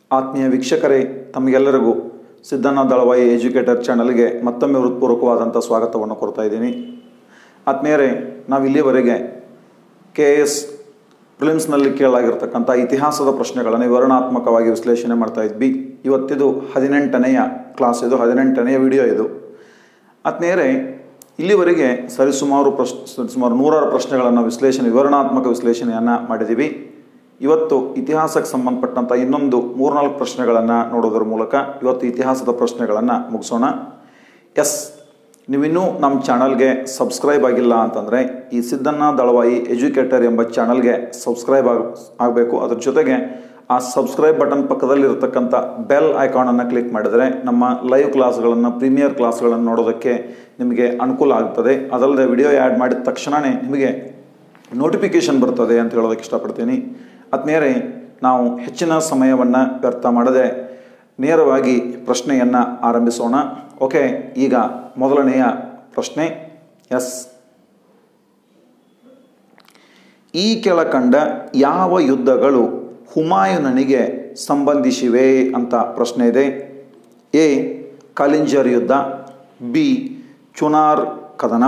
ಆತ್ಮೀಯ ವೀಕ್ಷಕರೇ ತಮಗೆಲ್ಲರಿಗೂ ಸಿದ್ದಣ್ಣ ದಳವಾಯಿ ಎಜುಕೇಟರ್ ಚಾನಲ್ಗೆ ಮತ್ತೊಮ್ಮೆ ಹೃತ್ಪೂರ್ವಕವಾದಂಥ ಸ್ವಾಗತವನ್ನು ಕೊಡ್ತಾ ಇದ್ದೀನಿ ಆತ್ಮೀಯರೇ ನಾವು ಇಲ್ಲಿಯವರೆಗೆ ಕೆ ಎಸ್ ಪ್ರಿಲಿಮ್ಸ್ನಲ್ಲಿ ಕೇಳಲಾಗಿರ್ತಕ್ಕಂಥ ಇತಿಹಾಸದ ಪ್ರಶ್ನೆಗಳನ್ನು ವಿವರಣಾತ್ಮಕವಾಗಿ ವಿಶ್ಲೇಷಣೆ ಮಾಡ್ತಾ ಇದ್ವಿ ಇವತ್ತಿದು ಹದಿನೆಂಟನೆಯ ಕ್ಲಾಸ್ ಇದು ಹದಿನೆಂಟನೆಯ ವಿಡಿಯೋ ಇದು ಆತ್ಮೀಯರೇ ಇಲ್ಲಿವರೆಗೆ ಸರಿಸುಮಾರು ಪ್ರಶ್ ಸುಮಾರು ನೂರಾರು ಪ್ರಶ್ನೆಗಳನ್ನು ವಿಶ್ಲೇಷಣೆ ವಿವರಣಾತ್ಮಕ ವಿಶ್ಲೇಷಣೆಯನ್ನು ಮಾಡಿದ್ದೀವಿ ಇವತ್ತು ಇತಿಹಾಸಕ್ಕೆ ಸಂಬಂಧಪಟ್ಟಂಥ ಇನ್ನೊಂದು ಮೂರ್ನಾಲ್ಕು ಪ್ರಶ್ನೆಗಳನ್ನು ನೋಡೋದ್ರ ಮೂಲಕ ಇವತ್ತು ಇತಿಹಾಸದ ಪ್ರಶ್ನೆಗಳನ್ನು ಮುಗಿಸೋಣ ಎಸ್ ನೀವಿನ್ನೂ ನಮ್ಮ ಚಾನಲ್ಗೆ ಸಬ್ಸ್ಕ್ರೈಬ್ ಆಗಿಲ್ಲ ಅಂತಂದರೆ ಈ ಸಿದ್ದಣ್ಣ ದಳವಾಯಿ ಎಜುಕೇಟರ್ ಎಂಬ ಚಾನಲ್ಗೆ ಸಬ್ಸ್ಕ್ರೈಬ್ ಆಗ ಆಗಬೇಕು ಅದ್ರ ಜೊತೆಗೆ ಆ ಸಬ್ಸ್ಕ್ರೈಬ್ ಬಟನ್ ಪಕ್ಕದಲ್ಲಿರ್ತಕ್ಕಂಥ ಬೆಲ್ ಐಕಾನನ್ನು ಕ್ಲಿಕ್ ಮಾಡಿದರೆ ನಮ್ಮ ಲೈವ್ ಕ್ಲಾಸ್ಗಳನ್ನು ಪ್ರೀಮಿಯರ್ ಕ್ಲಾಸ್ಗಳನ್ನು ನೋಡೋದಕ್ಕೆ ನಿಮಗೆ ಅನುಕೂಲ ಆಗ್ತದೆ ಅದಲ್ಲದೆ ವಿಡಿಯೋ ಆ್ಯಡ್ ಮಾಡಿದ ತಕ್ಷಣವೇ ನಿಮಗೆ ನೋಟಿಫಿಕೇಷನ್ ಬರ್ತದೆ ಅಂತ ಹೇಳೋದಕ್ಕೆ ಇಷ್ಟಪಡ್ತೀನಿ ಆತ್ಮೀಯರೇ ನಾವು ಹೆಚ್ಚಿನ ಸಮಯವನ್ನು ವ್ಯರ್ಥ ಮಾಡದೆ ನೇರವಾಗಿ ಪ್ರಶ್ನೆಯನ್ನು ಆರಂಭಿಸೋಣ ಓಕೆ ಈಗ ಮೊದಲನೆಯ ಪ್ರಶ್ನೆ ಎಸ್ ಈ ಕೆಳಕಂಡ ಯಾವ ಯುದ್ಧಗಳು ಹುಮಾಯೂನನಿಗೆ ಸಂಬಂಧಿಸಿವೆ ಅಂತ ಪ್ರಶ್ನೆ ಇದೆ ಎ ಕಲಿಂಜರ್ ಯುದ್ಧ ಬಿ ಚುನಾರ್ ಕದನ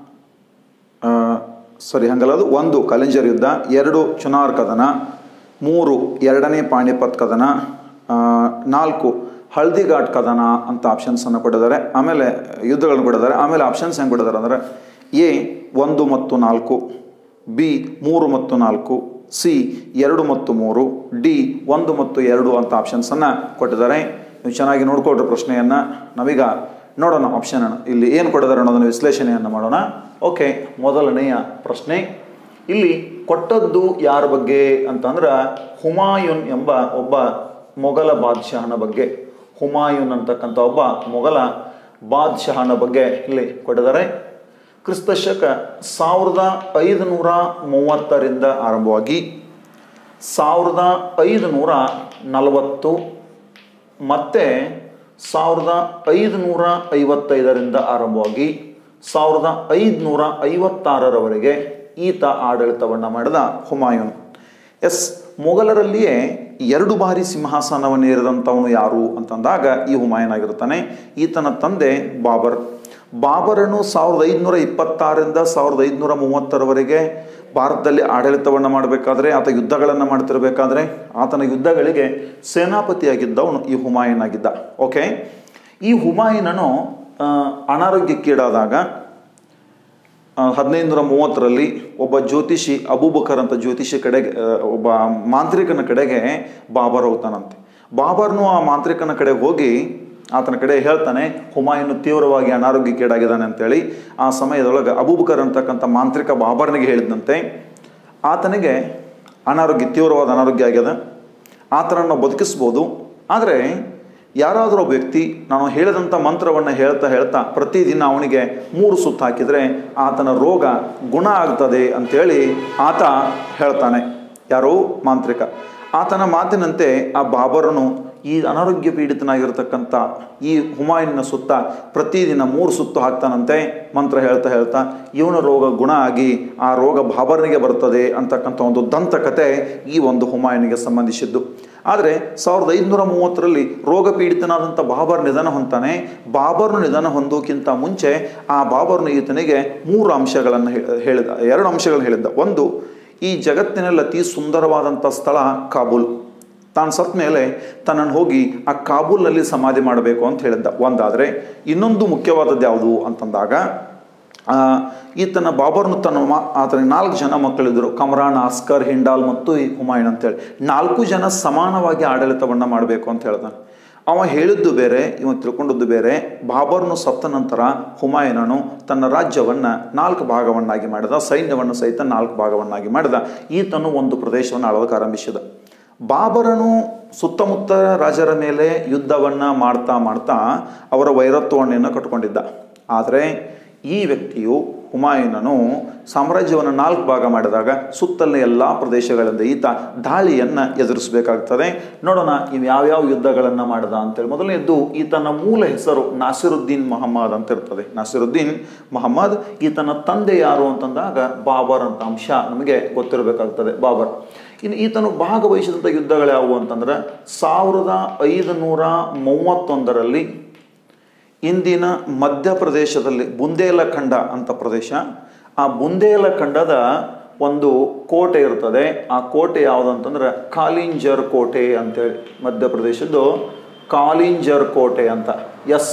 ಸರಿ ಹಂಗಲ್ಲ ಅದು ಒಂದು ಕಲಿಂಜರ್ ಯುದ್ಧ ಎರಡು ಚುನಾರ್ ಕದನ ಮೂರು ಎರಡನೇ ಪಾಣಿಪತ್ ಕದನ ನಾಲ್ಕು ಹಳದಿಘಾಟ್ ಕದನ ಅಂತ ಆಪ್ಷನ್ಸನ್ನು ಕೊಟ್ಟಿದ್ದಾರೆ ಆಮೇಲೆ ಯುದ್ಧಗಳನ್ನು ಕೊಟ್ಟಿದ್ದಾರೆ ಆಮೇಲೆ ಆಪ್ಷನ್ಸ್ ಹೆಂಗೆ ಕೊಟ್ಟಿದ್ದಾರೆ ಅಂದರೆ ಎ ಒಂದು ಮತ್ತು ನಾಲ್ಕು ಬಿ ಮೂರು ಮತ್ತು ನಾಲ್ಕು ಸಿ ಎರಡು ಮತ್ತು ಮೂರು ಡಿ ಒಂದು ಮತ್ತು ಎರಡು ಅಂತ ಆಪ್ಷನ್ಸನ್ನು ಕೊಟ್ಟಿದ್ದಾರೆ ನೀವು ಚೆನ್ನಾಗಿ ನೋಡ್ಕೊಳ್ರಿ ಪ್ರಶ್ನೆಯನ್ನು ನಾವೀಗ ನೋಡೋಣ ಆಪ್ಷನ್ ಇಲ್ಲಿ ಏನು ಕೊಟ್ಟಿದ್ದಾರೆ ಅನ್ನೋದನ್ನು ವಿಶ್ಲೇಷಣೆಯನ್ನು ಮಾಡೋಣ ಓಕೆ ಮೊದಲನೆಯ ಪ್ರಶ್ನೆ ಇಲ್ಲಿ ಕೊಟ್ಟದ್ದು ಯಾರ ಬಗ್ಗೆ ಅಂತಂದ್ರೆ ಹುಮಾಯೂನ್ ಎಂಬ ಒಬ್ಬ ಮೊಘಲ ಬಾದ್ಶಾಹನ ಬಗ್ಗೆ ಹುಮಾಯೂನ್ ಅಂತಕ್ಕಂಥ ಒಬ್ಬ ಮೊಘಲ ಬಾದ್ಶಾಹನ ಬಗ್ಗೆ ಇಲ್ಲಿ ಕೊಟ್ಟಿದ್ದಾರೆ ಕ್ರಿಸ್ತಶಕ ಸಾವಿರದ ಐದುನೂರ ಮೂವತ್ತರಿಂದ ಆರಂಭವಾಗಿ ಸಾವಿರದ ಐದುನೂರ ನಲವತ್ತು ಮತ್ತು ಸಾವಿರದ ಐದುನೂರ ಐವತ್ತೈದರಿಂದ ಆರಂಭವಾಗಿ ಸಾವಿರದ ಐದುನೂರ ಐವತ್ತಾರರವರೆಗೆ ಈತ ಆಡಳಿತವನ್ನು ಮಾಡಿದ ಹುಮಾಯೂನ್ ಎಸ್ ಮೊಘಲರಲ್ಲಿಯೇ ಎರಡು ಬಾರಿ ಸಿಂಹಾಸನವನ್ನು ಏರಿದಂಥವನು ಯಾರು ಅಂತಂದಾಗ ಈ ಹುಮಾಯೂನ್ ಆಗಿರ್ತಾನೆ ಈತನ ತಂದೆ ಬಾಬರ್ ಬಾಬರನು ಸಾವಿರದ ಐದುನೂರ ಇಪ್ಪತ್ತಾರರಿಂದ ಸಾವಿರದ ಐದುನೂರ ಮೂವತ್ತರವರೆಗೆ ಭಾರತದಲ್ಲಿ ಆಡಳಿತವನ್ನು ಮಾಡಬೇಕಾದ್ರೆ ಆತ ಯುದ್ಧಗಳನ್ನು ಮಾಡ್ತಿರ್ಬೇಕಾದ್ರೆ ಆತನ ಯುದ್ಧಗಳಿಗೆ ಸೇನಾಪತಿಯಾಗಿದ್ದವನು ಈ ಹುಮಾಯೂನ್ ಆಗಿದ್ದ ಓಕೆ ಈ ಹುಮಾಯೂನನು ಅನಾರೋಗ್ಯಕ್ಕೀಡಾದಾಗ ಹದಿನೈದು ನೂರ ಮೂವತ್ತರಲ್ಲಿ ಒಬ್ಬ ಜ್ಯೋತಿಷಿ ಅಬೂಬಕರ್ ಅಂತ ಜ್ಯೋತಿಷಿ ಕಡೆಗೆ ಒಬ್ಬ ಮಾಂತ್ರಿಕನ ಕಡೆಗೆ ಬಾಬರ್ ಹೋಗ್ತಾನಂತೆ ಬಾಬರ್ನು ಆ ಮಾಂತ್ರಿಕನ ಕಡೆಗೆ ಹೋಗಿ ಆತನ ಕಡೆ ಹೇಳ್ತಾನೆ ಹುಮಾಯೂನು ತೀವ್ರವಾಗಿ ಅನಾರೋಗ್ಯಕ್ಕೀಡಾಗಿದ್ದಾನೆ ಅಂತೇಳಿ ಆ ಸಮಯದೊಳಗೆ ಅಬೂಬಕರ್ ಅಂತಕ್ಕಂಥ ಮಾಂತ್ರಿಕ ಬಾಬರ್ನಿಗೆ ಹೇಳಿದಂತೆ ಆತನಿಗೆ ಅನಾರೋಗ್ಯ ತೀವ್ರವಾದ ಅನಾರೋಗ್ಯ ಆಗ್ಯದ ಆತನನ್ನು ಬದುಕಿಸ್ಬೋದು ಆದರೆ ಯಾರಾದರೂ ಒಬ್ಬ ವ್ಯಕ್ತಿ ನಾನು ಹೇಳಿದಂಥ ಮಂತ್ರವನ್ನು ಹೇಳ್ತಾ ಹೇಳ್ತಾ ಪ್ರತಿದಿನ ಅವನಿಗೆ ಮೂರು ಸುತ್ತು ಹಾಕಿದರೆ ಆತನ ರೋಗ ಗುಣ ಆಗ್ತದೆ ಅಂಥೇಳಿ ಆತ ಹೇಳ್ತಾನೆ ಯಾರೋ ಮಾಂತ್ರಿಕ ಆತನ ಮಾತಿನಂತೆ ಆ ಬಾಬರನು ಈ ಅನಾರೋಗ್ಯ ಪೀಡಿತನಾಗಿರ್ತಕ್ಕಂಥ ಈ ಹುಮಾಯೂನಿನ ಸುತ್ತ ಪ್ರತಿದಿನ ಮೂರು ಸುತ್ತು ಹಾಕ್ತಾನಂತೆ ಮಂತ್ರ ಹೇಳ್ತಾ ಹೇಳ್ತಾ ಇವನ ರೋಗ ಗುಣ ಆಗಿ ಆ ರೋಗ ಬಾಬರ್ನಿಗೆ ಬರ್ತದೆ ಅಂತಕ್ಕಂಥ ಒಂದು ದಂತಕತೆ ಈ ಒಂದು ಹುಮಾಯೂನಿಗೆ ಸಂಬಂಧಿಸಿದ್ದು ಆದರೆ ಸಾವಿರದ ಐದುನೂರ ಮೂವತ್ತರಲ್ಲಿ ರೋಗ ಪೀಡಿತನಾದಂಥ ಬಾಬರ್ ನಿಧನ ಹೊಂತಾನೆ ಬಾಬರ್ನು ನಿಧನ ಹೊಂದೋಕ್ಕಿಂತ ಮುಂಚೆ ಆ ಬಾಬರ್ನು ಈತನಿಗೆ ಮೂರು ಅಂಶಗಳನ್ನು ಹೇಳಿದ ಎರಡು ಅಂಶಗಳನ್ನು ಹೇಳಿದ್ದ ಒಂದು ಈ ಜಗತ್ತಿನಲ್ಲಿ ಅತಿ ಸುಂದರವಾದಂಥ ಸ್ಥಳ ಕಾಬೂಲ್ ತಾನು ಸತ್ತ ಮೇಲೆ ತನ್ನನ್ನು ಹೋಗಿ ಆ ಕಾಬೂಲ್ನಲ್ಲಿ ಸಮಾಧಿ ಮಾಡಬೇಕು ಅಂತ ಹೇಳಿದ್ದ ಒಂದಾದರೆ ಇನ್ನೊಂದು ಮುಖ್ಯವಾದದ್ದು ಯಾವುದು ಅಂತಂದಾಗ ಈತನ ಬಾಬರ್ನು ತನ್ನ ಮಾ ಆತನಿಗೆ ನಾಲ್ಕು ಜನ ಮಕ್ಕಳಿದ್ದರು ಕಮರಾನ್ ಆಸ್ಕರ್ ಹಿಂಡಾಲ್ ಮತ್ತು ಹುಮಾಯೂನ್ ಅಂತೇಳಿ ನಾಲ್ಕು ಜನ ಸಮಾನವಾಗಿ ಆಡಳಿತವನ್ನು ಮಾಡಬೇಕು ಅಂತ ಹೇಳ್ತಾನೆ ಅವ ಹೇಳಿದ್ದು ಬೇರೆ ಇವ ತಿಳ್ಕೊಂಡದ್ದು ಬೇರೆ ಬಾಬರ್ನು ಸತ್ತ ನಂತರ ಹುಮಾಯೂನನು ತನ್ನ ರಾಜ್ಯವನ್ನು ನಾಲ್ಕು ಭಾಗವನ್ನಾಗಿ ಮಾಡಿದ ಸೈನ್ಯವನ್ನು ಸಹಿತ ನಾಲ್ಕು ಭಾಗವನ್ನಾಗಿ ಮಾಡಿದ ಈತನು ಒಂದು ಪ್ರದೇಶವನ್ನು ಆಳೋದಕ್ಕೆ ಆರಂಭಿಸಿದ ಬಾಬರನು ಸುತ್ತಮುತ್ತ ರಾಜರ ಮೇಲೆ ಯುದ್ಧವನ್ನು ಮಾಡ್ತಾ ಮಾಡ್ತಾ ಅವರ ವೈರತ್ವವನ್ನು ಕಟ್ಟಿಕೊಂಡಿದ್ದ ಆದರೆ ಈ ವ್ಯಕ್ತಿಯು ಹುಮಾಯೂನನು ಸಾಮ್ರಾಜ್ಯವನ್ನು ನಾಲ್ಕು ಭಾಗ ಮಾಡಿದಾಗ ಸುತ್ತಲಿನ ಎಲ್ಲ ಪ್ರದೇಶಗಳಿಂದ ಈತ ದಾಳಿಯನ್ನು ಎದುರಿಸಬೇಕಾಗ್ತದೆ ನೋಡೋಣ ಇವು ಯಾವ್ಯಾವ ಯುದ್ಧಗಳನ್ನು ಮಾಡಿದ ಅಂತೇಳಿ ಮೊದಲನೇದ್ದು ಈತನ ಮೂಲ ಹೆಸರು ನಾಸಿರುದ್ದೀನ್ ಮೊಹಮ್ಮದ್ ಅಂತ ಇರ್ತದೆ ನಾಸಿರುದ್ದೀನ್ ಮೊಹಮ್ಮದ್ ಈತನ ತಂದೆ ಯಾರು ಅಂತಂದಾಗ ಬಾಬರ್ ಅಂತ ಅಂಶ ನಮಗೆ ಗೊತ್ತಿರಬೇಕಾಗ್ತದೆ ಬಾಬರ್ ಇನ್ನು ಈತನು ಭಾಗವಹಿಸಿದಂಥ ಯುದ್ಧಗಳು ಯಾವುವು ಅಂತಂದ್ರೆ ಸಾವಿರದ ಐದುನೂರ ಮೂವತ್ತೊಂದರಲ್ಲಿ ಇಂದಿನ ಮಧ್ಯಪ್ರದೇಶದಲ್ಲಿ ಬುಂದೇಲಖಂಡ ಅಂತ ಪ್ರದೇಶ ಆ ಬುಂದೇಲಖಂಡದ ಒಂದು ಕೋಟೆ ಇರ್ತದೆ ಆ ಕೋಟೆ ಯಾವುದಂತಂದ್ರೆ ಕಾಲಿಂಜರ್ ಕೋಟೆ ಅಂತೇಳಿ ಮಧ್ಯಪ್ರದೇಶದ್ದು ಕಾಲಿಂಜರ್ ಕೋಟೆ ಅಂತ ಎಸ್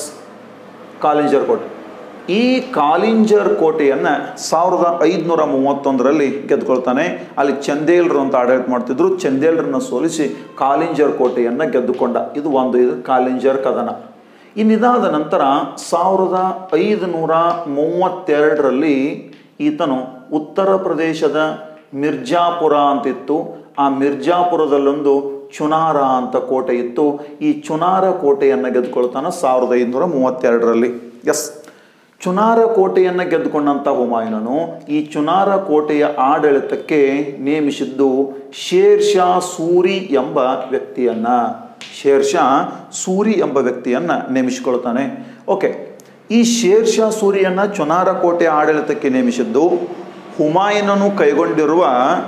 ಕಾಲಿಂಜರ್ ಕೋಟೆ ಈ ಕಾಲಿಂಜರ್ ಕೋಟೆಯನ್ನು ಸಾವಿರದ ಐದುನೂರ ಮೂವತ್ತೊಂದರಲ್ಲಿ ಗೆದ್ದುಕೊಳ್ತಾನೆ ಅಲ್ಲಿ ಚಂದೇಲ್ರು ಅಂತ ಆಡಳಿತ ಮಾಡ್ತಿದ್ರು ಚಂದೇಲ್ರನ್ನ ಸೋಲಿಸಿ ಕಾಲಿಂಜರ್ ಕೋಟೆಯನ್ನು ಗೆದ್ದುಕೊಂಡ ಇದು ಒಂದು ಇದು ಕಾಲಿಂಜರ್ ಕದನ ಇನ್ನಿದಾದ ನಂತರ ಸಾವಿರದ ಐದುನೂರ ಮೂವತ್ತೆರಡರಲ್ಲಿ ಈತನು ಉತ್ತರ ಪ್ರದೇಶದ ಮಿರ್ಜಾಪುರ ಅಂತಿತ್ತು ಆ ಮಿರ್ಜಾಪುರದಲ್ಲೊಂದು ಚುನಾರ ಅಂತ ಕೋಟೆ ಇತ್ತು ಈ ಚುನಾರ ಕೋಟೆಯನ್ನು ಗೆದ್ದುಕೊಳ್ತಾನೆ ಸಾವಿರದ ಐದುನೂರ ಮೂವತ್ತೆರಡರಲ್ಲಿ ಎಸ್ ಚುನಾರ ಕೋಟೆಯನ್ನು ಗೆದ್ದುಕೊಂಡಂಥ ಹುಮಾಯೂನನು ಈ ಚುನಾರ ಕೋಟೆಯ ಆಡಳಿತಕ್ಕೆ ನೇಮಿಸಿದ್ದು ಶೇರ್ ಶಾ ಸೂರಿ ಎಂಬ ವ್ಯಕ್ತಿಯನ್ನ ಶೇರ್ ಶಾ ಸೂರಿ ಎಂಬ ವ್ಯಕ್ತಿಯನ್ನ ನೇಮಿಸಿಕೊಳ್ತಾನೆ ಓಕೆ ಈ ಶೇರ್ ಶಾ ಸೂರಿಯನ್ನ ಚುನಾರ ಕೋಟೆ ಆಡಳಿತಕ್ಕೆ ನೇಮಿಸಿದ್ದು ಹುಮಾಯೂನನು ಕೈಗೊಂಡಿರುವ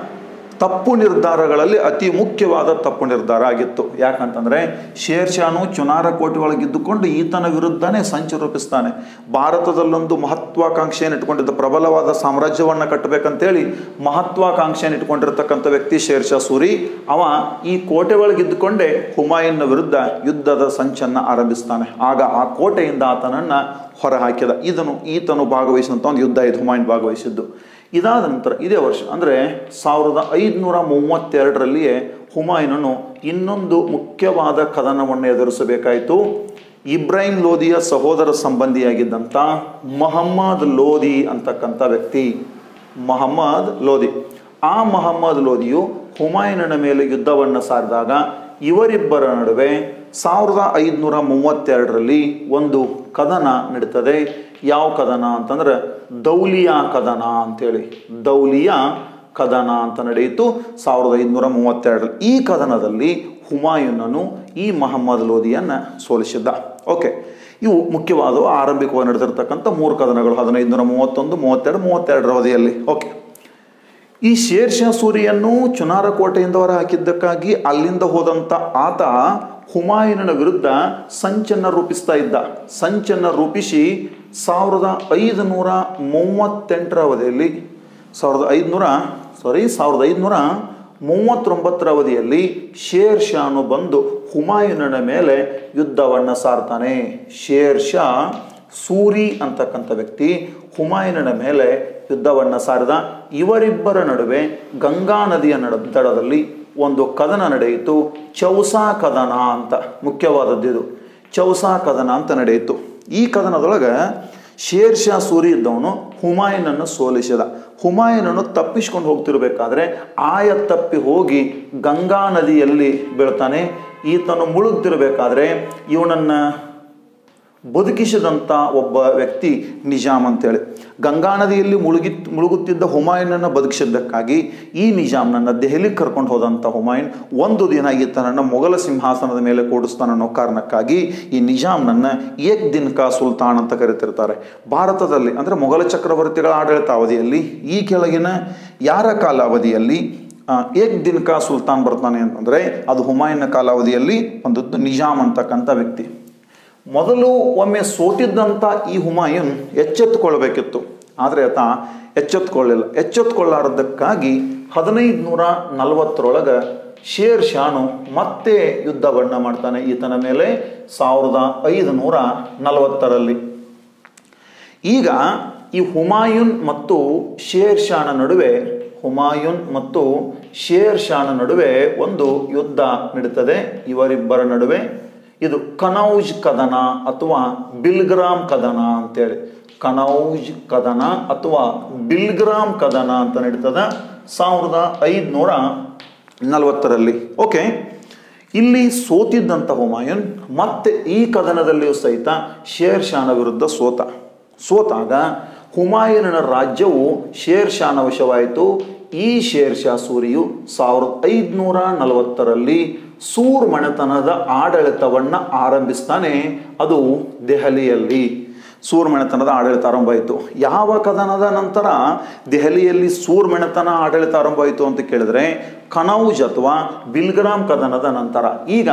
ತಪ್ಪು ನಿರ್ಧಾರಗಳಲ್ಲಿ ಅತಿ ಮುಖ್ಯವಾದ ತಪ್ಪು ನಿರ್ಧಾರ ಆಗಿತ್ತು ಯಾಕಂತಂದ್ರೆ ಶೇರ್ ಶಾನು ಚುನಾರ ಕೋಟೆ ಒಳಗಿದ್ದುಕೊಂಡು ಈತನ ವಿರುದ್ಧನೇ ಸಂಚು ರೂಪಿಸ್ತಾನೆ ಭಾರತದಲ್ಲೊಂದು ಮಹತ್ವಾಕಾಂಕ್ಷೆಯನ್ನು ಇಟ್ಕೊಂಡಿದ್ದ ಪ್ರಬಲವಾದ ಸಾಮ್ರಾಜ್ಯವನ್ನು ಕಟ್ಟಬೇಕಂತೇಳಿ ಮಹತ್ವಾಕಾಂಕ್ಷೆಯನ್ನು ಇಟ್ಕೊಂಡಿರ್ತಕ್ಕಂಥ ವ್ಯಕ್ತಿ ಶೇರ್ ಶಾ ಸೂರಿ ಅವ ಈ ಕೋಟೆ ಒಳಗಿದ್ದುಕೊಂಡೇ ಹುಮಾಯೂನ್ನ ವಿರುದ್ಧ ಯುದ್ಧದ ಸಂಚನ್ನು ಆರಂಭಿಸ್ತಾನೆ ಆಗ ಆ ಕೋಟೆಯಿಂದ ಆತನನ್ನು ಹೊರಹಾಕಿದ ಇದನ್ನು ಈತನು ಭಾಗವಹಿಸಿದಂಥ ಒಂದು ಯುದ್ಧ ಇದು ಹುಮಾಯೂನ್ ಭಾಗವಹಿಸಿದ್ದು ಇದಾದ ನಂತರ ಇದೇ ವರ್ಷ ಅಂದರೆ ಸಾವಿರದ ಐದುನೂರ ಮೂವತ್ತೆರಡರಲ್ಲಿಯೇ ಹುಮಾಯೂನನು ಇನ್ನೊಂದು ಮುಖ್ಯವಾದ ಕದನವನ್ನು ಎದುರಿಸಬೇಕಾಯಿತು ಇಬ್ರಾಹಿಂ ಲೋದಿಯ ಸಹೋದರ ಸಂಬಂಧಿಯಾಗಿದ್ದಂಥ ಮೊಹಮ್ಮದ್ ಲೋದಿ ಅಂತಕ್ಕಂಥ ವ್ಯಕ್ತಿ ಮೊಹಮ್ಮದ್ ಲೋದಿ ಆ ಮೊಹಮ್ಮದ್ ಲೋದಿಯು ಹುಮಾಯೂನನ ಮೇಲೆ ಯುದ್ಧವನ್ನು ಸಾರಿದಾಗ ಇವರಿಬ್ಬರ ನಡುವೆ ಸಾವಿರದ ಐದುನೂರ ಮೂವತ್ತೆರಡರಲ್ಲಿ ಒಂದು ಕದನ ನಡೀತದೆ ಯಾವ ಕದನ ಅಂತಂದ್ರೆ ದೌಲಿಯಾ ಕದನ ಅಂತೇಳಿ ದೌಲಿಯಾ ಕದನ ಅಂತ ನಡೆಯಿತು ಸಾವಿರದ ಐದುನೂರ ಮೂವತ್ತೆರಡರಲ್ಲಿ ಈ ಕದನದಲ್ಲಿ ಹುಮಾಯೂನನು ಈ ಮೊಹಮ್ಮದ್ ಲೋದಿಯನ್ನು ಸೋಲಿಸಿದ್ದ ಓಕೆ ಇವು ಮುಖ್ಯವಾದವು ಆರಂಭಿಕವಾಗಿ ನಡೆದಿರ್ತಕ್ಕಂಥ ಮೂರು ಕದನಗಳು ಹದಿನೈದು ನೂರ ಮೂವತ್ತೊಂದು ಮೂವತ್ತೆರಡು ಮೂವತ್ತೆರಡರ ಅವಧಿಯಲ್ಲಿ ಓಕೆ ಈ ಶೇರ್ ಶಾ ಸೂರಿಯನ್ನು ಚುನಾರ ಕೋಟೆಯಿಂದ ಹೊರ ಹಾಕಿದ್ದಕ್ಕಾಗಿ ಅಲ್ಲಿಂದ ಹೋದಂಥ ಆತ ಹುಮಾಯೂನನ ವಿರುದ್ಧ ಸಂಚನ್ನು ರೂಪಿಸ್ತಾ ಇದ್ದ ಸಂಚನ್ನು ರೂಪಿಸಿ ಸಾವಿರದ ಐದುನೂರ ಮೂವತ್ತೆಂಟರ ಅವಧಿಯಲ್ಲಿ ಸಾವಿರದ ಐದುನೂರ ಸಾರಿ ಸಾವಿರದ ಐದುನೂರ ಮೂವತ್ತೊಂಬತ್ತರ ಅವಧಿಯಲ್ಲಿ ಶೇರ್ ಶಾನು ಬಂದು ಹುಮಾಯೂನನ ಮೇಲೆ ಯುದ್ಧವನ್ನು ಸಾರ್ತಾನೆ ಶೇರ್ ಶಾ ಸೂರಿ ಅಂತಕ್ಕಂಥ ವ್ಯಕ್ತಿ ಹುಮಾಯೂನನ ಮೇಲೆ ಯುದ್ಧವನ್ನು ಸಾರಿದ ಇವರಿಬ್ಬರ ನಡುವೆ ಗಂಗಾ ನದಿಯ ನಡ ದಡದಲ್ಲಿ ಒಂದು ಕದನ ನಡೆಯಿತು ಚೌಸಾ ಕದನ ಅಂತ ಮುಖ್ಯವಾದದ್ದು ಇದು ಚೌಸಾ ಕದನ ಅಂತ ನಡೆಯಿತು ಈ ಕದನದೊಳಗೆ ಶೇರ್ ಶಾ ಸೂರಿ ಇದ್ದವನು ಹುಮಾಯೂನನ್ನು ಸೋಲಿಸಿದ ಹುಮಾಯೂನನ್ನು ತಪ್ಪಿಸ್ಕೊಂಡು ಹೋಗ್ತಿರ್ಬೇಕಾದ್ರೆ ಆಯ ತಪ್ಪಿ ಹೋಗಿ ಗಂಗಾ ನದಿಯಲ್ಲಿ ಬೀಳ್ತಾನೆ ಈತನು ಮುಳುಗ್ತಿರ್ಬೇಕಾದ್ರೆ ಇವನನ್ನು ಬದುಕಿಸಿದಂಥ ಒಬ್ಬ ವ್ಯಕ್ತಿ ನಿಜಾಮ್ ಅಂತೇಳಿ ಗಂಗಾ ನದಿಯಲ್ಲಿ ಮುಳುಗಿ ಮುಳುಗುತ್ತಿದ್ದ ಹುಮಾಯೂನನ್ನು ಬದುಕಿಸಿದ್ದಕ್ಕಾಗಿ ಈ ನಿಜಾಮ್ನನ್ನು ದೆಹಲಿಗೆ ಕರ್ಕೊಂಡು ಹೋದಂಥ ಹುಮಾಯೂನ್ ಒಂದು ದಿನ ಈತನನ್ನು ಮೊಘಲ ಸಿಂಹಾಸನದ ಮೇಲೆ ಕೂಡಿಸ್ತಾನನ್ನೋ ಕಾರಣಕ್ಕಾಗಿ ಈ ನಿಜಾಮ್ನನ್ನು ಏಕ್ ದಿನ್ ಕಾ ಸುಲ್ತಾನ್ ಅಂತ ಕರಿತಿರ್ತಾರೆ ಭಾರತದಲ್ಲಿ ಅಂದರೆ ಮೊಘಲ ಚಕ್ರವರ್ತಿಗಳ ಆಡಳಿತ ಅವಧಿಯಲ್ಲಿ ಈ ಕೆಳಗಿನ ಯಾರ ಕಾಲಾವಧಿಯಲ್ಲಿ ಏಕ್ ದಿನ್ ಕಾ ಸುಲ್ತಾನ್ ಬರ್ತಾನೆ ಅಂತಂದರೆ ಅದು ಹುಮಾಯೂನ್ನ ಕಾಲಾವಧಿಯಲ್ಲಿ ಒಂದು ನಿಜಾಮ್ ಅಂತಕ್ಕಂಥ ವ್ಯಕ್ತಿ ಮೊದಲು ಒಮ್ಮೆ ಸೋತಿದ್ದಂಥ ಈ ಹುಮಾಯೂನ್ ಎಚ್ಚೆತ್ತುಕೊಳ್ಬೇಕಿತ್ತು ಆದರೆ ಆತ ಎಚ್ಚೆತ್ತುಕೊಳ್ಳಿಲ್ಲ ಎಚ್ಚೆತ್ತುಕೊಳ್ಳಾರದಕ್ಕಾಗಿ ಹದಿನೈದು ನೂರ ನಲವತ್ತರೊಳಗೆ ಶೇರ್ ಶಾನು ಮತ್ತೆ ಯುದ್ಧವನ್ನು ಮಾಡ್ತಾನೆ ಈತನ ಮೇಲೆ ಸಾವಿರದ ಐದು ನೂರ ನಲವತ್ತರಲ್ಲಿ ಈಗ ಈ ಹುಮಾಯೂನ್ ಮತ್ತು ಶೇರ್ ಶಾನ ನಡುವೆ ಹುಮಾಯೂನ್ ಮತ್ತು ಶೇರ್ ಶಾನ ನಡುವೆ ಒಂದು ಯುದ್ಧ ನಡೀತದೆ ಇವರಿಬ್ಬರ ನಡುವೆ ಇದು ಕನೌಜ್ ಕದನ ಅಥವಾ ಬಿಲ್ಗ್ರಾಮ್ ಕದನ ಅಂತೇಳಿ ಕನೌಜ್ ಕದನ ಅಥವಾ ಬಿಲ್ಗ್ರಾಮ್ ಕದನ ಅಂತ ನಡೀತದ ಸಾವಿರದ ಐದುನೂರ ನಲವತ್ತರಲ್ಲಿ ಓಕೆ ಇಲ್ಲಿ ಸೋತಿದ್ದಂಥ ಹುಮಾಯೂನ್ ಮತ್ತೆ ಈ ಕದನದಲ್ಲಿಯೂ ಸಹಿತ ಶೇರ್ ಶಾನ ವಿರುದ್ಧ ಸೋತ ಸೋತಾಗ ಹುಮಾಯೂನನ ರಾಜ್ಯವು ಶೇರ್ ಶಾನ ವಶವಾಯಿತು ಈ ಶೇರ್ ಶಾ ಸೂರಿಯು ಸಾವಿರದ ಐದುನೂರ ನಲವತ್ತರಲ್ಲಿ ಸೂರ್ ಮನೆತನದ ಆಡಳಿತವನ್ನು ಆರಂಭಿಸ್ತಾನೆ ಅದು ದೆಹಲಿಯಲ್ಲಿ ಸೂರ್ಮೆಣತನದ ಆಡಳಿತ ಆರಂಭ ಆಯಿತು ಯಾವ ಕದನದ ನಂತರ ದೆಹಲಿಯಲ್ಲಿ ಸೂರ್ಮೆಣತನ ಆಡಳಿತ ಆರಂಭ ಆಯಿತು ಅಂತ ಕೇಳಿದ್ರೆ ಕನೌಜ್ ಅಥವಾ ಬಿಲ್ಗ್ರಾಮ್ ಕದನದ ನಂತರ ಈಗ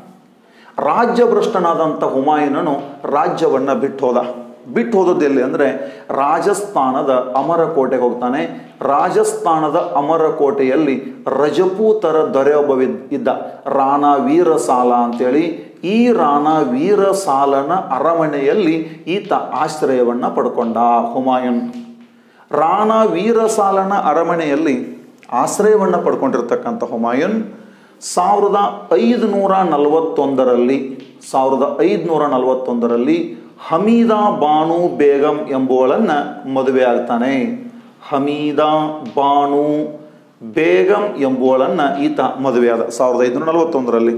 ರಾಜ್ಯಭ್ರಷ್ಟನಾದಂಥ ಹುಮಾಯೂನನು ರಾಜ್ಯವನ್ನು ಬಿಟ್ಟು ಹೋದ ಬಿಟ್ಟು ಹೋದದ್ದು ಎಲ್ಲಿ ಅಂದರೆ ರಾಜಸ್ಥಾನದ ಅಮರಕೋಟೆಗೆ ಹೋಗ್ತಾನೆ ರಾಜಸ್ಥಾನದ ಅಮರಕೋಟೆಯಲ್ಲಿ ರಜಪೂತರ ದೊರೆ ಒಬ್ಬ ವಿದ್- ಇದ್ದ ರಾಣಾ ವೀರಸಾಲ ಅಂತೇಳಿ ಈ ರಾಣಾ ವೀರಸಾಲನ ಅರಮನೆಯಲ್ಲಿ ಈತ ಆಶ್ರಯವನ್ನು ಪಡ್ಕೊಂಡ ಹುಮಾಯೂನ್ ರಾಣಾ ವೀರಸಾಲನ ಅರಮನೆಯಲ್ಲಿ ಆಶ್ರಯವನ್ನು ಪಡ್ಕೊಂಡಿರ್ತಕ್ಕಂಥ ಹುಮಾಯೂನ್ ಸಾವಿರದ ಐದುನೂರ ನಲವತ್ತೊಂದರಲ್ಲಿ ಸಾವಿರದ ಐದುನೂರ ನಲವತ್ತೊಂದರಲ್ಲಿ ಹಮೀದಾ ಬಾನು ಬೇಗಂ ಎಂಬುವಳನ್ನು ಮದುವೆ ಆಗ್ತಾನೆ ಹಮೀದಾ ಬಾನು ಬೇಗಂ ಎಂಬುವಳನ್ನು ಈತ ಮದುವೆಯಾದ ಸಾವಿರದ ಐದುನೂರ ನಲವತ್ತೊಂದರಲ್ಲಿ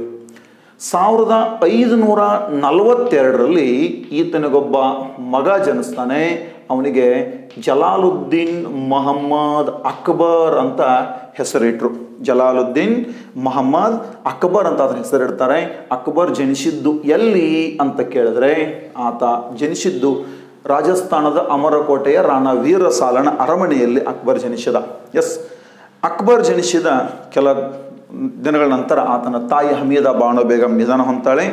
ಸಾವಿರದ ಐದುನೂರ ನಲವತ್ತೆರಡರಲ್ಲಿ ಈತನಿಗೊಬ್ಬ ಮಗ ಜನಿಸ್ತಾನೆ ಅವನಿಗೆ ಜಲಾಲುದ್ದೀನ್ ಮೊಹಮ್ಮದ್ ಅಕ್ಬರ್ ಅಂತ ಹೆಸರಿಟ್ರು ಜಲಾಲುದ್ದೀನ್ ಮೊಹಮ್ಮದ್ ಅಕ್ಬರ್ ಅಂತ ಅದರ ಹೆಸರಿಡ್ತಾರೆ ಅಕ್ಬರ್ ಜನಿಸಿದ್ದು ಎಲ್ಲಿ ಅಂತ ಕೇಳಿದ್ರೆ ಆತ ಜನಿಸಿದ್ದು ರಾಜಸ್ಥಾನದ ಅಮರಕೋಟೆಯ ರಾಣಾ ವೀರಸಾಲನ ಅರಮನೆಯಲ್ಲಿ ಅಕ್ಬರ್ ಜನಿಸಿದ ಎಸ್ ಅಕ್ಬರ್ ಜನಿಸಿದ ಕೆಲ ದಿನಗಳ ನಂತರ ಆತನ ತಾಯಿ ಹಮೀದಾ ಬಾನು ಬೇಗಂ ನಿಧನ ಹೊಂತಾಳೆ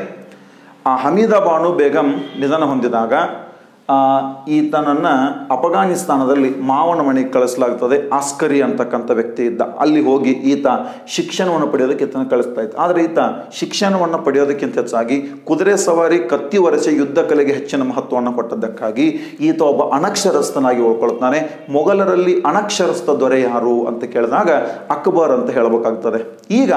ಆ ಹಮೀದಾ ಬಾನು ಬೇಗಂ ನಿಧನ ಹೊಂದಿದಾಗ ಆ, ಈತನನ್ನು ಅಫಘಾನಿಸ್ತಾನದಲ್ಲಿ ಮಾವನ ಮನೆಗೆ ಕಳಿಸಲಾಗ್ತದೆ ಆಸ್ಕರಿ ಅಂತಕ್ಕಂಥ ವ್ಯಕ್ತಿ ಇದ್ದ ಅಲ್ಲಿ ಹೋಗಿ ಈತ ಶಿಕ್ಷಣವನ್ನು ಪಡೆಯೋದಕ್ಕೆ ಈತನ ಕಳಿಸ್ತಾ ಇತ್ತು ಆದರೆ ಈತ ಶಿಕ್ಷಣವನ್ನು ಪಡೆಯೋದಕ್ಕಿಂತ ಹೆಚ್ಚಾಗಿ ಕುದುರೆ ಸವಾರಿ ಕತ್ತಿ ವರಸೆ ಯುದ್ಧ ಕಲೆಗೆ ಹೆಚ್ಚಿನ ಮಹತ್ವವನ್ನು ಕೊಟ್ಟದ್ದಕ್ಕಾಗಿ ಈತ ಒಬ್ಬ ಅನಕ್ಷರಸ್ಥನಾಗಿ ಉಳ್ಕೊಳ್ತಾನೆ ಮೊಘಲರಲ್ಲಿ ಅನಕ್ಷರಸ್ಥ ದೊರೆ ಯಾರು ಅಂತ ಕೇಳಿದಾಗ ಅಕ್ಬರ್ ಅಂತ ಹೇಳಬೇಕಾಗ್ತದೆ ಈಗ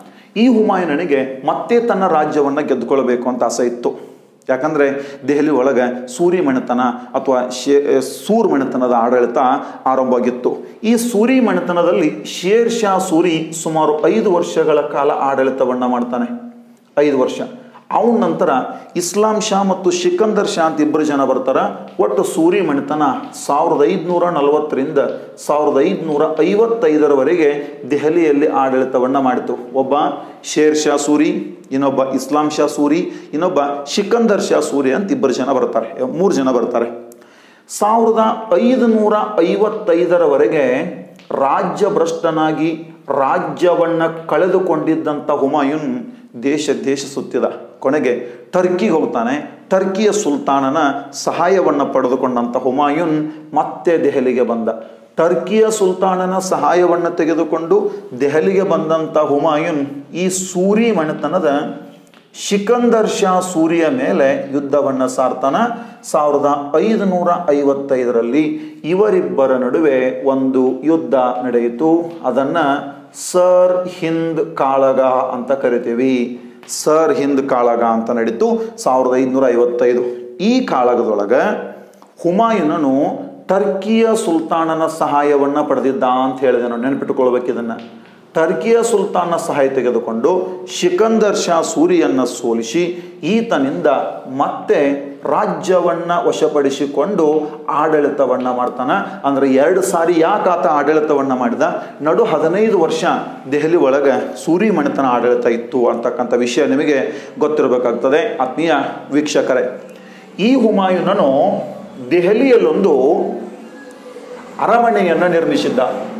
ಈ ಹುಮಾಯೂನನಿಗೆ ಮತ್ತೆ ತನ್ನ ರಾಜ್ಯವನ್ನು ಗೆದ್ದುಕೊಳ್ಬೇಕು ಅಂತ ಆಸೆ ಇತ್ತು ಯಾಕಂದರೆ ದೆಹಲಿ ಒಳಗೆ ಸೂರಿ ಮಣಿತನ ಅಥವಾ ಶೇ ಸೂರ್ ಮಣಿತನದ ಆಡಳಿತ ಆರಂಭವಾಗಿತ್ತು ಈ ಸೂರಿ ಮಣಿತನದಲ್ಲಿ ಶೇರ್ ಶಾ ಸೂರಿ ಸುಮಾರು ಐದು ವರ್ಷಗಳ ಕಾಲ ಆಡಳಿತವನ್ನು ಮಾಡ್ತಾನೆ ಐದು ವರ್ಷ ಅವನ ನಂತರ ಇಸ್ಲಾಂ ಶಾ ಮತ್ತು ಸಿಕಂದರ್ ಶಾ ಅಂತ ಇಬ್ಬರು ಜನ ಬರ್ತಾರ ಒಟ್ಟು ಸೂರಿ ಮಣಿತನ ಸಾವಿರದ ಐದುನೂರ ನಲವತ್ತರಿಂದ ಸಾವಿರದ ಐದುನೂರ ಐವತ್ತೈದರವರೆಗೆ ದೆಹಲಿಯಲ್ಲಿ ಆಡಳಿತವನ್ನು ಮಾಡಿತು ಒಬ್ಬ ಶೇರ್ ಶಾ ಸೂರಿ ಇನ್ನೊಬ್ಬ ಇಸ್ಲಾಂ ಶಾ ಸೂರಿ ಇನ್ನೊಬ್ಬ ಸಿಕಂದರ್ ಶಾ ಸೂರಿ ಅಂತ ಇಬ್ಬರು ಜನ ಬರ್ತಾರೆ ಮೂರು ಜನ ಬರ್ತಾರೆ ಸಾವಿರದ ಐದುನೂರ ಐವತ್ತೈದರವರೆಗೆ ರಾಜ್ಯ ಭ್ರಷ್ಟನಾಗಿ ರಾಜ್ಯವನ್ನು ಕಳೆದುಕೊಂಡಿದ್ದಂಥ ಹುಮಾಯೂನ್ ದೇಶ ದೇಶ ಸುತ್ತಿದ ಕೊನೆಗೆ ಟರ್ಕಿಗೆ ಹೋಗ್ತಾನೆ ಟರ್ಕಿಯ ಸುಲ್ತಾನನ ಸಹಾಯವನ್ನು ಪಡೆದುಕೊಂಡಂಥ ಹುಮಾಯೂನ್ ಮತ್ತೆ ದೆಹಲಿಗೆ ಬಂದ ಟರ್ಕಿಯ ಸುಲ್ತಾನನ ಸಹಾಯವನ್ನು ತೆಗೆದುಕೊಂಡು ದೆಹಲಿಗೆ ಬಂದಂಥ ಹುಮಾಯೂನ್ ಈ ಸೂರಿ ಮಣಿತನದ ಶಿಕಂದರ್ ಶಾ ಸೂರಿಯ ಮೇಲೆ ಯುದ್ಧವನ್ನು ಸಾರ್ತಾನ ಸಾವಿರದ ಐದುನೂರ ಐವತ್ತೈದರಲ್ಲಿ ಇವರಿಬ್ಬರ ನಡುವೆ ಒಂದು ಯುದ್ಧ ನಡೆಯಿತು ಅದನ್ನು ಸರ್ ಹಿಂದ್ ಕಾಳಗ ಅಂತ ಕರಿತೀವಿ ಸರ್ ಹಿಂದ್ ಕಾಳಗ ಅಂತ ನಡೀತು ಸಾವಿರದ ಐದುನೂರ ಐವತ್ತೈದು ಈ ಕಾಳಗದೊಳಗೆ ಹುಮಾಯೂನನು ಟರ್ಕಿಯ ಸುಲ್ತಾನನ ಸಹಾಯವನ್ನು ಪಡೆದಿದ್ದ ಅಂತ ಹೇಳಿದೆ ನಾವು ನೆನಪಿಟ್ಟುಕೊಳ್ಬೇಕು ಇದನ್ನು ಟರ್ಕಿಯ ಸುಲ್ತಾನ ಸಹಾಯ ತೆಗೆದುಕೊಂಡು ಶಿಕಂದರ್ ಶಾ ಸೂರಿಯನ್ನು ಸೋಲಿಸಿ ಈತನಿಂದ ಮತ್ತೆ ರಾಜ್ಯವನ್ನು ವಶಪಡಿಸಿಕೊಂಡು ಆಡಳಿತವನ್ನು ಮಾಡ್ತಾನೆ ಅಂದರೆ ಎರಡು ಸಾರಿ ಯಾಕೆ ಆತ ಆಡಳಿತವನ್ನು ಮಾಡಿದ ನಡು ಹದಿನೈದು ವರ್ಷ ದೆಹಲಿ ಒಳಗೆ ಸೂರಿ ಮಣಿತನ ಆಡಳಿತ ಇತ್ತು ಅಂತಕ್ಕಂಥ ವಿಷಯ ನಿಮಗೆ ಗೊತ್ತಿರಬೇಕಾಗ್ತದೆ ಆತ್ಮೀಯ ವೀಕ್ಷಕರೇ ಈ ಹುಮಾಯೂನನು ದೆಹಲಿಯಲ್ಲೊಂದು ಅರಮನೆಯನ್ನು ನಿರ್ಮಿಸಿದ್ದ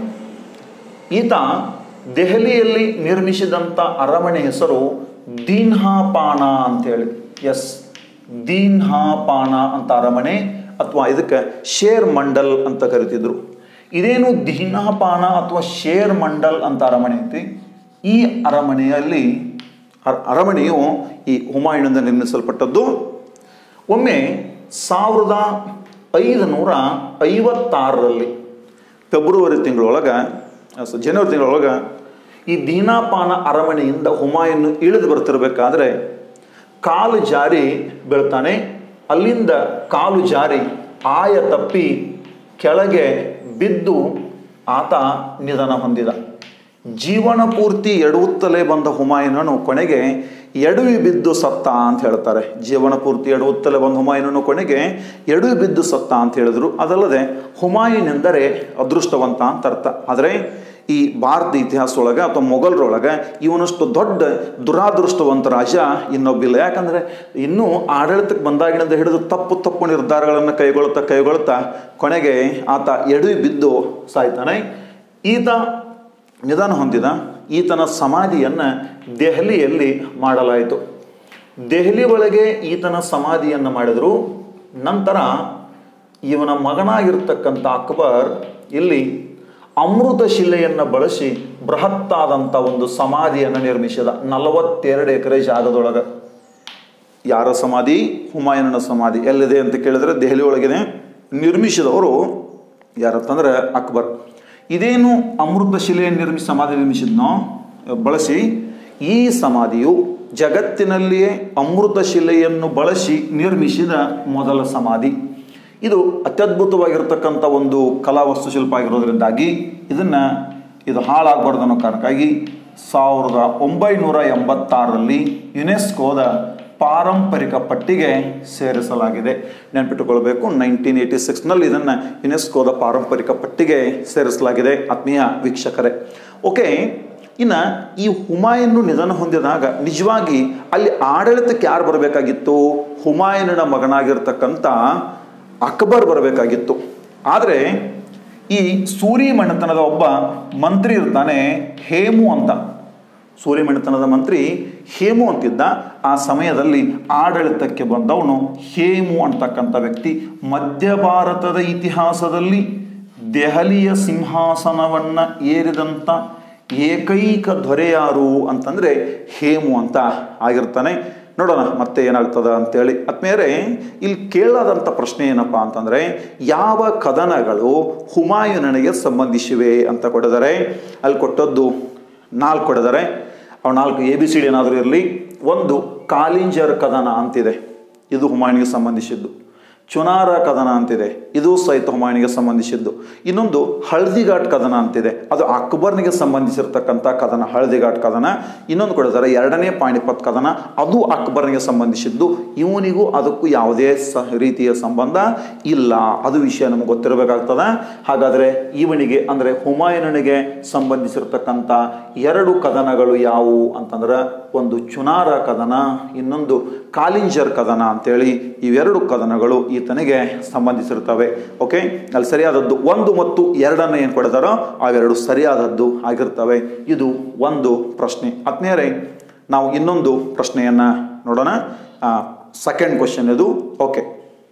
ಈತ ದೆಹಲಿಯಲ್ಲಿ ನಿರ್ಮಿಸಿದಂಥ ಅರಮನೆ ಹೆಸರು ದೀನ್ಹಾಪಾನ ಅಂತೇಳಿ ಎಸ್ ದೀನ್ಹಾಪಾನ ಅಂತ ಅರಮನೆ ಅಥವಾ ಇದಕ್ಕೆ ಶೇರ್ ಮಂಡಲ್ ಅಂತ ಕರಿತಿದ್ರು ಇದೇನು ದೀನ್ಹಾಪಾನ ಅಥವಾ ಶೇರ್ ಮಂಡಲ್ ಅಂತ ಅರಮನೆ ಐತಿ ಈ ಅರಮನೆಯಲ್ಲಿ ಅರ- ಅರಮನೆಯು ಈ ಹುಮಾಯೂನಿಂದ ನಿರ್ಮಿಸಲ್ಪಟ್ಟದ್ದು ಒಮ್ಮೆ ಸಾವಿರದ ಐದುನೂರ ಐವತ್ತಾರರಲ್ಲಿ ಫೆಬ್ರವರಿ ತಿಂಗಳೊಳಗೆ ಸ- ಜನವರಿ ತಿಂಗಳೊಳಗೆ ಈ ದೀನಾಪಾನ ಅರಮನೆಯಿಂದ ಹುಮಾಯೂನ್ ಇಳಿದು ಬರ್ತಿರ್ಬೇಕಾದ್ರೆ ಕಾಲು ಜಾರಿ ಬೀಳ್ತಾನೆ ಅಲ್ಲಿಂದ ಕಾಲು ಜಾರಿ ಆಯ ತಪ್ಪಿ ಕೆಳಗೆ ಬಿದ್ದು ಆತ ನಿಧನ ಹೊಂದಿದ ಜೀವನ ಪೂರ್ತಿ ಎಡವುತ್ತಲೇ ಬಂದ ಹುಮಾಯೂನನು ಕೊನೆಗೆ ಎಡವಿ ಬಿದ್ದು ಸತ್ತ ಅಂತ ಹೇಳ್ತಾರೆ ಜೀವನ ಪೂರ್ತಿ ಎಡವುತ್ತಲೇ ಬಂದ ಹುಮಾಯೂನನು ಕೊನೆಗೆ ಎಡವಿ ಬಿದ್ದು ಸತ್ತ ಅಂತ ಹೇಳಿದ್ರು ಅದಲ್ಲದೆ ಹುಮಾಯೂನ್ ಎಂದರೆ ಅದೃಷ್ಟವಂತ ಅಂತ ಅರ್ಥ ಆದರೆ ಈ ಭಾರತ ಇತಿಹಾಸದೊಳಗೆ ಅಥವಾ ಮೊಘಲರೊಳಗೆ ಇವನಷ್ಟು ದೊಡ್ಡ ದುರಾದೃಷ್ಟವಂತ ರಾಜ ಇನ್ನೊಬ್ಬಿಲ್ಲ ಯಾಕಂದರೆ ಇನ್ನೂ ಆಡಳಿತಕ್ಕೆ ಬಂದಾಗಿನಿಂದ ಹಿಡಿದು ತಪ್ಪು ತಪ್ಪು ನಿರ್ಧಾರಗಳನ್ನು ಕೈಗೊಳ್ತಾ ಕೈಗೊಳ್ತಾ ಕೊನೆಗೆ ಆತ ಎಡವಿ ಬಿದ್ದು ಸಾಯ್ತಾನೆ ಈತ ನಿಧನ ಹೊಂದಿದ ಈತನ ಸಮಾಧಿಯನ್ನು ದೆಹಲಿಯಲ್ಲಿ ಮಾಡಲಾಯಿತು ದೆಹಲಿ ಒಳಗೆ ಈತನ ಸಮಾಧಿಯನ್ನು ಮಾಡಿದರು ನಂತರ ಇವನ ಮಗನಾಗಿರ್ತಕ್ಕಂಥ ಅಕ್ಬರ್ ಇಲ್ಲಿ ಅಮೃತ ಶಿಲೆಯನ್ನು ಬಳಸಿ ಬೃಹತ್ತಾದಂಥ ಒಂದು ಸಮಾಧಿಯನ್ನು ನಿರ್ಮಿಸಿದ ನಲವತ್ತೆರಡು ಎಕರೆ ಜಾಗದೊಳಗೆ ಯಾರ ಸಮಾಧಿ ಹುಮಾಯೂನನ ಸಮಾಧಿ ಎಲ್ಲಿದೆ ಅಂತ ಕೇಳಿದ್ರೆ ದೆಹಲಿ ಒಳಗಿದೆ ನಿರ್ಮಿಸಿದವರು ಯಾರತ್ತಂದ್ರೆ ಅಕ್ಬರ್ ಇದೇನು ಅಮೃತ ಶಿಲೆಯನ್ನು ನಿರ್ಮಿಸಿ ಸಮಾಧಿ ನಿರ್ಮಿಸಿದ್ನೋ ಬಳಸಿ ಈ ಸಮಾಧಿಯು ಜಗತ್ತಿನಲ್ಲಿಯೇ ಅಮೃತ ಶಿಲೆಯನ್ನು ಬಳಸಿ ನಿರ್ಮಿಸಿದ ಮೊದಲ ಸಮಾಧಿ ಇದು ಅತ್ಯದ್ಭುತವಾಗಿರ್ತಕ್ಕಂಥ ಒಂದು ಕಲಾ ವಾಸ್ತುಶಿಲ್ಪ ಆಗಿರೋದ್ರಿಂದಾಗಿ ಇದನ್ನು ಇದು ಹಾಳಾಗಬಾರ್ದು ಅನ್ನೋ ಕಾರಣಕ್ಕಾಗಿ ಸಾವಿರದ ಒಂಬೈನೂರ ಎಂಬತ್ತಾರರಲ್ಲಿ ಯುನೆಸ್ಕೋದ ಪಾರಂಪರಿಕ ಪಟ್ಟಿಗೆ ಸೇರಿಸಲಾಗಿದೆ ನೆನಪಿಟ್ಟುಕೊಳ್ಬೇಕು ನೈನ್ಟೀನ್ ಏಯ್ಟಿ ಸಿಕ್ಸ್ನಲ್ಲಿ ಇದನ್ನು ಯುನೆಸ್ಕೋದ ಪಾರಂಪರಿಕ ಪಟ್ಟಿಗೆ ಸೇರಿಸಲಾಗಿದೆ ಆತ್ಮೀಯ ವೀಕ್ಷಕರೇ ಓಕೆ ಇನ್ನು ಈ ಹುಮಾಯೂನು ನಿಧನ ಹೊಂದಿದಾಗ ನಿಜವಾಗಿ ಅಲ್ಲಿ ಆಡಳಿತಕ್ಕೆ ಯಾರು ಬರಬೇಕಾಗಿತ್ತು ಹುಮಾಯೂನನ ಮಗನಾಗಿರ್ತಕ್ಕಂಥ ಅಕ್ಬರ್ ಬರಬೇಕಾಗಿತ್ತು ಆದರೆ ಈ ಸೂರಿ ಮನೆತನದ ಒಬ್ಬ ಮಂತ್ರಿ ಇರ್ತಾನೆ ಹೇಮು ಅಂತ ಸೂರ್ಯಮಣಿತನದ ಮಂತ್ರಿ ಹೇಮು ಅಂತಿದ್ದ ಆ ಸಮಯದಲ್ಲಿ ಆಡಳಿತಕ್ಕೆ ಬಂದವನು ಹೇಮು ಅಂತಕ್ಕಂಥ ವ್ಯಕ್ತಿ ಮಧ್ಯ ಭಾರತದ ಇತಿಹಾಸದಲ್ಲಿ ದೆಹಲಿಯ ಸಿಂಹಾಸನವನ್ನ ಏರಿದಂಥ ಏಕೈಕ ದೊರೆ ಯಾರು ಅಂತಂದ್ರೆ ಹೇಮು ಅಂತ ಆಗಿರ್ತಾನೆ ನೋಡೋಣ ಮತ್ತೆ ಏನಾಗ್ತದ ಅಂತೇಳಿ ಆದ್ಮೇಲೆ ಇಲ್ಲಿ ಕೇಳಾದಂಥ ಪ್ರಶ್ನೆ ಏನಪ್ಪಾ ಅಂತಂದ್ರೆ ಯಾವ ಕದನಗಳು ಹುಮಾಯೂನನಿಗೆ ಸಂಬಂಧಿಸಿವೆ ಅಂತ ಕೊಟ್ಟಿದ್ದಾರೆ ಅಲ್ಲಿ ಕೊಟ್ಟದ್ದು ನಾಲ್ಕು ಕೊಡಿದ್ದಾರೆ ಅವು ನಾಲ್ಕು ಎ ಬಿ ಸಿ ಡಿ ಏನಾದರೂ ಇರಲಿ ಒಂದು ಕಾಲಿಂಜರ್ ಕದನ ಅಂತಿದೆ ಇದು ಹುಮಾಯೂನಿಗೆ ಸಂಬಂಧಿಸಿದ್ದು ಚುನಾರ ಕದನ ಅಂತಿದೆ ಇದು ಸಹಿತ ಹುಮಾಯೂನಿಗೆ ಸಂಬಂಧಿಸಿದ್ದು ಇನ್ನೊಂದು ಹಳದಿಘಾಟ್ ಕದನ ಅಂತಿದೆ ಅದು ಅಕ್ಬರ್ನಿಗೆ ಸಂಬಂಧಿಸಿರ್ತಕ್ಕಂಥ ಕದನ ಹಳದಿಘಾಟ್ ಕದನ ಇನ್ನೊಂದು ಕೊಡಿದ್ದಾರೆ ಎರಡನೇ ಪಾಣಿಪತ್ ಕದನ ಅದು ಅಕ್ಬರ್ನಿಗೆ ಸಂಬಂಧಿಸಿದ್ದು ಇವನಿಗೂ ಅದಕ್ಕೂ ಯಾವುದೇ ಸ ರೀತಿಯ ಸಂಬಂಧ ಇಲ್ಲ ಅದು ವಿಷಯ ನಮಗೆ ಗೊತ್ತಿರಬೇಕಾಗ್ತದ ಹಾಗಾದರೆ ಇವನಿಗೆ ಅಂದರೆ ಹುಮಾಯೂನನಿಗೆ ಸಂಬಂಧಿಸಿರ್ತಕ್ಕಂಥ ಎರಡು ಕದನಗಳು ಯಾವುವು ಅಂತಂದ್ರೆ ಒಂದು ಚುನಾರ ಕದನ ಇನ್ನೊಂದು ಕಾಲಿಂಜರ್ ಕದನ ಅಂತೇಳಿ ಇವೆರಡು ಕದನಗಳು ಈತನಿಗೆ ಸಂಬಂಧಿಸಿರ್ತವೆ ಓಕೆ ಅಲ್ಲಿ ಸರಿಯಾದದ್ದು ಒಂದು ಮತ್ತು ಎರಡನ್ನು ಏನು ಕೊಡಿದಾರೋ ಅವೆರಡು ಸರಿಯಾದದ್ದು ಆಗಿರ್ತವೆ ಇದು ಒಂದು ಪ್ರಶ್ನೆ ಆತ್ಮೀಯರೇ ನಾವು ಇನ್ನೊಂದು ಪ್ರಶ್ನೆಯನ್ನು ನೋಡೋಣ ಸೆಕೆಂಡ್ ಕ್ವಶನ್ ಇದು ಓಕೆ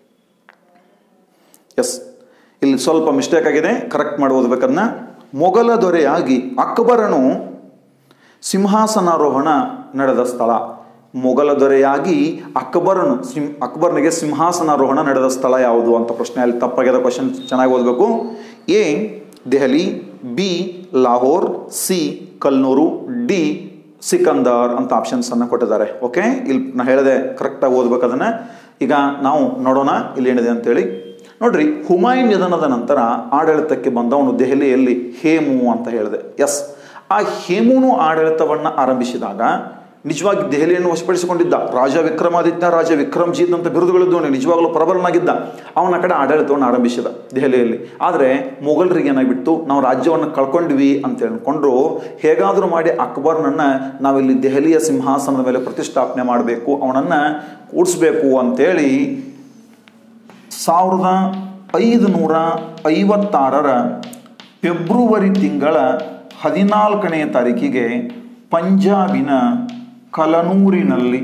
ಎಸ್ ಇಲ್ಲಿ ಸ್ವಲ್ಪ ಮಿಸ್ಟೇಕ್ ಆಗಿದೆ ಕರೆಕ್ಟ್ ಮಾಡಿ ಓದಬೇಕನ್ನ ಮೊಘಲ ದೊರೆಯಾಗಿ ಅಕ್ಬರನು ಸಿಂಹಾಸನಾರೋಹಣ ನಡೆದ ಸ್ಥಳ ಮೊಘಲ ದೊರೆಯಾಗಿ ಅಕ್ಬರನು ಸಿಂ ಅಕ್ಬರ್ನಿಗೆ ಸಿಂಹಾಸನಾರೋಹಣ ನಡೆದ ಸ್ಥಳ ಯಾವುದು ಅಂತ ಪ್ರಶ್ನೆ ಅಲ್ಲಿ ತಪ್ಪಾಗಿದೆ ಕ್ವಶನ್ ಚೆನ್ನಾಗಿ ಓದಬೇಕು A Delhi B Lahore C Kalanaur D Sikandar ಅಂತ ಆಪ್ಷನ್ಸನ್ನು ಕೊಟ್ಟಿದ್ದಾರೆ ಓಕೆ ಇಲ್ಲಿ ನಾ ಹೇಳಿದೆ ಕರೆಕ್ಟಾಗಿ ಓದ್ಬೇಕು ಅದನ್ನು ಈಗ ನಾವು ನೋಡೋಣ ಇಲ್ಲಿ ಏನಿದೆ ಅಂತೇಳಿ ನೋಡ್ರಿ ಹುಮಾಯೂನ್ ನಿಧನದ ನಂತರ ಆಡಳಿತಕ್ಕೆ ಬಂದವನು ದೆಹಲಿಯಲ್ಲಿ ಹೇಮು ಅಂತ ಹೇಳಿದೆ ಎಸ್ ಆ ಹೇಮುನು ಆಡಳಿತವನ್ನು ಆರಂಭಿಸಿದಾಗ ನಿಜವಾಗಿ ದೆಹಲಿಯನ್ನು ವಶಪಡಿಸಿಕೊಂಡಿದ್ದ ರಾಜ ವಿಕ್ರಮಾದಿತ್ಯ ರಾಜ ವಿಕ್ರಮ್ಜೀತ್ ಅಂತ ಬಿರುದುಗಳಿದ್ದವನು ನಿಜವಾಗ್ಲೂ ಪ್ರಬಲನಾಗಿದ್ದ ಅವನ ಕಡೆ ಆಡಳಿತವನ್ನು ಆರಂಭಿಸಿದ ದೆಹಲಿಯಲ್ಲಿ ಆದರೆ ಮೊಘಲರಿಗೆ ಏನಾಗ್ಬಿಟ್ಟು ನಾವು ರಾಜ್ಯವನ್ನು ಕಳ್ಕೊಂಡ್ವಿ ಅಂತ ಹೇಳ್ಕೊಂಡ್ರು ಹೇಗಾದರೂ ಮಾಡಿ ಅಕ್ಬರ್ನನ್ನು ನಾವಿಲ್ಲಿ ದೆಹಲಿಯ ಸಿಂಹಾಸನದ ಮೇಲೆ ಪ್ರತಿಷ್ಠಾಪನೆ ಮಾಡಬೇಕು ಅವನನ್ನು ಕೂಡಿಸ್ಬೇಕು ಅಂತೇಳಿ ಸಾವಿರದ ಐದು ನೂರ ಐವತ್ತಾರರ ಫೆಬ್ರವರಿ ತಿಂಗಳ ಹದಿನಾಲ್ಕನೇ ತಾರೀಕಿಗೆ ಪಂಜಾಬಿನ ಕಲನೂರಿನಲ್ಲಿ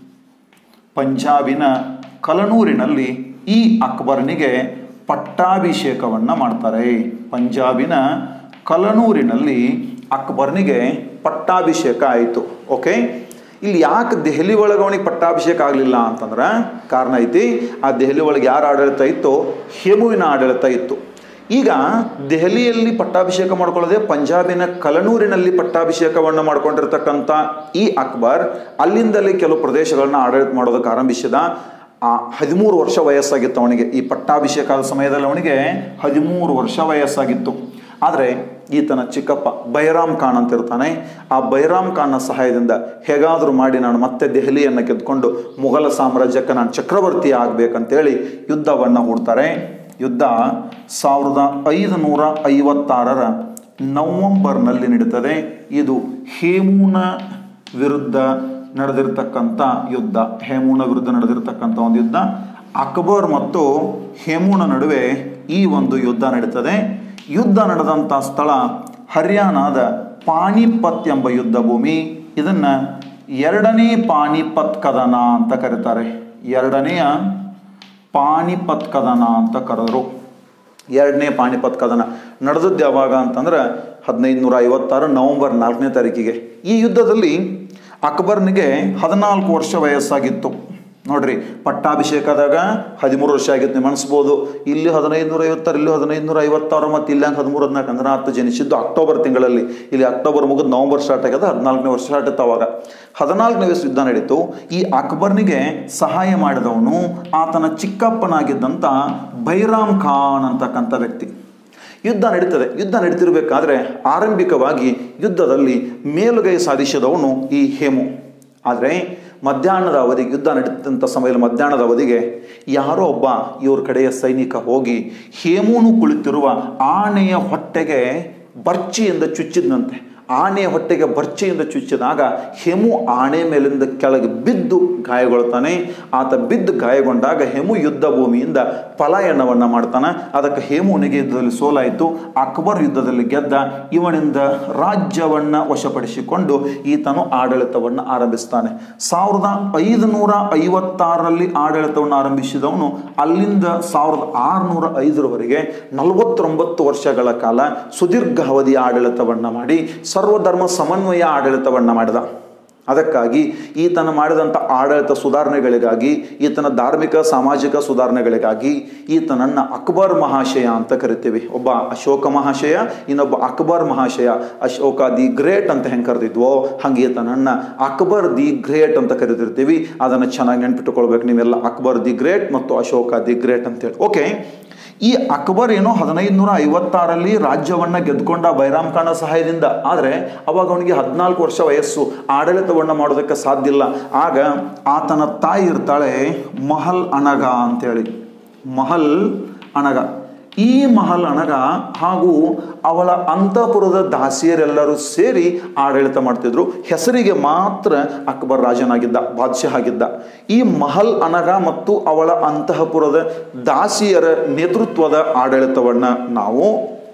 ಪಂಜಾಬಿನ ಕಲನೂರಿನಲ್ಲಿ ಈ ಅಕ್ಬರನಿಗೆ ಪಟ್ಟಾಭಿಷೇಕವನ್ನು ಮಾಡ್ತಾರೆ ಪಂಜಾಬಿನ ಕಲನೂರಿನಲ್ಲಿ ಅಕ್ಬರ್ನಿಗೆ ಪಟ್ಟಾಭಿಷೇಕ ಆಯಿತು ಓಕೆ ಇಲ್ಲಿ ಯಾಕೆ ದೆಹಲಿ ಒಳಗೆ ಅವನಿಗೆ ಪಟ್ಟಾಭಿಷೇಕ ಆಗಲಿಲ್ಲ ಅಂತಂದ್ರೆ ಕಾರಣ ಐತಿ ಆ ದೆಹಲಿ ಒಳಗೆ ಯಾರು ಆಡಳಿತ ಇತ್ತೋ ಹೇಮುವಿನ ಆಡಳಿತ ಇತ್ತು ಈಗ ದೆಹಲಿಯಲ್ಲಿ ಪಟ್ಟಾಭಿಷೇಕ ಮಾಡ್ಕೊಳ್ಳೋದೆ ಪಂಜಾಬಿನ ಕಲನೂರಿನಲ್ಲಿ ಪಟ್ಟಾಭಿಷೇಕವನ್ನು ಮಾಡ್ಕೊಂಡಿರ್ತಕ್ಕಂಥ ಈ ಅಕ್ಬರ್ ಅಲ್ಲಿಂದಲೇ ಕೆಲವು ಪ್ರದೇಶಗಳನ್ನ ಆಡಳಿತ ಮಾಡೋದಕ್ಕೆ ಆರಂಭಿಸಿದ ಆ ಹದಿಮೂರು ವರ್ಷ ವಯಸ್ಸಾಗಿತ್ತು ಅವನಿಗೆ ಈ ಪಟ್ಟಾಭಿಷೇಕ ಆದ ಸಮಯದಲ್ಲಿ ಅವನಿಗೆ ಹದಿಮೂರು ವರ್ಷ ವಯಸ್ಸಾಗಿತ್ತು ಆದರೆ ಈತನ ಚಿಕ್ಕಪ್ಪ ಬೈರಾಮ್ ಖಾನ್ ಅಂತ ಇರ್ತಾನೆ ಆ ಬೈರಾಮ್ ಖಾನ್ನ ಸಹಾಯದಿಂದ ಹೇಗಾದರೂ ಮಾಡಿ ನಾನು ಮತ್ತೆ ದೆಹಲಿಯನ್ನು ಗೆದ್ದುಕೊಂಡು ಮುಘಲ ಸಾಮ್ರಾಜ್ಯಕ್ಕೆ ನಾನು ಚಕ್ರವರ್ತಿ ಆಗಬೇಕಂತೇಳಿ ಯುದ್ಧವನ್ನು ಹೂಡ್ತಾರೆ ಯುದ್ಧ ಸಾವಿರದ ಐದು ನೂರ ಐವತ್ತಾರರ ನವೆಂಬರ್ನಲ್ಲಿ ನಡೀತದೆ ಇದು ಹೇಮೂನ ವಿರುದ್ಧ ನಡೆದಿರ್ತಕ್ಕಂಥ ಯುದ್ಧ ಹೇಮೂನ ವಿರುದ್ಧ ನಡೆದಿರ್ತಕ್ಕಂಥ ಒಂದು ಯುದ್ಧ ಅಕ್ಬರ್ ಮತ್ತು ಹೇಮೂನ ನಡುವೆ ಈ ಒಂದು ಯುದ್ಧ ನಡೀತದೆ ಯುದ್ಧ ನಡೆದಂಥ ಸ್ಥಳ ಹರಿಯಾಣದ ಪಾಣಿಪತ್ ಎಂಬ ಯುದ್ಧ ಭೂಮಿ ಇದನ್ನ ಎರಡನೇ ಪಾಣಿಪತ್ ಕದನ ಅಂತ ಕರೀತಾರೆ ಎರಡನೆಯ ಪಾಣಿಪತ್ ಕದನ ಅಂತ ಕರೆದರು ಎರಡನೇ ಪಾಣಿಪತ್ ಕದನ ನಡೆದದ್ದು ಯಾವಾಗ ಅಂತಂದ್ರೆ ಹದಿನೈದು ನೂರ ಐವತ್ತಾರು ನವೆಂಬರ್ ನಾಲ್ಕನೇ ತಾರೀಕಿಗೆ ಈ ಯುದ್ಧದಲ್ಲಿ ಅಕ್ಬರ್ನಿಗೆ ಹದಿನಾಲ್ಕು ವರ್ಷ ವಯಸ್ಸಾಗಿತ್ತು ನೋಡ್ರಿ ಪಟ್ಟಾಭಿಷೇಕದಾಗ ಹದಿಮೂರು ವರ್ಷ ಆಗಿತ್ತು ನೀವು ಅನಿಸ್ಬೋದು ಇಲ್ಲಿ ಹದಿನೈದು ನೂರ ಐವತ್ತಾರು ಇಲ್ಲಿ ಹದಿನೈದು ನೂರ ಐವತ್ತಾರು ಮತ್ತು ಇಲ್ಲಿ ಹಂಗೆ ಹದಿಮೂರು ಹದಿನಾಲ್ಕು ಅಂದ್ರೆ ಹತ್ತು ಜನಿಸಿದ್ದು ಅಕ್ಟೋಬರ್ ತಿಂಗಳಲ್ಲಿ ಇಲ್ಲಿ ಅಕ್ಟೋಬರ್ ಮುಗಿದು ನವಂಬರ್ ಸ್ಟಾರ್ಟ್ ಆಗ್ಯದ ಹದಿನಾಲ್ಕನೇ ವರ್ಷ ಸ್ಟಾರ್ಟ್ ಇತ್ತು ಅವಾಗ ಹದಿನಾಲ್ಕನೇ ವಯಸ್ಸು ಯುದ್ಧ ನಡೀತು ಈ ಅಕ್ಬರ್ನಿಗೆ ಸಹಾಯ ಮಾಡಿದವನು ಆತನ ಚಿಕ್ಕಪ್ಪನಾಗಿದ್ದಂಥ ಬೈರಾಮ್ ಖಾನ್ ಅಂತಕ್ಕಂಥ ವ್ಯಕ್ತಿ ಯುದ್ಧ ನಡೀತದೆ ಯುದ್ಧ ನಡೀತಿರ್ಬೇಕಾದ್ರೆ ಆರಂಭಿಕವಾಗಿ ಯುದ್ಧದಲ್ಲಿ ಮೇಲುಗೈ ಸಾಧಿಸಿದವನು ಈ ಹೇಮು ಆದರೆ ಮಧ್ಯಾಹ್ನದ ಅವಧಿಗೆ ಯುದ್ಧ ನಡೀತಂಥ ಸಮಯದಲ್ಲಿ ಮಧ್ಯಾಹ್ನದ ಅವಧಿಗೆ ಯಾರೋ ಒಬ್ಬ ಇವ್ರ ಕಡೆಯ ಸೈನಿಕ ಹೋಗಿ ಹೇಮೂನು ಕುಳಿತಿರುವ ಆನೆಯ ಹೊಟ್ಟೆಗೆ ಬರ್ಚಿಯಿಂದ ಚುಚ್ಚಿದ್ನಂತೆ ಆನೆಯ ಹೊಟ್ಟೆಗೆ ಬರ್ಚಿಯಿಂದ ಚುಚ್ಚಿದಾಗ ಹೆಮು ಆಣೆ ಮೇಲಿಂದ ಕೆಳಗೆ ಬಿದ್ದು ಗಾಯಗೊಳ್ತಾನೆ ಆತ ಬಿದ್ದು ಗಾಯಗೊಂಡಾಗ ಹೆಮು ಯುದ್ಧ ಭೂಮಿಯಿಂದ ಪಲಾಯನವನ್ನು ಮಾಡ್ತಾನೆ ಅದಕ್ಕೆ ಹೇಮುನಿಗೆ ಯುದ್ಧದಲ್ಲಿ ಸೋಲಾಯಿತು ಅಕ್ಬರ್ ಯುದ್ಧದಲ್ಲಿ ಗೆದ್ದ ಇವನಿಂದ ರಾಜ್ಯವನ್ನು ವಶಪಡಿಸಿಕೊಂಡು ಈತನು ಆಡಳಿತವನ್ನು ಆರಂಭಿಸ್ತಾನೆ ಸಾವಿರದ ಐದುನೂರ ಐವತ್ತಾರರಲ್ಲಿ ಆಡಳಿತವನ್ನು ಆರಂಭಿಸಿದವನು ಅಲ್ಲಿಂದ ಸಾವಿರದ ಆರುನೂರ ಐದರವರೆಗೆ ನಲವತ್ತೊಂಬತ್ತು ವರ್ಷಗಳ ಕಾಲ ಸುದೀರ್ಘ ಅವಧಿಯ ಆಡಳಿತವನ್ನು ಮಾಡಿ ಸರ್ವಧರ್ಮ ಸಮನ್ವಯ ಆಡಳಿತವನ್ನು ಮಾಡಿದ ಅದಕ್ಕಾಗಿ ಈತನ ಮಾಡಿದಂಥ ಆಡಳಿತ ಸುಧಾರಣೆಗಳಿಗಾಗಿ ಈತನ ಧಾರ್ಮಿಕ ಸಾಮಾಜಿಕ ಸುಧಾರಣೆಗಳಿಗಾಗಿ ಈತನನ್ನು ಅಕ್ಬರ್ ಮಹಾಶಯ ಅಂತ ಕರಿತೀವಿ ಒಬ್ಬ ಅಶೋಕ ಮಹಾಶಯ ಇನ್ನೊಬ್ಬ ಅಕ್ಬರ್ ಮಹಾಶಯ ಅಶೋಕ ದಿ ಗ್ರೇಟ್ ಅಂತ ಹೆಂಗೆ ಕರೆದಿದ್ವೋ ಹಂಗೆ ಈತನನ್ನು ಅಕ್ಬರ್ ದಿ ಗ್ರೇಟ್ ಅಂತ ಕರೆದಿರ್ತೀವಿ ಅದನ್ನು ಚೆನ್ನಾಗಿ ನೆನ್ಪಿಟ್ಟುಕೊಳ್ಬೇಕು ನೀವೆಲ್ಲ ಅಕ್ಬರ್ ದಿ ಗ್ರೇಟ್ ಮತ್ತು ಅಶೋಕ ದಿ ಗ್ರೇಟ್ ಅಂತೇಳಿ ಓಕೆ ಈ ಅಕ್ಬರ್ ಏನೋ ಹದಿನೈದು ನೂರ ಐವತ್ತಾರಲ್ಲಿ ರಾಜ್ಯವನ್ನು ಗೆದ್ದುಕೊಂಡ ಬೈರಾಮ್ ಖಾನ ಸಹಾಯದಿಂದ ಆದರೆ ಅವಾಗ ಅವನಿಗೆ ಹದಿನಾಲ್ಕು ವರ್ಷ ವಯಸ್ಸು ಆಡಳಿತವನ್ನು ಮಾಡೋದಕ್ಕೆ ಸಾಧ್ಯ ಇಲ್ಲ ಆಗ ಆತನ ತಾಯಿ ಇರ್ತಾಳೆ ಮಹಲ್ ಅನಗ ಅಂತೇಳಿ ಮಹಲ್ ಅನಗ ಈ ಮಹಲ್ ಅನಗ ಹಾಗೂ ಅವಳ ಅಂತಃಪುರದ ದಾಸಿಯರೆಲ್ಲರೂ ಸೇರಿ ಆಡಳಿತ ಮಾಡ್ತಿದ್ರು ಹೆಸರಿಗೆ ಮಾತ್ರ ಅಕ್ಬರ್ ರಾಜನಾಗಿದ್ದ ಬಾದ್ಶಾಹ ಆಗಿದ್ದ ಈ ಮಹಲ್ ಅನಗ ಮತ್ತು ಅವಳ ಅಂತಃಪುರದ ದಾಸಿಯರ ನೇತೃತ್ವದ ಆಡಳಿತವನ್ನು ನಾವು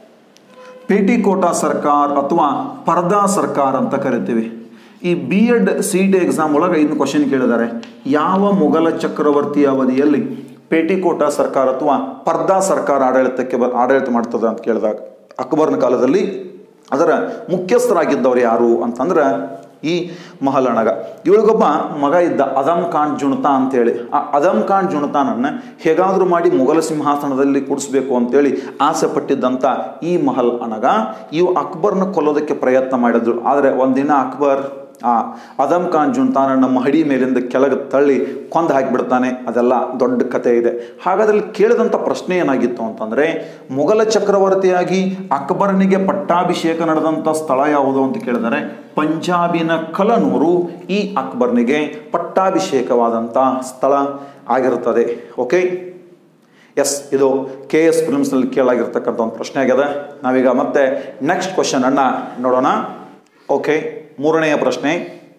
ಪೇಟಿಕೋಟಾ ಸರ್ಕಾರ ಅಥವಾ ಪರ್ದಾ ಸರ್ಕಾರ ಅಂತ ಕರಿತೀವಿ ಈ B Ed C T exam ಒಳಗೆ ಇನ್ನು ಕ್ವಶನ್ ಕೇಳಿದ್ದಾರೆ ಯಾವ ಮೊಘಲ ಚಕ್ರವರ್ತಿಯ ಅವಧಿಯಲ್ಲಿ ಪೇಟಿಕೋಟಾ ಸರ್ಕಾರ ಅಥವಾ ಪರ್ದಾ ಸರ್ಕಾರ ಆಡಳಿತಕ್ಕೆ ಬ ಆಡಳಿತ ಮಾಡ್ತದೆ ಅಂತ ಕೇಳಿದಾಗ ಅಕ್ಬರ್ನ ಕಾಲದಲ್ಲಿ ಅದರ ಮುಖ್ಯಸ್ಥರಾಗಿದ್ದವ್ರು ಯಾರು ಅಂತಂದ್ರೆ ಈ ಮಹಲಣಗ ಇವಳಿಗೊಬ್ಬ ಮಗ ಇದ್ದ ಅದಮ್ ಖಾನ್ ಜುಣ್ತಾ ಅಂತೇಳಿ ಆ ಅದಮ್ ಖಾನ್ ಜುಣ್ತಾನನ್ನು ಹೇಗಾದರೂ ಮಾಡಿ ಮೊಘಲ ಸಿಂಹಾಸನದಲ್ಲಿ ಕೂಡಿಸ್ಬೇಕು ಅಂತೇಳಿ ಆಸೆ ಪಟ್ಟಿದ್ದಂಥ ಈ ಮಹಲ್ ಅನಗ ಇವು ಅಕ್ಬರ್ನ ಕೊಲ್ಲೋದಕ್ಕೆ ಪ್ರಯತ್ನ ಮಾಡಿದ್ರು ಆದರೆ ಒಂದಿನ ಅಕ್ಬರ್ ಆ ಅದಮ್ ಖಾನ್ ಜುಣ್ತಾನನ್ನ ಮಹಡಿ ಮೇಲಿಂದ ಕೆಳಗೆ ತಳ್ಳಿ ಕೊಂದು ಹಾಕಿಬಿಡ್ತಾನೆ ಅದೆಲ್ಲ ದೊಡ್ಡ ಕತೆ ಇದೆ ಹಾಗಾದ್ರೆ ಕೇಳಿದಂಥ ಪ್ರಶ್ನೆ ಏನಾಗಿತ್ತು ಅಂತಂದರೆ ಮೊಘಲ ಚಕ್ರವರ್ತಿಯಾಗಿ ಅಕ್ಬರನಿಗೆ ಪಟ್ಟಾಭಿಷೇಕ ನಡೆದಂಥ ಸ್ಥಳ ಯಾವುದು ಅಂತ ಕೇಳಿದರೆ ಪಂಜಾಬಿನ ಕಲನೂರು ಈ ಅಕ್ಬರ್ನಿಗೆ ಪಟ್ಟಾಭಿಷೇಕವಾದಂಥ ಸ್ಥಳ ಆಗಿರುತ್ತದೆ ಓಕೆ ಎಸ್ ಇದು ಕೆ ಎಸ್ ಫಿಲ್ಮ್ಸ್ನಲ್ಲಿ ಕೇಳಾಗಿರ್ತಕ್ಕಂಥ ಒಂದು ಪ್ರಶ್ನೆ ಆಗ್ಯದ ನಾವೀಗ ಮತ್ತೆ ನೆಕ್ಸ್ಟ್ ಕ್ವಶನ್ ಅನ್ನ ನೋಡೋಣ ಓಕೆ ಮೂರನೆಯ ಪ್ರಶ್ನೆ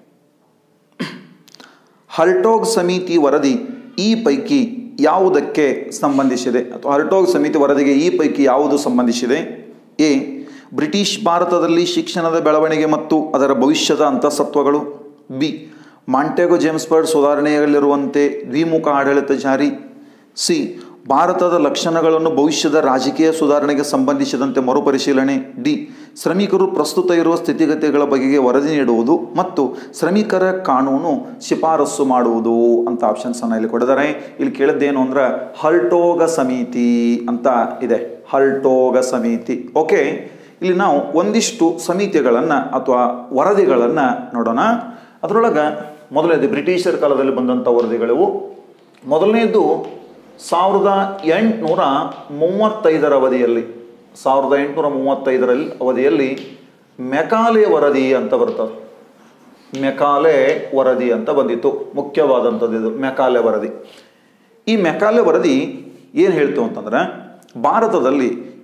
ಹರ್ಟೋಗ್ ಸಮಿತಿ ವರದಿ ಈ ಪೈಕಿ ಯಾವುದಕ್ಕೆ ಸಂಬಂಧಿಸಿದೆ ಅಥವಾ ಹರ್ಟೋಗ್ ಸಮಿತಿ ವರದಿಗೆ ಈ ಪೈಕಿ ಯಾವುದು ಸಂಬಂಧಿಸಿದೆ ಎ ಬ್ರಿಟಿಷ್ ಭಾರತದಲ್ಲಿ ಶಿಕ್ಷಣದ ಬೆಳವಣಿಗೆ ಮತ್ತು ಅದರ ಭವಿಷ್ಯದ ಅಂತಸತ್ವಗಳು ಬಿ ಮಾಂಟೆಗೊ ಜೇಮ್ಸ್ಬರ್ಡ್ ಸುಧಾರಣೆಯಲ್ಲಿರುವಂತೆ ದ್ವಿಮುಖ ಆಡಳಿತ ಜಾರಿ ಸಿ ಭಾರತದ ಲಕ್ಷಣಗಳನ್ನು ಭವಿಷ್ಯದ ರಾಜಕೀಯ ಸುಧಾರಣೆಗೆ ಸಂಬಂಧಿಸಿದಂತೆ ಮರುಪರಿಶೀಲನೆ ಡಿ ಶ್ರಮಿಕರು ಪ್ರಸ್ತುತ ಇರುವ ಸ್ಥಿತಿಗತಿಗಳ ಬಗೆಗೆ ವರದಿ ನೀಡುವುದು ಮತ್ತು ಶ್ರಮಿಕರ ಕಾನೂನು ಶಿಫಾರಸು ಮಾಡುವುದು ಅಂತ ಆಪ್ಷನ್ಸನ್ನು ಇಲ್ಲಿ ಕೊಡಿದ್ದಾರೆ ಇಲ್ಲಿ ಕೇಳಿದ್ದೇನು ಅಂದ್ರೆ ಹಲ್ಟೋಗ ಸಮಿತಿ ಅಂತ ಇದೆ ಹಲ್ಟೋಗ ಸಮಿತಿ ಓಕೆ ಇಲ್ಲಿ ನಾವು ಒಂದಿಷ್ಟು ಸಮಿತಿಗಳನ್ನು ಅಥವಾ ವರದಿಗಳನ್ನು ನೋಡೋಣ ಅದರೊಳಗೆ ಮೊದಲನೇದು ಬ್ರಿಟಿಷರ ಕಾಲದಲ್ಲಿ ಬಂದಂಥ ವರದಿಗಳಿವು ಮೊದಲನೇದು ಸಾವಿರದ ಎಂಟುನೂರ ಮೂವತ್ತೈದರ ಅವಧಿಯಲ್ಲಿ ಸಾವಿರದ ಎಂಟುನೂರ ಮೂವತ್ತೈದರಲ್ಲಿ ಅವಧಿಯಲ್ಲಿ ಮೆಕಾಲೆ ವರದಿ ಅಂತ ಬರ್ತದೆ ಮೆಕಾಲೆ ವರದಿ ಅಂತ ಬಂದಿತ್ತು ಮುಖ್ಯವಾದಂಥದ್ದು ಇದು ಮೆಕಾಲೆ ವರದಿ ಈ ಮೆಕಾಲೆ ವರದಿ ಏನು ಹೇಳ್ತು ಅಂತಂದ್ರೆ ಭಾರತದಲ್ಲಿ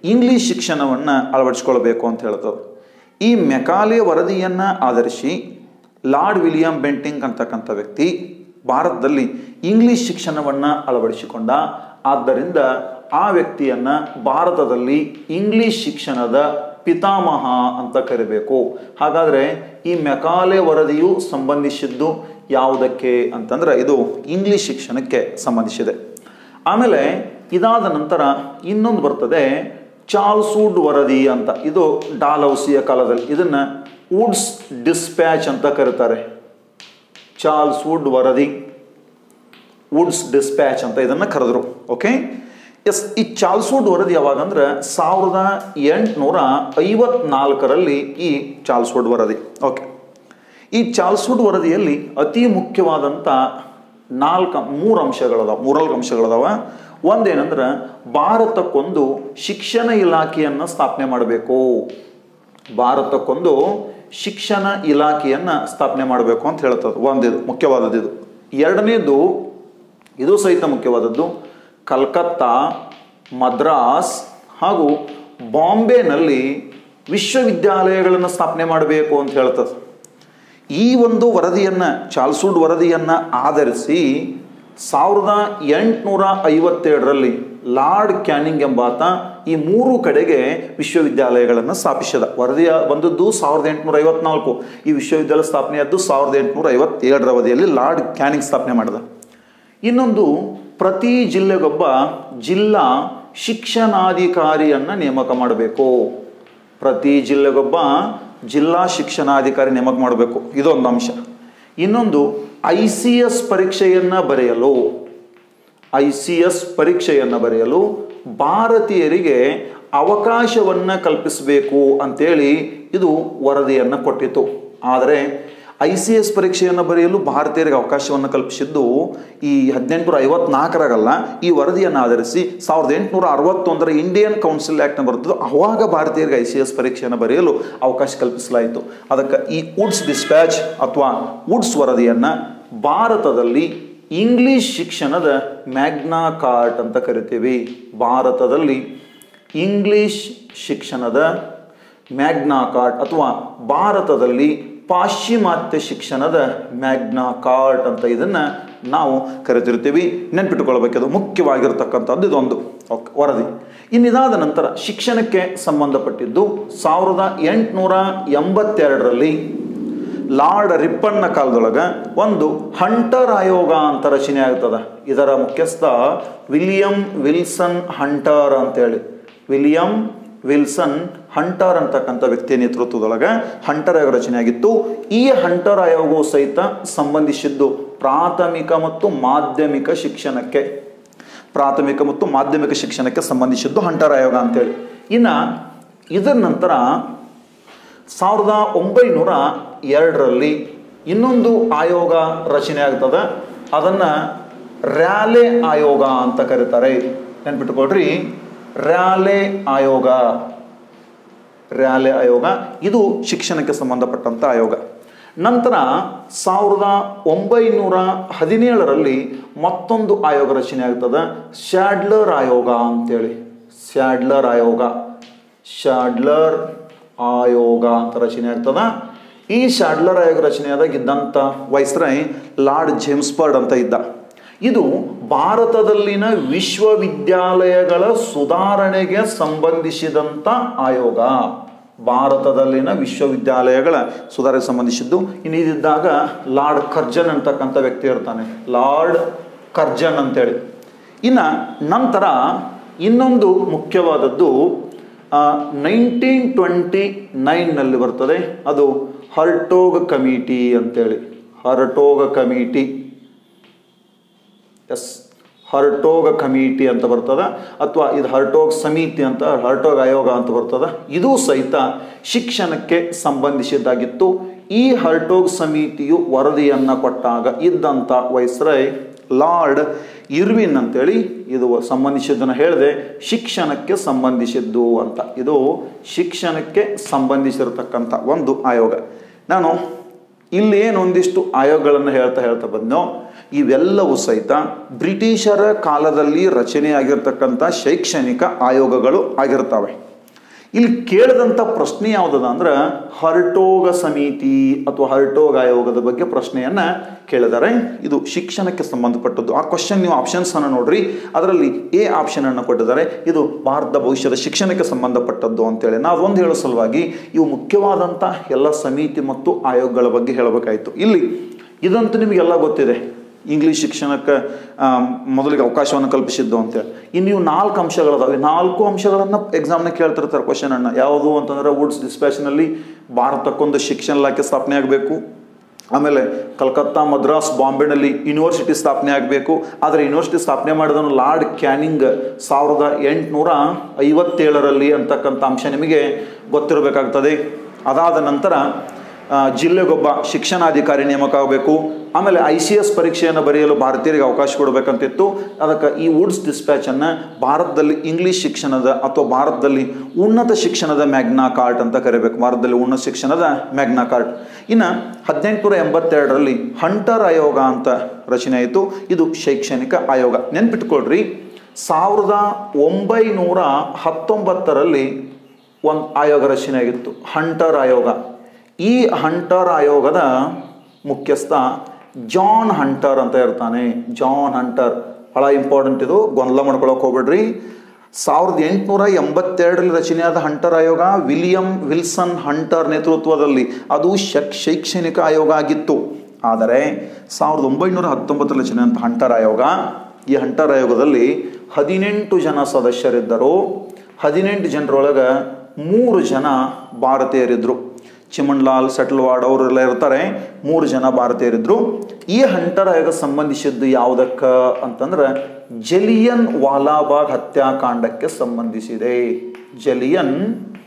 ಇಂಗ್ಲಿಷ್ ಶಿಕ್ಷಣವನ್ನು ಅಳವಡಿಸ್ಕೊಳ್ಬೇಕು ಅಂತ ಹೇಳ್ತದೆ ಈ ಮೆಕಾಲೆ ವರದಿಯನ್ನು ಆಧರಿಸಿ ಲಾರ್ಡ್ ವಿಲಿಯಂ ಬೆಂಟಿಂಗ್ ಅಂತಕ್ಕಂಥ ವ್ಯಕ್ತಿ ಭಾರತದಲ್ಲಿ ಇಂಗ್ಲಿಷ್ ಶಿಕ್ಷಣವನ್ನು ಅಳವಡಿಸಿಕೊಂಡ ಆದ್ದರಿಂದ ಆ ವ್ಯಕ್ತಿಯನ್ನು ಭಾರತದಲ್ಲಿ ಇಂಗ್ಲಿಷ್ ಶಿಕ್ಷಣದ ಪಿತಾಮಹ ಅಂತ ಕರಿಬೇಕು ಹಾಗಾದರೆ ಈ ಮೆಕಾಲೆ ವರದಿಯು ಸಂಬಂಧಿಸಿದ್ದು ಯಾವುದಕ್ಕೆ ಅಂತಂದ್ರೆ ಇದು ಇಂಗ್ಲಿಷ್ ಶಿಕ್ಷಣಕ್ಕೆ ಸಂಬಂಧಿಸಿದೆ ಆಮೇಲೆ ಇದಾದ ನಂತರ ಇನ್ನೊಂದು ಬರ್ತದೆ ಚಾರ್ಲ್ಸ್ವುಡ್ ವರದಿ ಅಂತ ಇದು ಡಾಲೌಸಿಯ ಕಾಲದಲ್ಲಿ ಇದನ್ನು ವುಡ್ಸ್ ಡಿಸ್ಪ್ಯಾಚ್ ಅಂತ ಕರೀತಾರೆ ಚಾರ್ಲ್ಸ್ ವುಡ್ ವರದಿ ವುಡ್ಸ್ ಡಿಸ್ಪ್ಯಾಚ್ ಅಂತ ಇದನ್ನು ಕರೆದ್ರು ಓಕೆ ಎಸ್ ಈ ಚಾರ್ಲ್ಸ್ ವುಡ್ ವರದಿ ಯಾವಾಗ ಅಂದ್ರೆ ಸಾವಿರದ ಎಂಟುನೂರ ಐವತ್ನಾಲ್ಕರಲ್ಲಿ ಈ ಚಾರ್ಲ್ಸ್ ವುಡ್ ವರದಿ ಓಕೆ ಈ ಚಾರ್ಲ್ಸ್ ವುಡ್ ವರದಿಯಲ್ಲಿ ಅತಿ ಮುಖ್ಯವಾದಂಥ ನಾಲ್ಕು ಮೂರು ಅಂಶಗಳದಾವ ಮೂರ್ನಾಲ್ಕು ಅಂಶಗಳದಾವ ಒಂದೇನಂದ್ರೆ ಭಾರತಕ್ಕೊಂದು ಶಿಕ್ಷಣ ಇಲಾಖೆಯನ್ನು ಸ್ಥಾಪನೆ ಮಾಡಬೇಕು ಭಾರತಕ್ಕೊಂದು ಶಿಕ್ಷಣ ಇಲಾಖೆಯನ್ನು ಸ್ಥಾಪನೆ ಮಾಡಬೇಕು ಅಂತ ಹೇಳ್ತದೆ ಒಂದಿದು ಮುಖ್ಯವಾದದ್ದು ಇದು ಎರಡನೇದು ಇದು ಸಹಿತ ಮುಖ್ಯವಾದದ್ದು ಕಲ್ಕತ್ತಾ ಮದ್ರಾಸ್ ಹಾಗೂ ಬಾಂಬೆನಲ್ಲಿ ವಿಶ್ವವಿದ್ಯಾಲಯಗಳನ್ನು ಸ್ಥಾಪನೆ ಮಾಡಬೇಕು ಅಂತ ಹೇಳ್ತದೆ ಈ ಒಂದು ವರದಿಯನ್ನು ಚಾಲ್ಸೂಡ್ ವರದಿಯನ್ನು ಆಧರಿಸಿ ಸಾವಿರದ ಎಂಟುನೂರ ಐವತ್ತೇಳರಲ್ಲಿ ಲಾರ್ಡ್ ಕ್ಯಾನಿಂಗ್ ಎಂಬಾತ ಈ ಮೂರು ಕಡೆಗೆ ವಿಶ್ವವಿದ್ಯಾಲಯಗಳನ್ನು ಸ್ಥಾಪಿಸಿದ ವರದಿಯ ಬಂದದ್ದು ಸಾವಿರದ ಎಂಟುನೂರ ಐವತ್ನಾಲ್ಕು ಈ ವಿಶ್ವವಿದ್ಯಾಲಯ ಸ್ಥಾಪನೆಯಾದ್ದು ಸಾವಿರದ ಎಂಟುನೂರ ಐವತ್ತೇಳರ ಅವಧಿಯಲ್ಲಿ ಲಾರ್ಡ್ ಕ್ಯಾನಿಂಗ್ ಸ್ಥಾಪನೆ ಮಾಡಿದ ಇನ್ನೊಂದು ಪ್ರತಿ ಜಿಲ್ಲೆಗೊಬ್ಬ ಜಿಲ್ಲಾ ಶಿಕ್ಷಣಾಧಿಕಾರಿಯನ್ನು ನೇಮಕ ಮಾಡಬೇಕು ಪ್ರತಿ ಜಿಲ್ಲೆಗೊಬ್ಬ ಜಿಲ್ಲಾ ಶಿಕ್ಷಣಾಧಿಕಾರಿ ನೇಮಕ ಮಾಡಬೇಕು ಇದೊಂದು ಅಂಶ ಇನ್ನೊಂದು ಐ ಸಿ ಎಸ್ ಪರೀಕ್ಷೆಯನ್ನು ಬರೆಯಲು ಐ ಸಿ ಎಸ್ ಪರೀಕ್ಷೆಯನ್ನು ಬರೆಯಲು ಭಾರತೀಯರಿಗೆ ಅವಕಾಶವನ್ನು ಕಲ್ಪಿಸಬೇಕು ಅಂತೇಳಿ ಇದು ವರದಿಯನ್ನು ಕೊಟ್ಟಿತು ಆದರೆ ಐ ಸಿ ಎಸ್ ಪರೀಕ್ಷೆಯನ್ನು ಬರೆಯಲು ಭಾರತೀಯರಿಗೆ ಅವಕಾಶವನ್ನು ಕಲ್ಪಿಸಿದ್ದು ಈ ಹದಿನೆಂಟುನೂರ ಐವತ್ನಾಲ್ಕರಾಗಲ್ಲ ಈ ವರದಿಯನ್ನು ಆಧರಿಸಿ ಸಾವಿರದ ಎಂಟುನೂರ ಅರವತ್ತೊಂದರ ಇಂಡಿಯನ್ ಕೌನ್ಸಿಲ್ ಆ್ಯಕ್ಟ್ನ ಬರ್ತದೆ ಅವಾಗ ಭಾರತೀಯರಿಗೆ ಐ ಸಿ ಎಸ್ ಪರೀಕ್ಷೆಯನ್ನು ಬರೆಯಲು ಅವಕಾಶ ಕಲ್ಪಿಸಲಾಯಿತು ಅದಕ್ಕೆ ಈ ವುಡ್ಸ್ ಡಿಸ್ಪ್ಯಾಚ್ ಅಥವಾ ವುಡ್ಸ್ ವರದಿಯನ್ನು ಭಾರತದಲ್ಲಿ ಇಂಗ್ಲಿಷ್ ಶಿಕ್ಷಣದ ಮ್ಯಾಗ್ನಾ ಕಾರ್ಟ್ ಅಂತ ಕರಿತೀವಿ ಭಾರತದಲ್ಲಿ ಇಂಗ್ಲಿಷ್ ಶಿಕ್ಷಣದ ಮ್ಯಾಗ್ನಾ ಕಾರ್ಟ್ ಅಥವಾ ಭಾರತದಲ್ಲಿ ಪಾಶ್ಚಿಮಾತ್ಯ ಶಿಕ್ಷಣದ ಮ್ಯಾಗ್ನಾ ಕಾರ್ಟ್ ಅಂತ ಇದನ್ನು ನಾವು ಕರೆತಿರ್ತೀವಿ ನೆನ್ಪಿಟ್ಟುಕೊಳ್ಬೇಕದು ಮುಖ್ಯವಾಗಿರ್ತಕ್ಕಂಥದ್ದು ಇದೊಂದು ಓಕೆ ವರದಿ ಇನ್ನಿದಾದ ನಂತರ ಶಿಕ್ಷಣಕ್ಕೆ ಸಂಬಂಧಪಟ್ಟಿದ್ದು ಸಾವಿರದ ಎಂಟುನೂರ ಎಂಬತ್ತೆರಡರಲ್ಲಿ ಲಾರ್ಡ್ ರಿಪ್ಪನ್ನ ಕಾಲದೊಳಗೆ ಒಂದು ಹಂಟರ್ ಆಯೋಗ ಅಂತ ರಚನೆ ಆಗ್ತದ ಇದರ ಮುಖ್ಯಸ್ಥ ವಿಲಿಯಂ ವಿಲ್ಸನ್ ಹಂಟರ್ ಅಂತೇಳಿ ವಿಲಿಯಂ ವಿಲ್ಸನ್ ಹಂಟರ್ ಅಂತಕ್ಕಂಥ ವ್ಯಕ್ತಿಯ ನೇತೃತ್ವದೊಳಗೆ ಹಂಟರ್ ಆಯೋಗ ರಚನೆ ಆಗಿತ್ತು ಈ ಹಂಟರ್ ಆಯೋಗವು ಸಹಿತ ಸಂಬಂಧಿಸಿದ್ದು ಪ್ರಾಥಮಿಕ ಮತ್ತು ಮಾಧ್ಯಮಿಕ ಶಿಕ್ಷಣಕ್ಕೆ ಪ್ರಾಥಮಿಕ ಮತ್ತು ಮಾಧ್ಯಮಿಕ ಶಿಕ್ಷಣಕ್ಕೆ ಸಂಬಂಧಿಸಿದ್ದು ಹಂಟರ್ ಆಯೋಗ ಅಂತೇಳಿ ಇನ್ನು ಇದರ ನಂತರ ಸಾವಿರದ ಒಂಬೈನೂರ ಎರಡರಲ್ಲಿ ಇನ್ನೊಂದು ಆಯೋಗ ರಚನೆ ಆಗ್ತದೆ ಅದನ್ನು ರ್ಯಾಲೆ ಆಯೋಗ ಅಂತ ಕರೀತಾರೆ ನೆನ್ಪಿಟ್ಕೊಳ್ರಿ ರ್ಯಾಲೆ ಆಯೋಗ ರ್ಯಾಲೆ ಆಯೋಗ ಇದು ಶಿಕ್ಷಣಕ್ಕೆ ಸಂಬಂಧಪಟ್ಟಂಥ ಆಯೋಗ ನಂತರ ಸಾವಿರದ ಒಂಬೈನೂರ ಹದಿನೇಳರಲ್ಲಿ ಮತ್ತೊಂದು ಆಯೋಗ ರಚನೆ ಆಗ್ತದೆ ಶ್ಯಾಡ್ಲರ್ ಆಯೋಗ ಅಂತೇಳಿ ಶ್ಯಾಡ್ಲರ್ ಆಯೋಗ ಶ್ಯಾಡ್ಲರ್ ಆಯೋಗ ಅಂತ ರಚನೆ ಆಗ್ತದ ಈ ಶಾಡ್ಲರ್ ಆಯೋಗ ರಚನೆಯಾದಾಗ ಇದ್ದಂಥ ವೈಸ್ರಾಯ್ ಲಾರ್ಡ್ ಜೇಮ್ಸ್ಬರ್ಡ್ ಅಂತ ಇದ್ದ ಇದು ಭಾರತದಲ್ಲಿನ ವಿಶ್ವವಿದ್ಯಾಲಯಗಳ ಸುಧಾರಣೆಗೆ ಸಂಬಂಧಿಸಿದಂಥ ಆಯೋಗ ಭಾರತದಲ್ಲಿನ ವಿಶ್ವವಿದ್ಯಾಲಯಗಳ ಸುಧಾರಣೆಗೆ ಸಂಬಂಧಿಸಿದ್ದು ಇನ್ನು ಇದಿದ್ದಾಗ ಲಾರ್ಡ್ ಕರ್ಜನ್ ಅಂತಕ್ಕಂಥ ವ್ಯಕ್ತಿ ಇರ್ತಾನೆ ಲಾರ್ಡ್ ಕರ್ಜನ್ ಅಂತೇಳಿ ಇನ್ನು ನಂತರ ಇನ್ನೊಂದು ಮುಖ್ಯವಾದದ್ದು ನೈನ್ಟೀನ್ ಟ್ವೆಂಟಿ ನೈನ್ನಲ್ಲಿ ಬರ್ತದೆ ಅದು ಹರ್ಟೋಗ್ ಕಮಿಟಿ ಅಂತೇಳಿ Hartog committee yes Hartog committee ಅಂತ ಬರ್ತದ ಅಥವಾ ಇದು ಹರ್ಟೋಗ್ ಸಮಿತಿ ಅಂತ ಹರ್ಟೋಗ್ ಆಯೋಗ ಅಂತ ಬರ್ತದ ಇದು ಸಹಿತ ಶಿಕ್ಷಣಕ್ಕೆ ಸಂಬಂಧಿಸಿದ್ದಾಗಿತ್ತು ಈ ಹರ್ಟೋಗ್ ಸಮಿತಿಯು ವರದಿಯನ್ನು ಕೊಟ್ಟಾಗ ಇದ್ದಂಥ ವೈಸ್ರಾಯ್ ಲಾರ್ಡ್ ಇರ್ವಿನ್ ಅಂತೇಳಿ ಇದು ಸಂಬಂಧಿಸಿದ್ದನ್ನು ಹೇಳಿದೆ ಶಿಕ್ಷಣಕ್ಕೆ ಸಂಬಂಧಿಸಿದ್ದು ಅಂತ ಇದು ಶಿಕ್ಷಣಕ್ಕೆ ಸಂಬಂಧಿಸಿರತಕ್ಕಂಥ ಒಂದು ಆಯೋಗ ನಾನು ಇಲ್ಲಿ ಏನು ಒಂದಿಷ್ಟು ಆಯೋಗಗಳನ್ನು ಹೇಳ್ತಾ ಹೇಳ್ತಾ ಬಂದೋ ಇವೆಲ್ಲವೂ ಸಹಿತ ಬ್ರಿಟಿಷರ ಕಾಲದಲ್ಲಿ ರಚನೆಯಾಗಿರ್ತಕ್ಕಂಥ ಶೈಕ್ಷಣಿಕ ಆಯೋಗಗಳು ಆಗಿರ್ತವೆ ಇಲ್ಲಿ ಕೇಳಿದಂಥ ಪ್ರಶ್ನೆ ಯಾವುದದ ಅಂದ್ರೆ ಹರ್ಟೋಗ ಸಮಿತಿ ಅಥವಾ ಹರ್ಟೋಗ ಆಯೋಗದ ಬಗ್ಗೆ ಪ್ರಶ್ನೆಯನ್ನ ಕೇಳಿದ್ದಾರೆ ಇದು ಶಿಕ್ಷಣಕ್ಕೆ ಸಂಬಂಧಪಟ್ಟದ್ದು ಆ ಕ್ವಶನ್ ನೀವು ಆಪ್ಷನ್ಸ್ ಅನ್ನು ನೋಡ್ರಿ ಅದರಲ್ಲಿ ಎ ಆಪ್ಷನ್ ಅನ್ನು ಕೊಟ್ಟಿದ್ದಾರೆ ಇದು ಭಾರತದ ಭವಿಷ್ಯದ ಶಿಕ್ಷಣಕ್ಕೆ ಸಂಬಂಧಪಟ್ಟದ್ದು ಅಂತೇಳಿ ನಾವು ಒಂದು ಹೇಳೋ ಸಲುವಾಗಿ ಇವು ಮುಖ್ಯವಾದಂಥ ಎಲ್ಲ ಸಮಿತಿ ಮತ್ತು ಆಯೋಗಗಳ ಬಗ್ಗೆ ಹೇಳಬೇಕಾಯಿತು ಇಲ್ಲಿ ಇದಂತೂ ನಿಮಗೆಲ್ಲ ಗೊತ್ತಿದೆ ಇಂಗ್ಲೀಷ್ ಶಿಕ್ಷಣಕ್ಕೆ ಆ, ಮೊದಲಿಗೆ ಅವಕಾಶವನ್ನು ಕಲ್ಪಿಸಿದ್ದು ಅಂತೇಳಿ ಇನ್ನು ಇವು ನಾಲ್ಕು ಅಂಶಗಳದಾವೆ ನಾಲ್ಕು ಅಂಶಗಳನ್ನು ಎಕ್ಸಾಮ್ನ ಕೇಳ್ತಿರ್ತಾರೆ ಕ್ವಶನ್ ಅನ್ನ ಯಾವುದು ಅಂತಂದ್ರೆ ವುಡ್ಸ್ ಡಿಸ್ಪ್ಯಾಚ್ನಲ್ಲಿ ಭಾರತಕ್ಕೊಂದು ಶಿಕ್ಷಣ ಇಲಾಖೆ ಸ್ಥಾಪನೆ ಆಗಬೇಕು ಆಮೇಲೆ ಕಲ್ಕತ್ತಾ ಮದ್ರಾಸ್ ಬಾಂಬೆನಲ್ಲಿ ಯೂನಿವರ್ಸಿಟಿ ಸ್ಥಾಪನೆ ಆಗಬೇಕು ಆದರೆ ಯೂನಿವರ್ಸಿಟಿ ಸ್ಥಾಪನೆ ಮಾಡಿದನು ಲಾರ್ಡ್ ಕ್ಯಾನಿಂಗ್ ಸಾವಿರದ ಎಂಟುನೂರ ಐವತ್ತೇಳರಲ್ಲಿ ಅಂತಕ್ಕಂಥ ಅಂಶ ನಿಮಗೆ ಗೊತ್ತಿರಬೇಕಾಗ್ತದೆ ಅದಾದ ನಂತರ ಆ, ಜಿಲ್ಲೆಗೊಬ್ಬ ಶಿಕ್ಷಣಾಧಿಕಾರಿ ನೇಮಕ ಆಗಬೇಕು ಆಮೇಲೆ ಐ ಸಿ ಎಸ್ ಪರೀಕ್ಷೆಯನ್ನು ಬರೆಯಲು ಭಾರತೀಯರಿಗೆ ಅವಕಾಶ ಕೊಡಬೇಕಂತಿತ್ತು ಅದಕ್ಕೆ ಈ ವುಡ್ಸ್ ಡಿಸ್ಪ್ಯಾಚನ್ನು ಭಾರತದಲ್ಲಿ ಇಂಗ್ಲಿಷ್ ಶಿಕ್ಷಣದ ಅಥವಾ ಭಾರತದಲ್ಲಿ ಉನ್ನತ ಶಿಕ್ಷಣದ ಮ್ಯಾಗ್ನಾ ಕಾರ್ಟ್ ಅಂತ ಕರಿಬೇಕು ಭಾರತದಲ್ಲಿ ಉನ್ನತ ಶಿಕ್ಷಣದ ಮ್ಯಾಗ್ನಾ ಕಾರ್ಟ್ ಇನ್ನು ಹದಿನೆಂಟುನೂರ ಎಂಬತ್ತೆರಡರಲ್ಲಿ ಹಂಟರ್ ಆಯೋಗ ಅಂತ ರಚನೆ ಆಯಿತು ಇದು ಶೈಕ್ಷಣಿಕ ಆಯೋಗ ನೆನ್ಪಿಟ್ಕೊಳ್ರಿ ಸಾವಿರದ ಒಂಬೈನೂರ ಹತ್ತೊಂಬತ್ತರಲ್ಲಿ ಒಂದು ಆಯೋಗ ರಚನೆ ಆಗಿತ್ತು ಹಂಟರ್ ಆಯೋಗ ಈ ಹಂಟರ್ ಆಯೋಗದ ಮುಖ್ಯಸ್ಥ ಜಾನ್ ಹಂಟರ್ ಅಂತ ಇರ್ತಾನೆ ಜಾನ್ ಹಂಟರ್ ಬಹಳ ಇಂಪಾರ್ಟೆಂಟ್ ಇದು ಗೊಂದಲ ಮಾಡ್ಕೊಳಕ್ ಹೋಗ್ಬೇಡ್ರಿ ಸಾವಿರದ ಎಂಟುನೂರ ಎಂಬತ್ತೆರಡರಲ್ಲಿ ರಚನೆಯಾದ ಹಂಟರ್ ಆಯೋಗ ವಿಲಿಯಂ ವಿಲ್ಸನ್ ಹಂಟರ್ ನೇತೃತ್ವದಲ್ಲಿ ಅದು ಶಕ್ ಶೈಕ್ಷಣಿಕ ಆಯೋಗ ಆಗಿತ್ತು ಆದರೆ ಸಾವಿರದ ಒಂಬೈನೂರ ಹತ್ತೊಂಬತ್ತರಲ್ಲಿ ರಚನೆಯಾದ ಹಂಟರ್ ಆಯೋಗ ಈ ಹಂಟರ್ ಆಯೋಗದಲ್ಲಿ ಹದಿನೆಂಟು ಜನ ಸದಸ್ಯರಿದ್ದರು ಹದಿನೆಂಟು ಜನರೊಳಗೆ ಮೂರು ಜನ ಭಾರತೀಯರಿದ್ದರು ಚಿಮಣ್ಲಾಲ್ ಸೆಟ್ಲ್ವಾಡ್ ಅವರೆಲ್ಲ ಇರ್ತಾರೆ ಮೂರು ಜನ ಭಾರತೀಯರಿದ್ರು ಈ ಹಂಟರ್ ಆಯೋಗ ಸಂಬಂಧಿಸಿದ್ದು ಯಾವುದಕ್ಕ ಅಂತಂದ್ರೆ ಜಲಿಯನ್ ವಾಲಾಬಾಗ್ ಹತ್ಯಾಕಾಂಡಕ್ಕೆ ಸಂಬಂಧಿಸಿದೆ ಜಲಿಯನ್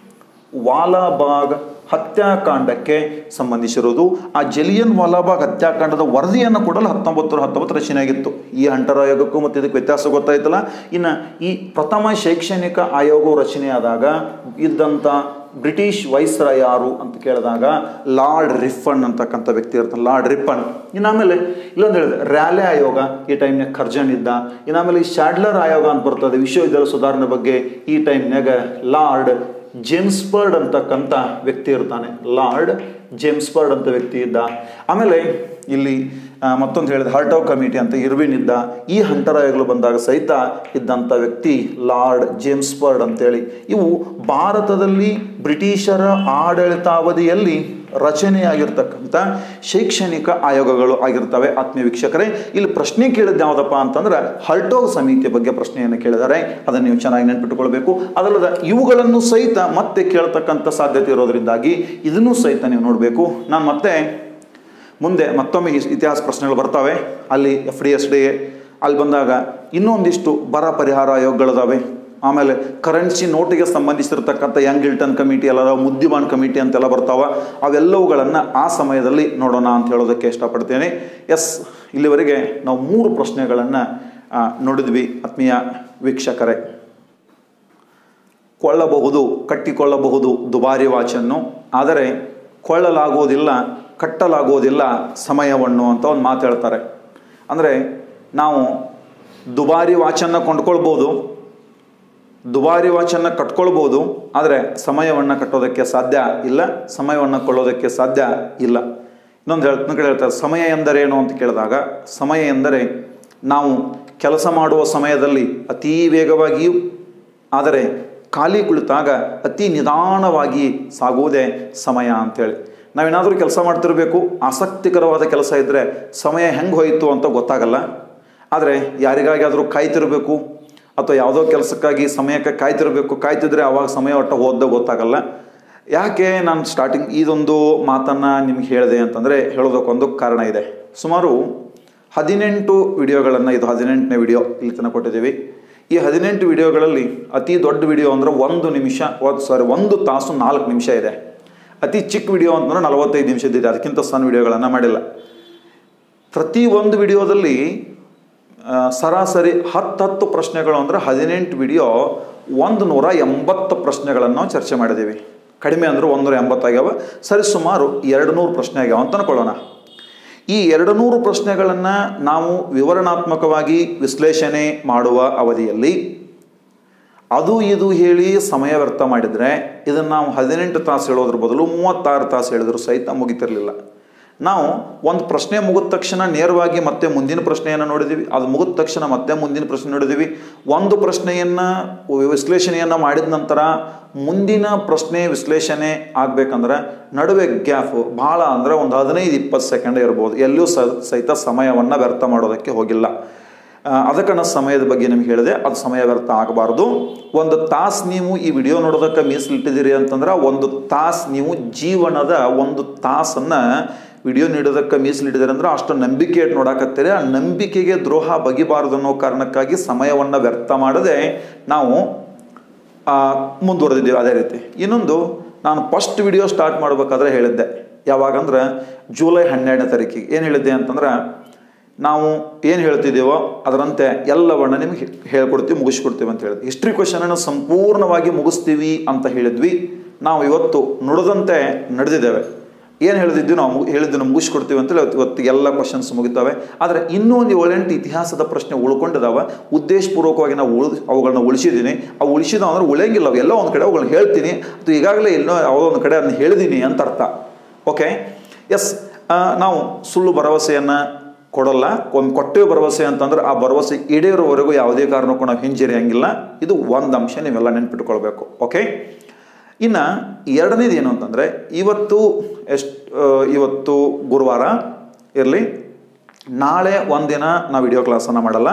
ವಾಲಾಬಾಗ್ ಹತ್ಯಾಕಾಂಡಕ್ಕೆ ಸಂಬಂಧಿಸಿರುವುದು ಆ ಜಲಿಯನ್ ವಾಲಾಬಾಗ್ ಹತ್ಯಾಕಾಂಡದ ವರದಿಯನ್ನು ಕೊಡಲು ಹತ್ತೊಂಬತ್ತು ನೂರ ಹತ್ತೊಂಬತ್ತು ರಚನೆಯಾಗಿತ್ತು ಈ ಹಂಟರ್ ಆಯೋಗಕ್ಕೂ ಮತ್ತು ಇದಕ್ಕೆ ವ್ಯತ್ಯಾಸ ಗೊತ್ತಾಯ್ತಲ್ಲ ಇನ್ನು ಈ ಪ್ರಥಮ ಶೈಕ್ಷಣಿಕ ಆಯೋಗವು ರಚನೆಯಾದಾಗ ಇದ್ದಂಥ ಬ್ರಿಟಿಷ್ ವೈಸ್ರ ಯಾರು ಅಂತ ಕೇಳಿದಾಗ ಲಾರ್ಡ್ ರಿಫನ್ ಅಂತಕ್ಕಂಥ ವ್ಯಕ್ತಿ ಇರ್ತಾನೆ ಲಾರ್ಡ್ ರಿಫನ್ ಇನ್ನು ಆಮೇಲೆ ಇಲ್ಲೊಂದು ಹೇಳಿದೆ ರ್ಯಾಲೆ ಆಯೋಗ ಈ ಟೈಮ್ನಾಗ ಖರ್ಜನ್ ಇದ್ದ ಇನ್ನು ಆಮೇಲೆ ಈ ಶಾಡ್ಲರ್ ಆಯೋಗ ಅಂತ ಬರ್ತದೆ ವಿಶ್ವವಿದ್ಯಾಲಯ ಸುಧಾರಣೆ ಬಗ್ಗೆ ಈ ಟೈಮ್ನಾಗ ಲಾರ್ಡ್ ಜೇಮ್ಸ್ಬರ್ಡ್ ಅಂತಕ್ಕಂಥ ವ್ಯಕ್ತಿ ಇರ್ತಾನೆ ಲಾರ್ಡ್ ಜೇಮ್ಸ್ಬರ್ಡ್ ಅಂತ ವ್ಯಕ್ತಿ ಇದ್ದ ಆಮೇಲೆ ಇಲ್ಲಿ ಆ, ಮತ್ತೊಂದು ಹೇಳಿದ ಹಾರ್ಟವ್ ಕಮಿಟಿ ಅಂತ ಇರ್ವಿನ್ ಇದ್ದ ಈ ಹಂಟರ್ ಆಯೋಗಗಳು ಬಂದಾಗ ಸಹಿತ ಇದ್ದಂಥ ವ್ಯಕ್ತಿ ಲಾರ್ಡ್ ಜೇಮ್ಸ್ಬರ್ಡ್ ಅಂತೇಳಿ ಇವು ಭಾರತದಲ್ಲಿ ಬ್ರಿಟಿಷರ ಆಡಳಿತಾವಧಿಯಲ್ಲಿ ರಚನೆಯಾಗಿರ್ತಕ್ಕಂಥ ಶೈಕ್ಷಣಿಕ ಆಯೋಗಗಳು ಆಗಿರ್ತವೆ ಆತ್ಮೀಯ ವೀಕ್ಷಕರೇ ಇಲ್ಲಿ ಪ್ರಶ್ನೆ ಕೇಳಿದ್ದು ಯಾವುದಪ್ಪ ಅಂತಂದ್ರೆ ಹಲ್ಟೋಗ್ ಸಮಿತಿಯ ಬಗ್ಗೆ ಪ್ರಶ್ನೆಯನ್ನು ಕೇಳಿದ್ದಾರೆ ಅದನ್ನು ನೀವು ಚೆನ್ನಾಗಿ ನೆನ್ಪಿಟ್ಟುಕೊಳ್ಬೇಕು ಅದಲ್ಲದೆ ಇವುಗಳನ್ನು ಸಹಿತ ಮತ್ತೆ ಕೇಳ್ತಕ್ಕಂಥ ಸಾಧ್ಯತೆ ಇರೋದ್ರಿಂದಾಗಿ ಇದನ್ನೂ ಸಹಿತ ನೀವು ನೋಡಬೇಕು ನಾನು ಮತ್ತೆ ಮುಂದೆ ಮತ್ತೊಮ್ಮೆ ಇಸ್- ಇತಿಹಾಸ ಪ್ರಶ್ನೆಗಳು ಬರ್ತವೆ ಅಲ್ಲಿ ಎಫ್ ಡಿ ಎಸ್ ಡಿ ಅಲ್ಲಿ ಬಂದಾಗ ಇನ್ನೊಂದಿಷ್ಟು ಬರ ಪರಿಹಾರ ಆಯೋಗಗಳಿದಾವೆ ಆಮೇಲೆ ಕರೆನ್ಸಿ ನೋಟಿಗೆ ಸಂಬಂಧಿಸಿರ್ತಕ್ಕಂಥ ಯಂಗ್ ಹಿಲ್ಟನ್ ಕಮಿಟಿ ಎಲ್ಲ ಮುದ್ದಿಮಾನ್ ಕಮಿಟಿ ಅಂತೆಲ್ಲ ಬರ್ತಾವ ಅವೆಲ್ಲವುಗಳನ್ನು ಆ ಸಮಯದಲ್ಲಿ ನೋಡೋಣ ಅಂತ ಹೇಳೋದಕ್ಕೆ ಇಷ್ಟಪಡ್ತೇನೆ ಎಸ್ ಇಲ್ಲಿವರೆಗೆ ನಾವು ಮೂರು ಪ್ರಶ್ನೆಗಳನ್ನು ನೋಡಿದ್ವಿ ಆತ್ಮೀಯ ವೀಕ್ಷಕರೇ ಕೊಳ್ಳಬಹುದು ಕಟ್ಟಿಕೊಳ್ಳಬಹುದು ದುಬಾರಿ ವಾಚನ್ನು ಆದರೆ ಕೊಳ್ಳಲಾಗುವುದಿಲ್ಲ ಕಟ್ಟಲಾಗುವುದಿಲ್ಲ ಸಮಯವನ್ನು ಅಂತ ಒಂದು ಮಾತು ಹೇಳ್ತಾರೆ ಅಂದರೆ ನಾವು ದುಬಾರಿ ವಾಚನ್ನು ಕೊಂಡ್ಕೊಳ್ಬೋದು ದುಬಾರಿ ವಾಚನ್ನು ಕಟ್ಕೊಳ್ಬೋದು ಆದರೆ ಸಮಯವನ್ನು ಕಟ್ಟೋದಕ್ಕೆ ಸಾಧ್ಯ ಇಲ್ಲ ಸಮಯವನ್ನು ಕೊಳ್ಳೋದಕ್ಕೆ ಸಾಧ್ಯ ಇಲ್ಲ ಇನ್ನೊಂದು ಹೇಳ್ತ ಕಡೆ ಹೇಳ್ತಾರೆ ಸಮಯ ಎಂದರೇನು ಅಂತ ಕೇಳಿದಾಗ ಸಮಯ ಎಂದರೆ ನಾವು ಕೆಲಸ ಮಾಡುವ ಸಮಯದಲ್ಲಿ ಅತೀ ವೇಗವಾಗಿಯೂ ಆದರೆ ಖಾಲಿ ಕುಳಿತಾಗ ಅತಿ ನಿಧಾನವಾಗಿ ಸಾಗುವುದೇ ಸಮಯ ಅಂತೇಳಿ ನಾವೇನಾದರೂ ಕೆಲಸ ಮಾಡ್ತಿರಬೇಕು ಆಸಕ್ತಿಕರವಾದ ಕೆಲಸ ಇದ್ದರೆ ಸಮಯ ಹೆಂಗೆ ಹೋಯಿತು ಅಂತ ಗೊತ್ತಾಗಲ್ಲ ಆದರೆ ಯಾರಿಗಾಗಿ ಆದರೂ ಕಾಯ್ತಿರಬೇಕು ಅಥವಾ ಯಾವುದೋ ಕೆಲಸಕ್ಕಾಗಿ ಸಮಯಕ್ಕೆ ಕಾಯ್ತಿರಬೇಕು ಕಾಯ್ತಿದ್ರೆ ಆವಾಗ ಸಮಯ ಒಟ್ಟು ಹೋದ ಗೊತ್ತಾಗಲ್ಲ ಯಾಕೆ ನಾನು ಸ್ಟಾರ್ಟಿಂಗ್ ಇದೊಂದು ಮಾತನ್ನು ನಿಮ್ಗೆ ಹೇಳಿದೆ ಅಂತಂದರೆ ಹೇಳೋದಕ್ಕೊಂದು ಕಾರಣ ಇದೆ ಸುಮಾರು ಹದಿನೆಂಟು ವಿಡಿಯೋಗಳನ್ನು ಇದು ಹದಿನೆಂಟನೇ ವಿಡಿಯೋ ಇಲ್ಲಿ ತನಕ ಕೊಟ್ಟಿದ್ದೀವಿ ಈ ಹದಿನೆಂಟು ವಿಡಿಯೋಗಳಲ್ಲಿ ಅತಿ ದೊಡ್ಡ ವಿಡಿಯೋ ಅಂದರೆ ಒಂದು ನಿಮಿಷ ಒಂದು ಸಾರಿ ಒಂದು ತಾಸು ನಾಲ್ಕು ನಿಮಿಷ ಇದೆ ಅತಿ ಚಿಕ್ಕ ವಿಡಿಯೋ ಅಂತಂದ್ರೆ ನಲವತ್ತೈದು ನಿಮಿಷದಿದೆ ಅದಕ್ಕಿಂತ ಸಣ್ಣ ವಿಡಿಯೋಗಳನ್ನು ಮಾಡಿಲ್ಲ ಪ್ರತಿ ಒಂದು ವಿಡಿಯೋದಲ್ಲಿ ಆ, ಸರಾಸರಿ ಹತ್ತು ಹತ್ತು ಪ್ರಶ್ನೆಗಳು ಅಂದರೆ ಹದಿನೆಂಟು ವಿಡಿಯೋ ಒಂದು ನೂರ ಎಂಬತ್ತು ಪ್ರಶ್ನೆಗಳನ್ನು ನಾವು ಚರ್ಚೆ ಮಾಡಿದ್ದೀವಿ ಕಡಿಮೆ ಅಂದ್ರೆ ಒಂದೂರ ಎಂಬತ್ತಾಗ್ಯಾವ ಸರಿ ಸುಮಾರು ಎರಡು ನೂರು ಪ್ರಶ್ನೆ ಆಗ್ಯಾವ ಅಂತ ಅನ್ಕೊಳ್ಳೋಣ ಈ ಎರಡು ನೂರು ಪ್ರಶ್ನೆಗಳನ್ನು ನಾವು ವಿವರಣಾತ್ಮಕವಾಗಿ ವಿಶ್ಲೇಷಣೆ ಮಾಡುವ ಅವಧಿಯಲ್ಲಿ ಅದು ಇದು ಹೇಳಿ ಸಮಯ ವ್ಯರ್ಥ ಮಾಡಿದರೆ ಇದನ್ನು ನಾವು ಹದಿನೆಂಟು ತಾಸು ಹೇಳೋದ್ರ ಬದಲು ಮೂವತ್ತಾರು ತಾಸು ಹೇಳಿದ್ರು ಸಹಿತ ಮುಗಿತಿರಲಿಲ್ಲ ನಾವು ಒಂದು ಪ್ರಶ್ನೆ ಮುಗಿದ ತಕ್ಷಣ ನೇರವಾಗಿ ಮತ್ತೆ ಮುಂದಿನ ಪ್ರಶ್ನೆಯನ್ನು ನೋಡಿದ್ದೀವಿ ಅದು ಮುಗಿದ ತಕ್ಷಣ ಮತ್ತೆ ಮುಂದಿನ ಪ್ರಶ್ನೆ ನೋಡಿದ್ದೀವಿ ಒಂದು ಪ್ರಶ್ನೆಯನ್ನು ವಿಶ್ಲೇಷಣೆಯನ್ನು ಮಾಡಿದ ನಂತರ ಮುಂದಿನ ಪ್ರಶ್ನೆ ವಿಶ್ಲೇಷಣೆ ಆಗಬೇಕಂದ್ರೆ ನಡುವೆ ಗ್ಯಾಪ್ ಭಾಳ ಅಂದರೆ ಒಂದು ಹದಿನೈದು ಇಪ್ಪತ್ತು ಸೆಕೆಂಡ್ ಇರ್ಬೋದು ಎಲ್ಲೂ ಸ ಸಹಿತ ಸಮಯವನ್ನು ವ್ಯರ್ಥ ಮಾಡೋದಕ್ಕೆ ಹೋಗಿಲ್ಲ ಆ, ಅದಕ್ಕೆ ನಾನು ಸಮಯದ ಬಗ್ಗೆ ನಿಮ್ಗೆ ಹೇಳಿದೆ ಅದು ಸಮಯ ವ್ಯರ್ಥ ಆಗಬಾರ್ದು ಒಂದು ತಾಸು ನೀವು ಈ ವಿಡಿಯೋ ನೋಡೋದಕ್ಕೆ ಮೀಸಲಿಟ್ಟಿದ್ದೀರಿ ಅಂತಂದ್ರೆ ಒಂದು ತಾಸು ನೀವು ಜೀವನದ ಒಂದು ತಾಸನ್ನು ವಿಡಿಯೋ ನೀಡೋದಕ್ಕೆ ಮೀಸಲಿಟ್ಟಿದ್ದೀರಿ ಅಂದ್ರೆ ಅಷ್ಟು ನಂಬಿಕೆ ಇಟ್ಟು ನೋಡಾಕತ್ತೀರಿ ಆ ನಂಬಿಕೆಗೆ ದ್ರೋಹ ಬಗಿಬಾರದು ಅನ್ನೋ ಕಾರಣಕ್ಕಾಗಿ ಸಮಯವನ್ನು ವ್ಯರ್ಥ ಮಾಡದೆ ನಾವು ಆ, ಮುಂದುವರೆದಿದ್ದೀವಿ ಅದೇ ರೀತಿ ಇನ್ನೊಂದು ನಾನು ಫಸ್ಟ್ ವಿಡಿಯೋ ಸ್ಟಾರ್ಟ್ ಮಾಡಬೇಕಾದ್ರೆ ಹೇಳಿದ್ದೆ ಯಾವಾಗಂದ್ರೆ ಜೂಲೈ ಹನ್ನೆರಡನೇ ತಾರೀಕಿಗೆ ಏನು ಹೇಳಿದ್ದೆ ಅಂತಂದ್ರೆ ನಾವು ಏನು ಹೇಳ್ತಿದ್ದೀವೋ ಅದರಂತೆ ಎಲ್ಲವನ್ನ ನಿಮಗೆ ಹೇಳ್ಕೊಡ್ತೀವಿ ಮುಗಿಸ್ಕೊಡ್ತೀವಿ ಅಂತ ಹೇಳಿದ್ವಿ ಹಿಸ್ಟ್ರಿ ಕ್ವಶನನ್ನು ಸಂಪೂರ್ಣವಾಗಿ ಮುಗಿಸ್ತೀವಿ ಅಂತ ಹೇಳಿದ್ವಿ ನಾವು ಇವತ್ತು ನುಡಿದಂತೆ ನಡೆದಿದ್ದೇವೆ ಏನು ಹೇಳಿದ್ವಿ ನಾವು ಮು- ಹೇಳಿದ್ದನ್ನು ಮುಗಿಸ್ಕೊಡ್ತೀವಿ ಅಂತೇಳಿ ಇವತ್ತು- ಇವತ್ತು ಎಲ್ಲ ಕ್ವಶನ್ಸ್ ಮುಗಿತಾವೆ ಆದರೆ ಇನ್ನೂ ಒಂದು ಏಳೆಂಟು ಇತಿಹಾಸದ ಪ್ರಶ್ನೆ ಉಳ್ಕೊಂಡಿದ್ದಾವೆ ಉದ್ದೇಶಪೂರ್ವಕವಾಗಿ ನಾವು ಉಳಿದು ಅವುಗಳನ್ನ ಉಳಿಸಿದ್ದೀನಿ ಅವು ಉಳಿಸಿದ ಅಂದ್ರೆ ಉಳಿಯಂಗಿಲ್ಲ ಅವು ಎಲ್ಲೋ ಒಂದು ಕಡೆ ಅವುಗಳನ್ನ ಹೇಳ್ತೀನಿ ಅಥವಾ ಈಗಾಗಲೇ ಎಲ್ಲೋ ಯಾವುದೋ ಒಂದು ಕಡೆ ಅದನ್ನ ಹೇಳಿದ್ದೀನಿ ಅಂತ ಅರ್ಥ ಓಕೆ ಎಸ್ ನಾವು ಸುಳ್ಳು ಭರವಸೆಯನ್ನು ಕೊಡಲ್ಲ ಒಂದು ಕೊಟ್ಟೇವು ಭರವಸೆ ಅಂತಂದ್ರೆ ಆ ಭರವಸೆ ಈಡೇರೋವರೆಗೂ ಯಾವುದೇ ಕಾರಣಕ್ಕೂ ನಾವು ಹಿಂಜರಿಯಂಗಿಲ್ಲ ಇದು ಒಂದು ಅಂಶ ನೀವೆಲ್ಲ ನೆನ್ಪಿಟ್ಕೊಳ್ಬೇಕು ಓಕೆ ಇನ್ನು ಎರಡನೇದು ಏನು ಅಂತಂದರೆ ಇವತ್ತು ಎಷ್ಟು ಇವತ್ತು ಗುರುವಾರ ಇರಲಿ ನಾಳೆ ಒಂದಿನ ನಾವು ವಿಡಿಯೋ ಕ್ಲಾಸನ್ನು ಮಾಡಲ್ಲ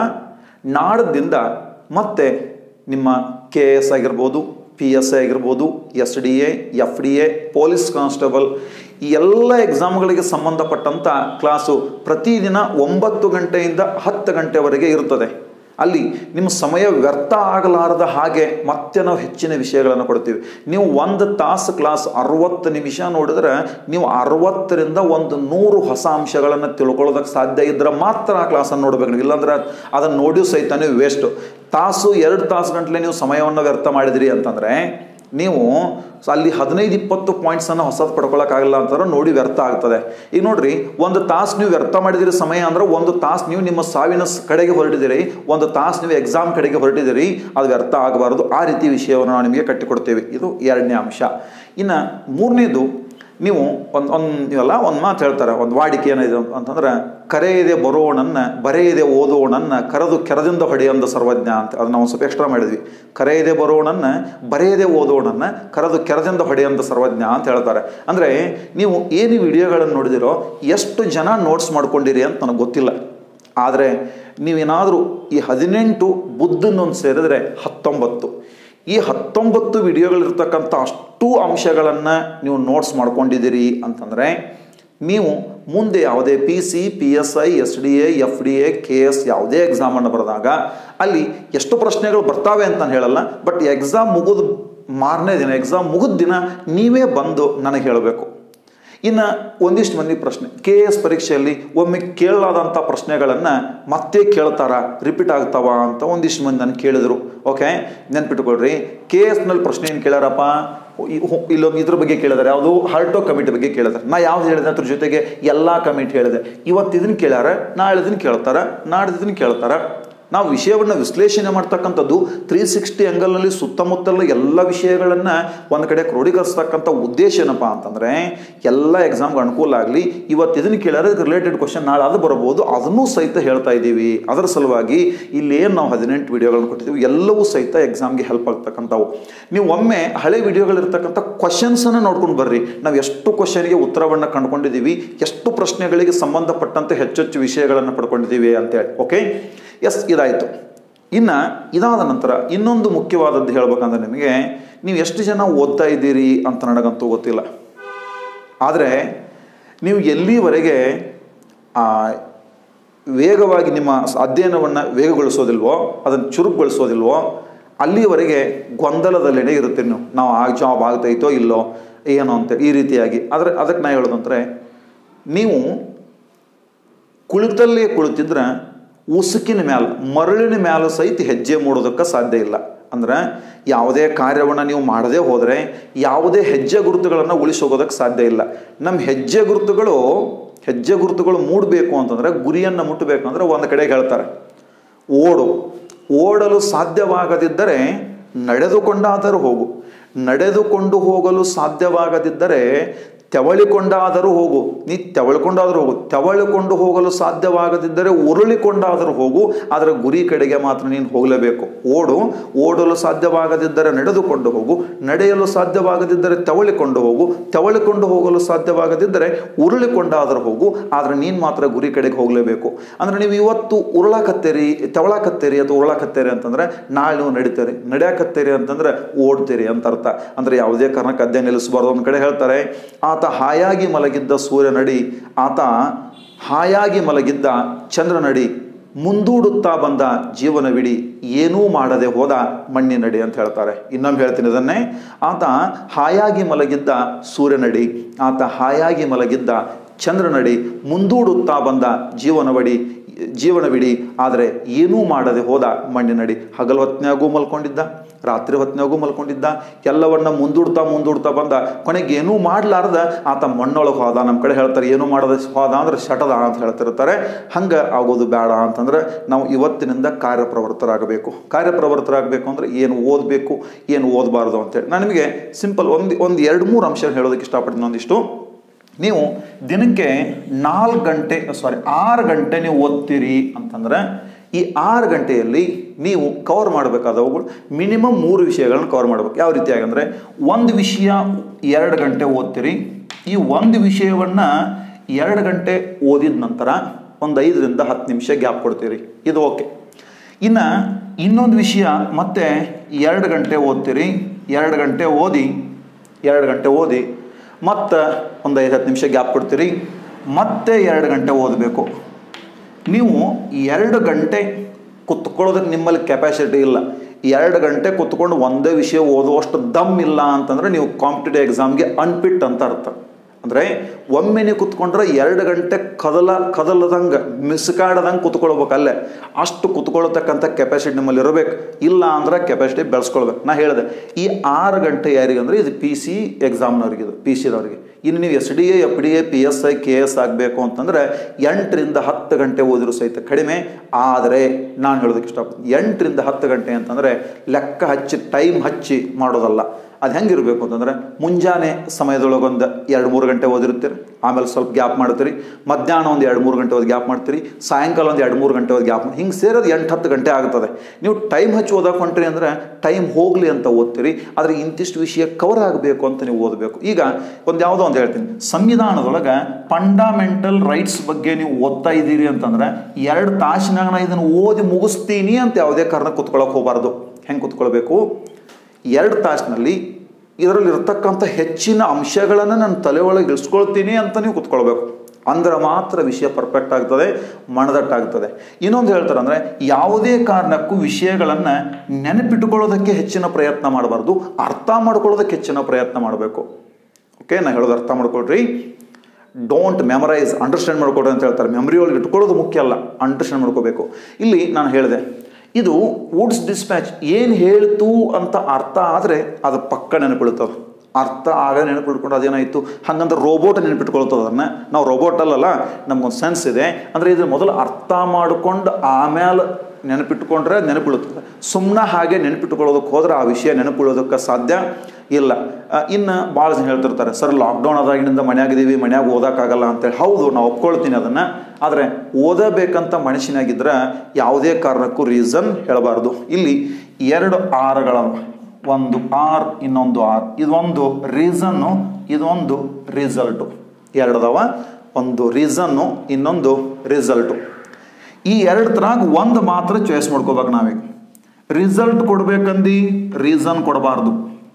ನಾಡದಿಂದ ಮತ್ತೆ ನಿಮ್ಮ ಕೆ ಎಸ್ ಆಗಿರ್ಬೋದು ಪಿ ಎಸ್ ಐ ಆಗಿರ್ಬೋದು S D A F D A police constable ಈ ಎಲ್ಲ ಎಕ್ಸಾಮ್ಗಳಿಗೆ ಸಂಬಂಧಪಟ್ಟಂಥ ಕ್ಲಾಸು ಪ್ರತಿದಿನ ಒಂಬತ್ತು ಗಂಟೆಯಿಂದ ಹತ್ತು ಗಂಟೆವರೆಗೆ ಇರುತ್ತದೆ ಅಲ್ಲಿ ನಿಮ್ಮ ಸಮಯ ವ್ಯರ್ಥ ಆಗಲಾರದ ಹಾಗೆ ಮತ್ತೆ ನಾವು ಹೆಚ್ಚಿನ ವಿಷಯಗಳನ್ನು ಕೊಡ್ತೀವಿ ನೀವು ಒಂದು ತಾಸು ಕ್ಲಾಸ್ ಅರವತ್ತು ನಿಮಿಷ ನೋಡಿದ್ರೆ ನೀವು ಅರವತ್ತರಿಂದ ಒಂದು ನೂರು ಹೊಸ ಅಂಶಗಳನ್ನು ತಿಳ್ಕೊಳ್ಳೋದಕ್ಕೆ ಸಾಧ್ಯ ಇದ್ರೆ ಮಾತ್ರ ಆ ಕ್ಲಾಸನ್ನು ನೋಡ್ಬೇಕು ನೀವು ಇಲ್ಲಾಂದ್ರೆ ಅದನ್ನು ನೋಡಿಯೂ ಸಹಿತ ನೀವು ವೇಸ್ಟು ತಾಸು ಎರಡು ತಾಸು ಗಂಟಲೆ ನೀವು ಸಮಯವನ್ನು ವ್ಯರ್ಥ ಮಾಡಿದಿರಿ ಅಂತಂದರೆ ನೀವು ಅಲ್ಲಿ ಹದಿನೈದು ಇಪ್ಪತ್ತು ಪಾಯಿಂಟ್ಸನ್ನು ಹೊಸದು ಪಡ್ಕೊಳಕ್ಕಾಗಲ್ಲ ಅಂತಂದ್ರೆ ನೋಡಿ ವ್ಯರ್ಥ ಆಗ್ತದೆ ಈಗ ನೋಡ್ರಿ ಒಂದು ತಾಸು ನೀವು ವ್ಯರ್ಥ ಮಾಡಿದಿರಿ ಸಮಯ ಅಂದ್ರೆ ಒಂದು ತಾಸು ನೀವು ನಿಮ್ಮ ಸಾವಿನ ಸ್- ಕಡೆಗೆ ಹೊರಟಿದ್ದೀರಿ ಒಂದು ತಾಸು ನೀವು ಎಕ್ಸಾಮ್ ಕಡೆಗೆ ಹೊರಟಿದ್ದೀರಿ ಅದು ವ್ಯರ್ಥ ಆಗಬಾರ್ದು ಆ ರೀತಿ ವಿಷಯವನ್ನು ನಾವು ನಿಮಗೆ ಕಟ್ಟಿಕೊಡ್ತೇವೆ ಇದು ಎರಡನೇ ಅಂಶ ಇನ್ನು ಮೂರನೇದು ನೀವು ಒಂದು ಒಂದು ನೀವಲ್ಲ ಒಂದು ಮಾತು ಹೇಳ್ತಾರೆ ಒಂದು ವಾಡಿಕೆ ಏನಿದೆ ಅಂತಂದ್ರೆ ಕರೆಯದೆ ಬರೋಣನ್ನ ಬರೆಯದೆ ಓದೋಣನ್ನ ಕರೆದು ಕೆರದಿಂದ ಹೊಡೆಯೊಂದು ಸರ್ವಜ್ಞ ಅಂತ ಅದು ನಾವು ಸ್ವಲ್ಪ ಎಕ್ಸ್ಟ್ರಾ ಮಾಡಿದ್ವಿ ಕರೆಯದೆ ಬರೋಣನ್ನ ಬರೆಯದೆ ಓದೋಣನ್ನ ಕರೆದು ಕೆರದಿಂದ ಹೊಡೆಯೊಂದು ಸರ್ವಜ್ಞ ಅಂತ ಹೇಳ್ತಾರೆ ಅಂದರೆ ನೀವು ಏನು ವಿಡಿಯೋಗಳನ್ನು ನೋಡಿದಿರೋ ಎಷ್ಟು ಜನ ನೋಟ್ಸ್ ಮಾಡ್ಕೊಂಡಿರಿ ಅಂತ ನನಗೆ ಗೊತ್ತಿಲ್ಲ ಆದರೆ ನೀವೇನಾದರೂ ಈ ಹದಿನೆಂಟು ಬುದ್ಧನೊಂದು ಸೇರಿದ್ರೆ ಹತ್ತೊಂಬತ್ತು ಈ ಹತ್ತೊಂಬತ್ತು ವಿಡಿಯೋಗಳಿರ್ತಕ್ಕಂಥ ಅಷ್ಟು ಅಂಶಗಳನ್ನು ನೀವು ನೋಟ್ಸ್ ಮಾಡ್ಕೊಂಡಿದ್ದೀರಿ ಅಂತಂದರೆ ನೀವು ಮುಂದೆ ಯಾವುದೇ P C P S I S D A F D A K S ಯಾವುದೇ ಎಕ್ಸಾಮನ್ನು ಬರೆದಾಗ ಅಲ್ಲಿ ಎಷ್ಟು ಪ್ರಶ್ನೆಗಳು ಬರ್ತಾವೆ ಅಂತ ನಾನು ಹೇಳಲ್ಲ ಬಟ್ ಎಕ್ಸಾಮ್ ಮುಗಿದು ಮಾರನೇ ದಿನ ಎಕ್ಸಾಮ್ ಮುಗಿದ ದಿನ ನೀವೇ ಬಂದು ನನಗೆ ಹೇಳಬೇಕು ಇನ್ನು ಒಂದಿಷ್ಟು ಮಂದಿ ಪ್ರಶ್ನೆ ಕೆ ಎಸ್ ಪರೀಕ್ಷೆಯಲ್ಲಿ ಒಮ್ಮೆ ಕೇಳಲಾದಂಥ ಪ್ರಶ್ನೆಗಳನ್ನು ಮತ್ತೆ ಕೇಳ್ತಾರ ರಿಪೀಟ್ ಆಗ್ತಾವ ಅಂತ ಒಂದಿಷ್ಟು ಮಂದಿ ನಾನು ಕೇಳಿದ್ರು ಓಕೆ ನೆನ್ಪಿಟ್ಕೊಳ್ರಿ ಕೆ ಎಸ್ನಲ್ಲಿ ಪ್ರಶ್ನೆ ಏನು ಕೇಳ್ಯಾರಪ್ಪ ಈ- ಹು- ಇಲ್ಲೊಂದು ಇದ್ರ ಬಗ್ಗೆ ಕೇಳಿದಾರೆ ಯಾವುದು ಹಾರ್ಟೋ ಕಮಿಟಿ ಬಗ್ಗೆ ಕೇಳಿದಾರೆ ನಾ ಯಾವ್ದು ಹೇಳಿದೆ ಅದ್ರ ಜೊತೆಗೆ ಎಲ್ಲ ಕಮಿಟಿ ಹೇಳಿದೆ ಇವತ್ತು ಇದನ್ನು ಕೇಳ್ಯಾರ ನಾಳೆ ಇದನ್ನು ಕೇಳ್ತಾರ ನಾಡ್ದು ಇದನ್ನು ಕೇಳ್ತಾರ ನಾವು ವಿಷಯವನ್ನು ವಿಶ್ಲೇಷಣೆ ಮಾಡ್ತಕ್ಕಂಥದ್ದು ತ್ರೀ ಸಿಕ್ಸ್ಟಿ ಆ್ಯಂಗಲ್ನಲ್ಲಿ ಸುತ್ತಮುತ್ತಲ ಎಲ್ಲ ವಿಷಯಗಳನ್ನು ಒಂದು ಕಡೆ ಕ್ರೋಢೀಕರಿಸ್ತಕ್ಕಂಥ ಉದ್ದೇಶ ಏನಪ್ಪ ಅಂತಂದರೆ ಎಲ್ಲ ಎಕ್ಸಾಮ್ಗೆ ಅನುಕೂಲ ಆಗಲಿ ಇವತ್ತು ಇದನ್ನು ಕೇಳಿದ್ರೆ ಇದಕ್ಕೆ ರಿಲೇಟೆಡ್ ಕ್ವಶನ್ ನಾಳೆ ಅದು ಬರ್ಬೋದು ಅದನ್ನೂ ಸಹಿತ ಹೇಳ್ತಾ ಇದ್ದೀವಿ ಅದರ ಸಲುವಾಗಿ ಇಲ್ಲೇನು ನಾವು ಹದಿನೆಂಟು ವಿಡಿಯೋಗಳನ್ನು ಕೊಟ್ಟಿದ್ದೀವಿ ಎಲ್ಲವೂ ಸಹಿತ ಎಕ್ಸಾಮ್ಗೆ ಹೆಲ್ಪ್ ಆಗ್ತಕ್ಕಂಥವು ನೀವು ಒಮ್ಮೆ ಹಳೆ ವಿಡಿಯೋಗಳಿರ್ತಕ್ಕಂಥ ಕ್ವಶನ್ಸನ್ನು ನೋಡ್ಕೊಂಡು ಬರ್ರಿ ನಾವು ಎಷ್ಟು ಕ್ವಶನ್ಗೆ ಉತ್ತರವನ್ನು ಕಂಡುಕೊಂಡಿದ್ದೀವಿ ಎಷ್ಟು ಪ್ರಶ್ನೆಗಳಿಗೆ ಸಂಬಂಧಪಟ್ಟಂತೆ ಹೆಚ್ಚೆಚ್ಚು ವಿಷಯಗಳನ್ನು ಪಡ್ಕೊಂಡಿದ್ದೀವಿ ಅಂತೇಳಿ ಓಕೆ ಎಸ್ ಇದಾಯಿತು ಇನ್ನು ಇದಾದ ನಂತರ ಇನ್ನೊಂದು ಮುಖ್ಯವಾದದ್ದು ಹೇಳ್ಬೇಕಂದ್ರೆ ನಿಮಗೆ ನೀವು ಎಷ್ಟು ಜನ ಓದ್ತಾ ಇದ್ದೀರಿ ಅಂತ ನನಗಂತೂ ಗೊತ್ತಿಲ್ಲ ಆದರೆ ನೀವು ಎಲ್ಲಿವರೆಗೆ ಆ, ವೇಗವಾಗಿ ನಿಮ್ಮ ಅಧ್ಯಯನವನ್ನು ವೇಗಗೊಳಿಸೋದಿಲ್ವೋ ಅದನ್ನು ಚುರುಕುಗೊಳಿಸೋದಿಲ್ವೋ ಅಲ್ಲಿವರೆಗೆ ಗೊಂದಲದಲ್ಲೇ ಇರ್ತೀರಿ ನೀವು ನಾವು ಆ ಜಾಬ್ ಆಗ್ತೈತೋ ಇಲ್ಲೋ ಏನೋ ಅಂತ ಈ ರೀತಿಯಾಗಿ ಆದರೆ ಅದಕ್ಕೆ ನಾ ಹೇಳೋದಂದ್ರೆ ನೀವು ಕುಳಿತಲ್ಲೇ ಕುಳಿತಿದ್ರೆ ಉಸುಕಿನ ಮ್ಯಾಲ ಮರಳಿನ ಮ್ಯಾಲ ಸಹಿತ ಹೆಜ್ಜೆ ಮೂಡೋದಕ್ಕೆ ಸಾಧ್ಯ ಇಲ್ಲ ಅಂದ್ರೆ ಯಾವುದೇ ಕಾರ್ಯವನ್ನು ನೀವು ಮಾಡದೇ ಹೋದರೆ ಯಾವುದೇ ಹೆಜ್ಜೆ ಗುರುತುಗಳನ್ನು ಉಳಿಸೋಗೋದಕ್ಕೆ ಸಾಧ್ಯ ಇಲ್ಲ ನಮ್ಮ ಹೆಜ್ಜೆ ಗುರುತುಗಳು ಹೆಜ್ಜೆ ಗುರುತುಗಳು ಮೂಡಬೇಕು ಅಂತಂದರೆ ಗುರಿಯನ್ನು ಮುಟ್ಟಬೇಕು ಅಂದರೆ ಒಂದು ಕಡೆಗೆ ಹೇಳ್ತಾರೆ ಓಡು ಓಡಲು ಸಾಧ್ಯವಾಗದಿದ್ದರೆ ನಡೆದುಕೊಂಡಾದರೂ ಹೋಗು ನಡೆದುಕೊಂಡು ಹೋಗಲು ಸಾಧ್ಯವಾಗದಿದ್ದರೆ ತೆವಳಿಕೊಂಡಾದರೂ ಹೋಗು ನೀ ತೆವಳಿಕೊಂಡಾದರೂ ಹೋಗು ತೆವಳಿಕೊಂಡು ಹೋಗಲು ಸಾಧ್ಯವಾಗದಿದ್ದರೆ ಉರುಳಿಕೊಂಡಾದರೂ ಹೋಗು ಆದರೆ ಗುರಿ ಕಡೆಗೆ ಮಾತ್ರ ನೀನು ಹೋಗಲೇಬೇಕು ಓಡು ಓಡಲು ಸಾಧ್ಯವಾಗದಿದ್ದರೆ ನಡೆದುಕೊಂಡು ಹೋಗು ನಡೆಯಲು ಸಾಧ್ಯವಾಗದಿದ್ದರೆ ತೆವಳಿಕೊಂಡು ಹೋಗು ತೆವಳಿಕೊಂಡು ಹೋಗಲು ಸಾಧ್ಯವಾಗದಿದ್ದರೆ ಉರುಳಿಕೊಂಡಾದರೂ ಹೋಗು ಆದರೆ ನೀನು ಮಾತ್ರ ಗುರಿ ಕಡೆಗೆ ಹೋಗಲೇಬೇಕು ಅಂದರೆ ನೀವು ಇವತ್ತು ಉರುಳಾಕತ್ತೀರಿ ತೆವಳಾಕತ್ತೀರಿ ಅಥವಾ ಉರುಳಾಕತ್ತೀರಿ ಅಂತಂದರೆ ನಾಳೆ ನೀವು ನಡೀತೀರಿ ನಡೆಯಾಕತ್ತೀರಿ ಅಂತಂದ್ರೆ ಓಡ್ತೀರಿ ಅಂತ ಅರ್ಥ ಅಂದರೆ ಯಾವುದೇ ಕಾರಣಕ್ಕೆ ಅಧ್ಯಯನ ನಿಲ್ಲಿಸಬಾರ್ದು ಒಂದು ಕಡೆ ಹೇಳ್ತಾರೆ ಆತ ಹಾಯಾಗಿ ಮಲಗಿದ್ದ ಸೂರ್ಯನಡಿ ಆತ ಹಾಯಾಗಿ ಮಲಗಿದ್ದ ಚಂದ್ರನಡಿ ಮುಂದೂಡುತ್ತಾ ಬಂದ ಜೀವನವಿಡಿ ಏನೂ ಮಾಡದೆ ಹೋದ ಮಣ್ಣಿನಡಿ ಅಂತ ಹೇಳ್ತಾರೆ ಇನ್ನೊಮ್ಮೆ ಹೇಳ್ತೀನಿ ಇದನ್ನೇ ಆತ ಹಾಯಾಗಿ ಮಲಗಿದ್ದ ಸೂರ್ಯನಡಿ ಆತ ಹಾಯಾಗಿ ಮಲಗಿದ್ದ ಚಂದ್ರನಡಿ ಮುಂದೂಡುತ್ತಾ ಬಂದ ಜೀವನವಡಿ ಜೀವನವಿಡಿ ಆದರೆ ಏನೂ ಮಾಡದೆ ಹೋದ ಮಣ್ಣಿನಡಿ ಹಗಲು ಹೊತ್ನ್ಯಾಗೂ ಮಲ್ಕೊಂಡಿದ್ದ ರಾತ್ರಿ ಹೊತ್ನ್ಯಾಗೂ ಮಲ್ಕೊಂಡಿದ್ದ ಎಲ್ಲವನ್ನ ಮುಂದೂಡ್ತಾ ಮುಂದೂಡ್ತಾ ಬಂದ ಕೊನೆಗೆ ಏನೂ ಮಾಡಲಾರ್ದ ಆತ ಮಣ್ಣೊಳಗೆ ಹೋದ ನಮ್ಮ ಕಡೆ ಹೇಳ್ತಾರೆ ಏನೂ ಮಾಡದೆ ಹೋದ ಅಂದ್ರೆ ಶಟದ ಅಂತ ಹೇಳ್ತಿರ್ತಾರೆ ಹಂಗೆ ಆಗೋದು ಬೇಡ ಅಂತಂದ್ರೆ ನಾವು ಇವತ್ತಿನಿಂದ ಕಾರ್ಯಪ್ರವೃತ್ತರಾಗಬೇಕು ಕಾರ್ಯಪ್ರವೃತ್ತರಾಗಬೇಕು ಅಂದ್ರೆ ಏನು ಓದಬೇಕು ಏನು ಓದಬಾರ್ದು ಅಂತೇಳಿ ನಾನು ನಿಮಗೆ ಸಿಂಪಲ್ ಒಂದು ಒಂದು ಎರಡು ಮೂರು ಅಂಶ ಹೇಳೋದಕ್ಕೆ ಇಷ್ಟಪಡ್ತೀನಿ ಒಂದಿಷ್ಟು ನೀವು ದಿನಕ್ಕೆ ನಾಲ್ಕು ಗಂಟೆ ಸಾರಿ ಆರು ಗಂಟೆ ನೀವು ಓದ್ತೀರಿ ಅಂತಂದ್ರೆ ಈ ಆರು ಗಂಟೆಯಲ್ಲಿ ನೀವು ಕವರ್ ಮಾಡಬೇಕಾದವುಗಳು ಮಿನಿಮಮ್ ಮೂರು ವಿಷಯಗಳನ್ನ ಕವರ್ ಮಾಡಬೇಕು ಯಾವ ರೀತಿಯಾಗಿ ಅಂದರೆ ಒಂದು ವಿಷಯ ಎರಡು ಗಂಟೆ ಓದ್ತೀರಿ ಈ ಒಂದು ವಿಷಯವನ್ನು ಎರಡು ಗಂಟೆ ಓದಿದ ನಂತರ ಒಂದು ಐದರಿಂದ ಹತ್ತು ನಿಮಿಷ ಗ್ಯಾಪ್ ಕೊಡ್ತೀರಿ ಇದು ಓಕೆ ಇನ್ನು ಇನ್ನೊಂದು ವಿಷಯ ಮತ್ತೆ ಎರಡು ಗಂಟೆ ಓದ್ತೀರಿ ಎರಡು ಗಂಟೆ ಓದಿ ಎರಡು ಗಂಟೆ ಓದಿ ಮತ್ತು ಒಂದು ಐದು ಹತ್ತು ನಿಮಿಷ ಗ್ಯಾಪ್ ಕೊಡ್ತೀರಿ ಮತ್ತೆ ಎರಡು ಗಂಟೆ ಓದಬೇಕು ನೀವು ಎರಡು ಗಂಟೆ ಕುತ್ಕೊಳ್ಳೋದಕ್ಕೆ ನಿಮ್ಮಲ್ಲಿ ಕೆಪಾಸಿಟಿ ಇಲ್ಲ ಎರಡು ಗಂಟೆ ಕುತ್ಕೊಂಡು ಒಂದೇ ವಿಷಯ ಓದುವಷ್ಟು ದಮ್ ಇಲ್ಲ ಅಂತಂದರೆ ನೀವು ಕಾಂಪಿಟೇಟಿವ್ ಎಕ್ಸಾಮ್ಗೆ ಅನ್ಫಿಟ್ ಅಂತ ಅರ್ಥ ಅಂದರೆ ಒಮ್ಮೆ ನೀವು ಕುತ್ಕೊಂಡ್ರೆ ಎರಡು ಗಂಟೆ ಕದಲ ಕದಲದಂಗೆ ಮಿಸ್ಕಾಡದಂಗೆ ಕುತ್ಕೊಳ್ಬೇಕು ಅಲ್ಲೇ ಅಷ್ಟು ಕುತ್ಕೊಳ್ತಕ್ಕಂಥ ಕೆಪಾಸಿಟಿ ನಿಮ್ಮಲ್ಲಿ ಇರಬೇಕು ಇಲ್ಲ ಅಂದ್ರೆ ಕೆಪಾಸಿಟಿ ಬೆಳೆಸ್ಕೊಳ್ಬೇಕು ನಾ ಹೇಳಿದೆ ಈ ಆರು ಗಂಟೆ ಯಾರಿಗೆ ಅಂದರೆ ಇದು ಪಿ ಸಿ ಎಕ್ಸಾಮ್ನವ್ರಿಗೆ ಇದು ಪಿ ಸಿದವ್ರಿಗೆ ಇನ್ನು ನೀವು S D A F D A P S I K S ಆಗಬೇಕು ಅಂತಂದರೆ ಎಂಟರಿಂದ ಹತ್ತು ಗಂಟೆ ಓದಿರೋ ಸಹಿತ ಕಡಿಮೆ ಆದರೆ ನಾನು ಹೇಳೋದಕ್ಕೆ ಇಷ್ಟಪಡ್ತೀನಿ ಎಂಟರಿಂದ ಹತ್ತು ಗಂಟೆ ಅಂತಂದರೆ ಲೆಕ್ಕ ಹಚ್ಚಿ ಟೈಮ್ ಹಚ್ಚಿ ಮಾಡೋದಲ್ಲ ಅದು ಹೆಂಗಿರಬೇಕು ಅಂತಂದರೆ ಮುಂಜಾನೆ ಸಮಯದೊಳಗೊಂದು ಎರಡು ಮೂರು ಗಂಟೆ ಓದಿರ್ತೀರಿ ಆಮೇಲೆ ಸ್ವಲ್ಪ ಗ್ಯಾಪ್ ಮಾಡ್ತೀರಿ ಮಧ್ಯಾಹ್ನ ಒಂದು ಎರಡು ಮೂರು ಗಂಟೆ ಓದಿ ಗ್ಯಾಪ್ ಮಾಡ್ತೀರಿ ಸಾಯಂಕಾಲ ಒಂದು ಎರಡು ಮೂರು ಗಂಟೆ ಓದಿ ಗ್ಯಾಪ್ ಮಾಡಿ ಹಿಂಗೆ ಸೇರೋದು ಎಂಟು ಹತ್ತು ಗಂಟೆ ಆಗ್ತದೆ ನೀವು ಟೈಮ್ ಹಚ್ಚಿ ಓದಕ್ಕೆ ಹೊಂಟ್ರಿ ಅಂದರೆ ಟೈಮ್ ಹೋಗಲಿ ಅಂತ ಓದ್ತೀರಿ ಆದರೆ ಇಂತಿಷ್ಟು ವಿಷಯ ಕವರ್ ಆಗಬೇಕು ಅಂತ ನೀವು ಓದಬೇಕು ಈಗ ಒಂದು ಯಾವುದೋ ಒಂದು ಹೇಳ್ತೀನಿ ಸಂವಿಧಾನದೊಳಗೆ ಫಂಡಮೆಂಟಲ್ ರೈಟ್ಸ್ ಬಗ್ಗೆ ನೀವು ಓದ್ತಾ ಇದ್ದೀರಿ ಅಂತಂದ್ರೆ ಎರಡು ತಾಸಿನಾಗ ನಾ ಇದನ್ನು ಓದಿ ಮುಗಿಸ್ತೀನಿ ಅಂತ ಯಾವುದೇ ಕಾರಣ ಕುತ್ಕೊಳ್ಳೋಕೆ ಹೋಗಬಾರ್ದು ಹೆಂಗೆ ಕುತ್ಕೊಳ್ಬೇಕು ಎರಡು ತಾಸಿನಲ್ಲಿ ಇದರಲ್ಲಿ ಇರ್ತಕ್ಕಂಥ ಹೆಚ್ಚಿನ ಅಂಶಗಳನ್ನು ನಾನು ತಲೆ ಒಳಗೆ ಇಳಿಸ್ಕೊಳ್ತೀನಿ ಅಂತ ನೀವು ಕುತ್ಕೊಳ್ಬೇಕು ಅಂದ್ರೆ ಮಾತ್ರ ವಿಷಯ ಪರ್ಫೆಕ್ಟ್ ಆಗ್ತದೆ ಮಣದಟ್ಟಾಗ್ತದೆ ಇನ್ನೊಂದು ಹೇಳ್ತಾರೆ ಅಂದರೆ ಯಾವುದೇ ಕಾರಣಕ್ಕೂ ವಿಷಯಗಳನ್ನು ನೆನಪಿಟ್ಟುಕೊಳ್ಳೋದಕ್ಕೆ ಹೆಚ್ಚಿನ ಪ್ರಯತ್ನ ಮಾಡಬಾರ್ದು ಅರ್ಥ ಮಾಡ್ಕೊಳ್ಳೋದಕ್ಕೆ ಹೆಚ್ಚಿನ ಪ್ರಯತ್ನ ಮಾಡಬೇಕು ಓಕೆ ನಾ ಹೇಳೋದು ಅರ್ಥ ಮಾಡ್ಕೊಳ್ರಿ ಡೋಂಟ್ ಮೆಮರೈಸ್ ಅಂಡರ್ಸ್ಟ್ಯಾಂಡ್ ಮಾಡ್ಕೊಳ್ರಿ ಅಂತ ಹೇಳ್ತಾರೆ ಮೆಮರಿ ಒಳಗೆ ಇಟ್ಕೊಳ್ಳೋದು ಮುಖ್ಯ ಅಲ್ಲ ಅಂಡರ್ಸ್ಟ್ಯಾಂಡ್ ಮಾಡ್ಕೋಬೇಕು ಇಲ್ಲಿ ನಾನು ಹೇಳಿದೆ ಇದು ವುಡ್ಸ್ ಡಿಸ್ಪ್ಯಾಚ್ ಏನು ಹೇಳ್ತು ಅಂತ ಅರ್ಥ ಆದರೆ ಅದು ಪಕ್ಕ ನೆನಪಿಡ್ತದೆ ಅರ್ಥ ಆಗ ನೆನಪಿಟ್ಕೊಂಡು ಅದೇನಾಯಿತು ಹಂಗಂತ ರೋಬೋಟ್ ನೆನಪಿಟ್ಕೊಳ್ತದೆ ಅದನ್ನು ನಾವು ರೋಬೋಟ್ ಅಲ್ಲಲ್ಲ ನಮ್ಗೊಂದು ಸೆನ್ಸ್ ಇದೆ ಅಂದರೆ ಇದು ಮೊದಲು ಅರ್ಥ ಮಾಡಿಕೊಂಡು ಆಮೇಲೆ ನೆನಪಿಟ್ಕೊಂಡ್ರೆ ನೆನಪಿಡುತ್ತದೆ ಸುಮ್ಮನೆ ಹಾಗೆ ನೆನಪಿಟ್ಕೊಳ್ಳೋದಕ್ಕೆ ಹೋದ್ರೆ ಆ ವಿಷಯ ನೆನಪಿಡೋದಕ್ಕೆ ಸಾಧ್ಯ ಇಲ್ಲ ಇನ್ನು ಭಾಳ ಜನ ಹೇಳ್ತಿರ್ತಾರೆ ಸರ್ ಲಾಕ್ಡೌನ್ ಆದಾಗಿನಿಂದ ಮನ್ಯಾಗಿದ್ದೀವಿ ಮನ್ಯಾಗ ಓದೋಕ್ಕಾಗಲ್ಲ ಅಂತೇಳಿ ಹೌದು ನಾವು ಒಪ್ಕೊಳ್ತೀನಿ ಅದನ್ನು ಆದರೆ ಓದಬೇಕಂತ ಮನುಷ್ಯನಾಗಿದ್ದರೆ ಯಾವುದೇ ಕಾರಣಕ್ಕೂ ರೀಸನ್ ಹೇಳಬಾರ್ದು ಇಲ್ಲಿ ಎರಡು ಆರ್ಗಳ ಒಂದು ಆರ್ ಇನ್ನೊಂದು ಆರ್ ಇದೊಂದು ರೀಸನ್ನು ಇದೊಂದು ರಿಸಲ್ಟು ಎರಡದವ ಒಂದು ರೀಸನ್ನು ಇನ್ನೊಂದು ರಿಸಲ್ಟು ಈ ಎರಡು ತರಾಗ ಒಂದು ಮಾತ್ರ ಚಾಯ್ಸ್ ಮಾಡ್ಕೋಬೇಕು ನಾವೀಗ ರಿಸಲ್ಟ್ ಕೊಡ್ಬೇಕಂದು ರೀಸನ್ ಕೊಡಬಾರ್ದು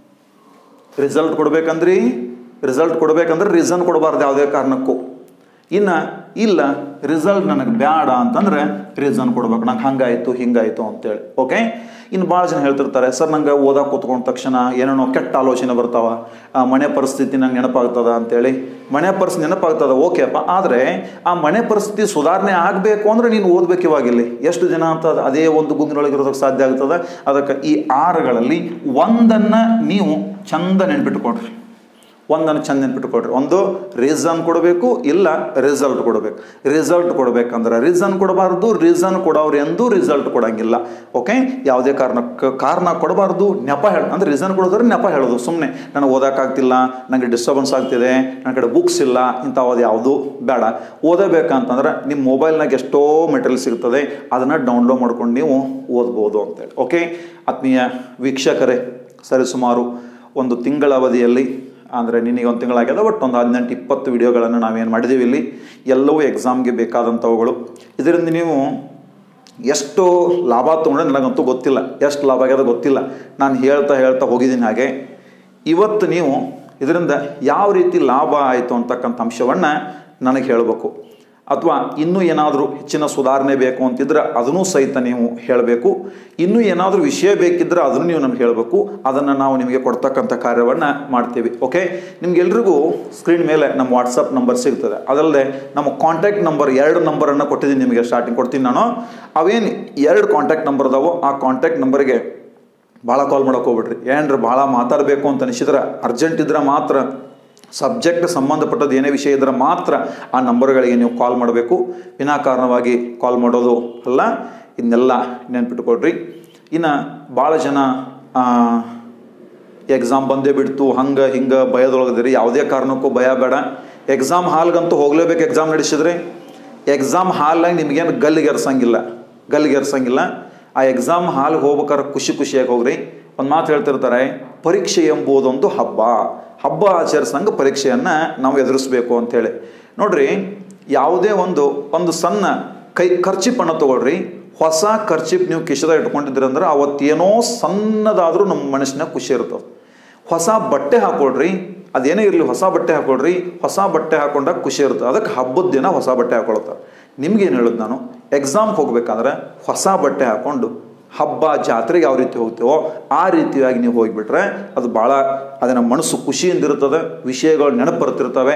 ರಿಸಲ್ಟ್ ಕೊಡ್ಬೇಕಂದ್ರಿ ರಿಸಲ್ಟ್ ಕೊಡ್ಬೇಕಂದ್ರೆ ರೀಸನ್ ಕೊಡಬಾರ್ದು ಯಾವುದೇ ಕಾರಣಕ್ಕೂ ಇನ್ನು ಇಲ್ಲ ರಿಸಲ್ಟ್ ನನಗೆ ಬೇಡ ಅಂತಂದ್ರೆ ರೀಸನ್ ಕೊಡ್ಬೇಕು ನಂಗೆ ಹಂಗಾಯಿತು ಹಿಂಗಾಯಿತು ಅಂತೇಳಿ ಓಕೆ ಇನ್ನು ಭಾಳ ಜನ ಹೇಳ್ತಿರ್ತಾರೆ ಸರ್ ನಂಗೆ ಓದಕ್ಕೆ ಕೂತ್ಕೊಂಡ ತಕ್ಷಣ ಏನೇನೋ ಕೆಟ್ಟ ಆಲೋಚನೆ ಬರ್ತಾವ ಆ ಮನೆ ಪರಿಸ್ಥಿತಿ ನಂಗೆ ನೆನಪಾಗ್ತದ ಅಂತೇಳಿ ಮನೆ ಪರಿಸ್ಥಿತಿ ನೆನಪಾಗ್ತದ ಓಕೆಪ್ಪ ಆದರೆ ಆ ಮನೆ ಪರಿಸ್ಥಿತಿ ಸುಧಾರಣೆ ಆಗಬೇಕು ಅಂದ್ರೆ ನೀನು ಓದ್ಬೇಕು ಇವಾಗಿಲ್ಲಿ ಎಷ್ಟು ಜನ ಅಂತ ಅದೇ ಒಂದು ಗುಂಗಿನೊಳಗೆ ಇರೋದಕ್ಕೆ ಸಾಧ್ಯ ಆಗ್ತದೆ ಅದಕ್ಕೆ ಈ ಆರುಗಳಲ್ಲಿ ಒಂದನ್ನು ನೀವು ಚಂದ ನೆನ್ಪಿಟ್ಕೊಡ್ರಿ ಒಂದನ್ನು ಚಂದ ನೆನ್ಪಿಟ್ಕೊಡ್ರಿ ಒಂದು ರೀಸನ್ ಕೊಡಬೇಕು ಇಲ್ಲ ರಿಸಲ್ಟ್ ಕೊಡಬೇಕು ರಿಸಲ್ಟ್ ಕೊಡಬೇಕಂದ್ರೆ ರೀಸನ್ ಕೊಡಬಾರ್ದು ರೀಸನ್ ಕೊಡೋರು ಎಂದೂ ರಿಸಲ್ಟ್ ಕೊಡಂಗಿಲ್ಲ ಓಕೆ ಯಾವುದೇ ಕಾರಣಕ್ಕೆ ಕಾರಣ ಕೊಡಬಾರ್ದು ನೆಪ ಹೇಳ ಅಂದ್ರೆ ರೀಸನ್ ಕೊಡೋದ್ರೆ ನೆಪ ಹೇಳೋದು ಸುಮ್ಮನೆ ನನಗೆ ಓದೋಕ್ಕಾಗ್ತಿಲ್ಲ ನನಗೆ ಡಿಸ್ಟರ್ಬೆನ್ಸ್ ಆಗ್ತಿದೆ ನನ್ನ ಕಡೆ ಬುಕ್ಸ್ ಇಲ್ಲ ಇಂಥದ್ದು ಯಾವುದು ಬೇಡ ಓದಬೇಕಂತಂದ್ರೆ ನಿಮ್ಮ ಮೊಬೈಲ್ನಾಗ ಎಷ್ಟೋ ಮೆಟೀರಿಯಲ್ ಸಿಗ್ತದೆ ಅದನ್ನು ಡೌನ್ಲೋಡ್ ಮಾಡ್ಕೊಂಡು ನೀವು ಓದ್ಬೋದು ಅಂತೇಳಿ ಓಕೆ ಆತ್ಮೀಯ ವೀಕ್ಷಕರೇ ಸರಿ ಸುಮಾರು ಒಂದು ತಿಂಗಳ ಅವಧಿಯಲ್ಲಿ ಅಂದರೆ ನಿನಗೆ ಒಂದು ತಿಂಗಳಾಗ್ಯದ ಬಟ್ ಒಂದು ಹದಿನೆಂಟು ಇಪ್ಪತ್ತು ವಿಡಿಯೋಗಳನ್ನು ನಾವೇನು ಮಾಡಿದ್ದೀವಿ ಇಲ್ಲಿ ಎಲ್ಲವೂ ಎಕ್ಸಾಮ್ಗೆ ಬೇಕಾದಂಥವುಗಳು ಇದರಿಂದ ನೀವು ಎಷ್ಟು ಲಾಭ ತೊಗೊಂಡ್ರೆ ನನಗಂತೂ ಗೊತ್ತಿಲ್ಲ ಎಷ್ಟು ಲಾಭ ಆಗ್ಯದ ಗೊತ್ತಿಲ್ಲ ನಾನು ಹೇಳ್ತಾ ಹೇಳ್ತಾ ಹೋಗಿದ್ದೀನಿ ಹಾಗೆ ಇವತ್ತು ನೀವು ಇದರಿಂದ ಯಾವ ರೀತಿ ಲಾಭ ಆಯಿತು ಅಂತಕ್ಕಂಥ ಅಂಶವನ್ನು ನನಗೆ ಹೇಳಬೇಕು ಅಥವಾ ಇನ್ನೂ ಏನಾದರೂ ಹೆಚ್ಚಿನ ಸುಧಾರಣೆ ಬೇಕು ಅಂತಿದ್ರೆ ಅದನ್ನೂ ಸಹಿತ ನೀವು ಹೇಳಬೇಕು ಇನ್ನೂ ಏನಾದರೂ ವಿಷಯ ಬೇಕಿದ್ರೆ ಅದನ್ನು ನೀವು ನಮ್ಗೆ ಹೇಳಬೇಕು ಅದನ್ನು ನಾವು ನಿಮಗೆ ಕೊಡ್ತಕ್ಕಂಥ ಕಾರ್ಯವನ್ನು ಮಾಡ್ತೀವಿ ಓಕೆ ನಿಮ್ಗೆಲ್ರಿಗೂ ಸ್ಕ್ರೀನ್ ಮೇಲೆ ನಮ್ಮ ವಾಟ್ಸಪ್ ನಂಬರ್ ಸಿಗ್ತದೆ ಅದಲ್ಲದೆ ನಮ್ಮ ಕಾಂಟ್ಯಾಕ್ಟ್ ನಂಬರ್ ಎರಡು ನಂಬರನ್ನು ಕೊಟ್ಟಿದ್ದೀನಿ ನಿಮಗೆ ಸ್ಟಾರ್ಟಿಂಗ್ ಕೊಡ್ತೀನಿ ನಾನು ಅವೇನು ಎರಡು ಕಾಂಟ್ಯಾಕ್ಟ್ ನಂಬರ್ ಅದಾವೋ ಆ ಕಾಂಟ್ಯಾಕ್ಟ್ ನಂಬರ್ಗೆ ಭಾಳ ಕಾಲ್ ಮಾಡೋಕೆ ಹೋಗ್ಬಿಡ್ರಿ ಏನ್ರ ಭಾಳ ಮಾತಾಡಬೇಕು ಅಂತ ಅನಿಸಿದ್ರೆ ಅರ್ಜೆಂಟ್ ಇದ್ರೆ ಮಾತ್ರ ಸಬ್ಜೆಕ್ಟ್ ಸಂಬಂಧಪಟ್ಟದ್ದು ಏನೇ ವಿಷಯ ಇದ್ರೆ ಮಾತ್ರ ಆ ನಂಬರ್ಗಳಿಗೆ ನೀವು ಕಾಲ್ ಮಾಡಬೇಕು ವಿನಾಕಾರಣವಾಗಿ ಕಾಲ್ ಮಾಡೋದು ಅಲ್ಲ ಇದನ್ನೆಲ್ಲ ನೆನ್ಪಿಟ್ಕೊಡ್ರಿ ಇನ್ನು ಭಾಳ ಜನ ಎಕ್ಸಾಮ್ ಬಂದೇ ಬಿಡ್ತು ಹಂಗೆ ಹಿಂಗೆ ಭಯದೊಳಗದಿರಿ ಯಾವುದೇ ಕಾರಣಕ್ಕೂ ಭಯ ಬೇಡ ಎಕ್ಸಾಮ್ ಹಾಲ್ಗಂತೂ ಹೋಗಲೇಬೇಕು ಎಕ್ಸಾಮ್ ನಡೆಸಿದ್ರೆ ಎಕ್ಸಾಮ್ ಹಾಲ್ನಾಗ ನಿಮಗೇನು ಗಲ್ಲಿಗೆರ್ಸಂಗಿಲ್ಲ ಗಲ್ಲಿಗೆರ್ಸಂಗಿಲ್ಲ ಆ ಎಕ್ಸಾಮ್ ಹಾಲ್ಗೆ ಹೋಗ್ಬೇಕಾದ್ರೆ ಖುಷಿ ಖುಷಿಯಾಗಿ ಹೋಗ್ರಿ ಒಂದು ಮಾತು ಹೇಳ್ತಿರ್ತಾರೆ ಪರೀಕ್ಷೆ ಎಂಬುದೊಂದು ಹಬ್ಬ ಹಬ್ಬ ಆಚರಿಸಂಗೆ ಪರೀಕ್ಷೆಯನ್ನು ನಾವು ಎದುರಿಸ್ಬೇಕು ಅಂತೇಳಿ ನೋಡ್ರಿ ಯಾವುದೇ ಒಂದು ಒಂದು ಸಣ್ಣ ಕೈ ಖರ್ಚಿಪನ್ನು ತಗೊಳ್ರಿ ಹೊಸ ಖರ್ಚಿಪ್ ನೀವು ಕಿಶದಾಗ ಇಟ್ಕೊಂಡಿದ್ರಿ ಅಂದ್ರೆ ಅವತ್ತೇನೋ ಸಣ್ಣದಾದರೂ ನಮ್ಮ ಮನಸ್ಸಿನಾಗ ಖುಷಿ ಇರ್ತದೆ ಹೊಸ ಬಟ್ಟೆ ಹಾಕೊಳ್ರಿ ಅದೇನೇ ಇರಲಿ ಹೊಸ ಬಟ್ಟೆ ಹಾಕೊಳ್ರಿ ಹೊಸ ಬಟ್ಟೆ ಹಾಕೊಂಡಾಗ ಖುಷಿ ಇರುತ್ತೆ ಅದಕ್ಕೆ ಹಬ್ಬದ ದಿನ ಹೊಸ ಬಟ್ಟೆ ಹಾಕೊಳ್ತಾರೆ ನಿಮ್ಗೇನು ಹೇಳೋದು ನಾನು ಎಕ್ಸಾಮ್ಗೆ ಹೋಗ್ಬೇಕಾದ್ರೆ ಹೊಸ ಬಟ್ಟೆ ಹಾಕೊಂಡು ಹಬ್ಬ ಜಾತ್ರೆಗೆ ಯಾವ ರೀತಿ ಹೋಗ್ತೀವೋ ಆ ರೀತಿಯಾಗಿ ನೀವು ಹೋಗಿಬಿಟ್ರೆ ಅದು ಭಾಳ ಅದನ್ನ ಮನಸ್ಸು ಖುಷಿಯಿಂದ ಇರ್ತದೆ ವಿಷಯಗಳು ನೆನಪು ಬರ್ತಿರ್ತವೆ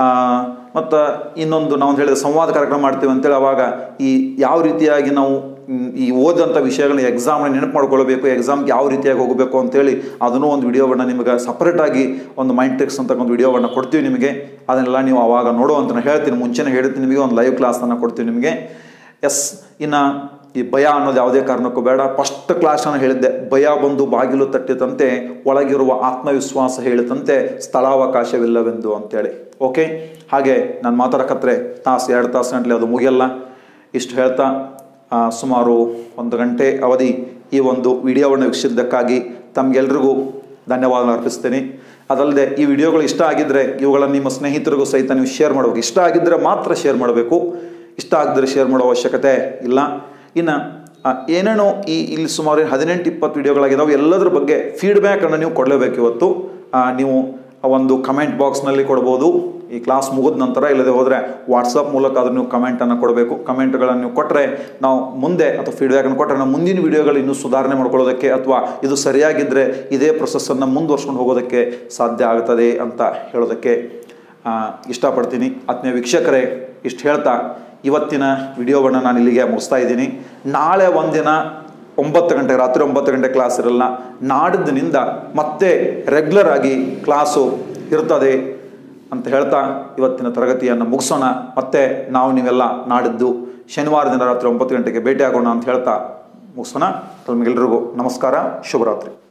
ಮತ್ತು ಇನ್ನೊಂದು ನಾವು ಹೇಳಿದ ಸಂವಾದ ಕಾರ್ಯಕ್ರಮ ಮಾಡ್ತೀವಿ ಅಂತೇಳಿ ಅವಾಗ ಈ ಯಾವ ರೀತಿಯಾಗಿ ನಾವು ಈ ಓದಂಥ ವಿಷಯಗಳನ್ನ ಎಕ್ಸಾಮ್ನ ನೆನಪು ಮಾಡ್ಕೊಳ್ಬೇಕು ಎಕ್ಸಾಮ್ಗೆ ಯಾವ ರೀತಿಯಾಗಿ ಹೋಗಬೇಕು ಅಂತೇಳಿ ಅದನ್ನೂ ಒಂದು ವಿಡಿಯೋವನ್ನು ನಿಮಗೆ ಸಪ್ರೇಟಾಗಿ ಒಂದು ಮೈಂಡ್ ಟ್ರಿಕ್ಸ್ ಅಂತ ಒಂದು ವಿಡಿಯೋವನ್ನು ಕೊಡ್ತೀವಿ ನಿಮಗೆ ಅದನ್ನೆಲ್ಲ ನೀವು ಅವಾಗ ನೋಡು ಅಂತ ನಾನು ಹೇಳ್ತೀನಿ ಮುಂಚೆನೇ ಹೇಳ್ತೀನಿ ನಿಮಗೆ ಒಂದು ಲೈವ್ ಕ್ಲಾಸನ್ನು ಕೊಡ್ತೀವಿ ನಿಮಗೆ ಎಸ್ ಇನ್ನು ಈ ಭಯ ಅನ್ನೋದು ಯಾವುದೇ ಕಾರಣಕ್ಕೂ ಬೇಡ ಫಸ್ಟ್ ಕ್ಲಾಸನ್ನು ಹೇಳಿದ್ದೆ ಭಯ ಬಂದು ಬಾಗಿಲು ತಟ್ಟಿತಂತೆ ಒಳಗಿರುವ ಆತ್ಮವಿಶ್ವಾಸ ಹೇಳಿತಂತೆ ಸ್ಥಳಾವಕಾಶವಿಲ್ಲವೆಂದು ಅಂತೇಳಿ ಓಕೆ ಹಾಗೆ ನಾನು ಮಾತಾಡಕತ್ರೆ ತಾಸು ಎರಡು ತಾಸು ಗಂಟಲೆ ಅದು ಮುಗಿಯಲ್ಲ ಇಷ್ಟು ಹೇಳ್ತಾ ಸುಮಾರು ಒಂದು ಗಂಟೆ ಅವಧಿ ಈ ಒಂದು ವಿಡಿಯೋವನ್ನು ವೀಕ್ಷಿಸಿದ್ದಕ್ಕಾಗಿ ತಮಗೆಲ್ರಿಗೂ ಧನ್ಯವಾದ ಅರ್ಪಿಸ್ತೀನಿ ಅದಲ್ಲದೆ ಈ ವಿಡಿಯೋಗಳು ಇಷ್ಟ ಆಗಿದ್ದರೆ ಇವುಗಳನ್ನು ನಿಮ್ಮ ಸ್ನೇಹಿತರಿಗೂ ಸಹಿತ ನೀವು ಶೇರ್ ಮಾಡಬೇಕು ಇಷ್ಟ ಆಗಿದ್ದರೆ ಮಾತ್ರ ಶೇರ್ ಮಾಡಬೇಕು ಇಷ್ಟ ಆಗಿದ್ರೆ ಶೇರ್ ಮಾಡೋ ಅವಶ್ಯಕತೆ ಇಲ್ಲ ಇನ್ನು ಏನೇನೋ ಈ ಇಲ್ಲಿ ಸುಮಾರು ಹದಿನೆಂಟು ಇಪ್ಪತ್ತು ವಿಡಿಯೋಗಳಾಗಿದ್ದಾವೆ ಎಲ್ಲದ್ರ ಬಗ್ಗೆ ಫೀಡ್ಬ್ಯಾಕನ್ನು ನೀವು ಕೊಡಲೇಬೇಕು ಇವತ್ತು ನೀವು ಒಂದು ಕಮೆಂಟ್ ಬಾಕ್ಸ್ನಲ್ಲಿ ಕೊಡ್ಬೋದು ಈ ಕ್ಲಾಸ್ ಮುಗಿದ ನಂತರ ಇಲ್ಲದೆ ಹೋದರೆ ವಾಟ್ಸಪ್ ಮೂಲಕ ಅದನ್ನು ನೀವು ಕಮೆಂಟನ್ನು ಕೊಡಬೇಕು ಕಮೆಂಟ್ಗಳನ್ನು ನೀವು ಕೊಟ್ಟರೆ ನಾವು ಮುಂದೆ ಅಥವಾ ಫೀಡ್ಬ್ಯಾಕನ್ನು ಕೊಟ್ಟರೆ ನಾವು ಮುಂದಿನ ವಿಡಿಯೋಗಳು ಇನ್ನೂ ಸುಧಾರಣೆ ಮಾಡ್ಕೊಳ್ಳೋದಕ್ಕೆ ಅಥವಾ ಇದು ಸರಿಯಾಗಿದ್ದರೆ ಇದೇ ಪ್ರೊಸೆಸ್ಸನ್ನು ಮುಂದುವರ್ಸ್ಕೊಂಡು ಹೋಗೋದಕ್ಕೆ ಸಾಧ್ಯ ಆಗ್ತದೆ ಅಂತ ಹೇಳೋದಕ್ಕೆ ಇಷ್ಟಪಡ್ತೀನಿ ಆತ್ಮೀಯ ವೀಕ್ಷಕರೇ ಇಷ್ಟು ಹೇಳ್ತಾ ಇವತ್ತಿನ ವಿಡಿಯೋವನ್ನು ನಾನು ಇಲ್ಲಿಗೆ ಮುಗಿಸ್ತಾ ಇದ್ದೀನಿ ನಾಳೆ ಒಂದಿನ ಒಂಬತ್ತು ಗಂಟೆ ರಾತ್ರಿ ಒಂಬತ್ತು ಗಂಟೆ ಕ್ಲಾಸ್ ಇರಲ್ಲ ನಾಡಿದ್ದಿನಿಂದ ಮತ್ತೆ ರೆಗ್ಯುಲರ್ ಆಗಿ ಕ್ಲಾಸು ಇರ್ತದೆ ಅಂತ ಹೇಳ್ತಾ ಇವತ್ತಿನ ತರಗತಿಯನ್ನು ಮುಗಿಸೋಣ ಮತ್ತೆ ನಾವು ನೀವೆಲ್ಲ ನಾಡಿದ್ದು ಶನಿವಾರ ದಿನ ರಾತ್ರಿ ಒಂಬತ್ತು ಗಂಟೆಗೆ ಭೇಟಿ ಆಗೋಣ ಅಂತ ಹೇಳ್ತಾ ಮುಗಿಸೋಣ ತಮಗೆಲ್ಲರಿಗೂ ನಮಸ್ಕಾರ ಶುಭರಾತ್ರಿ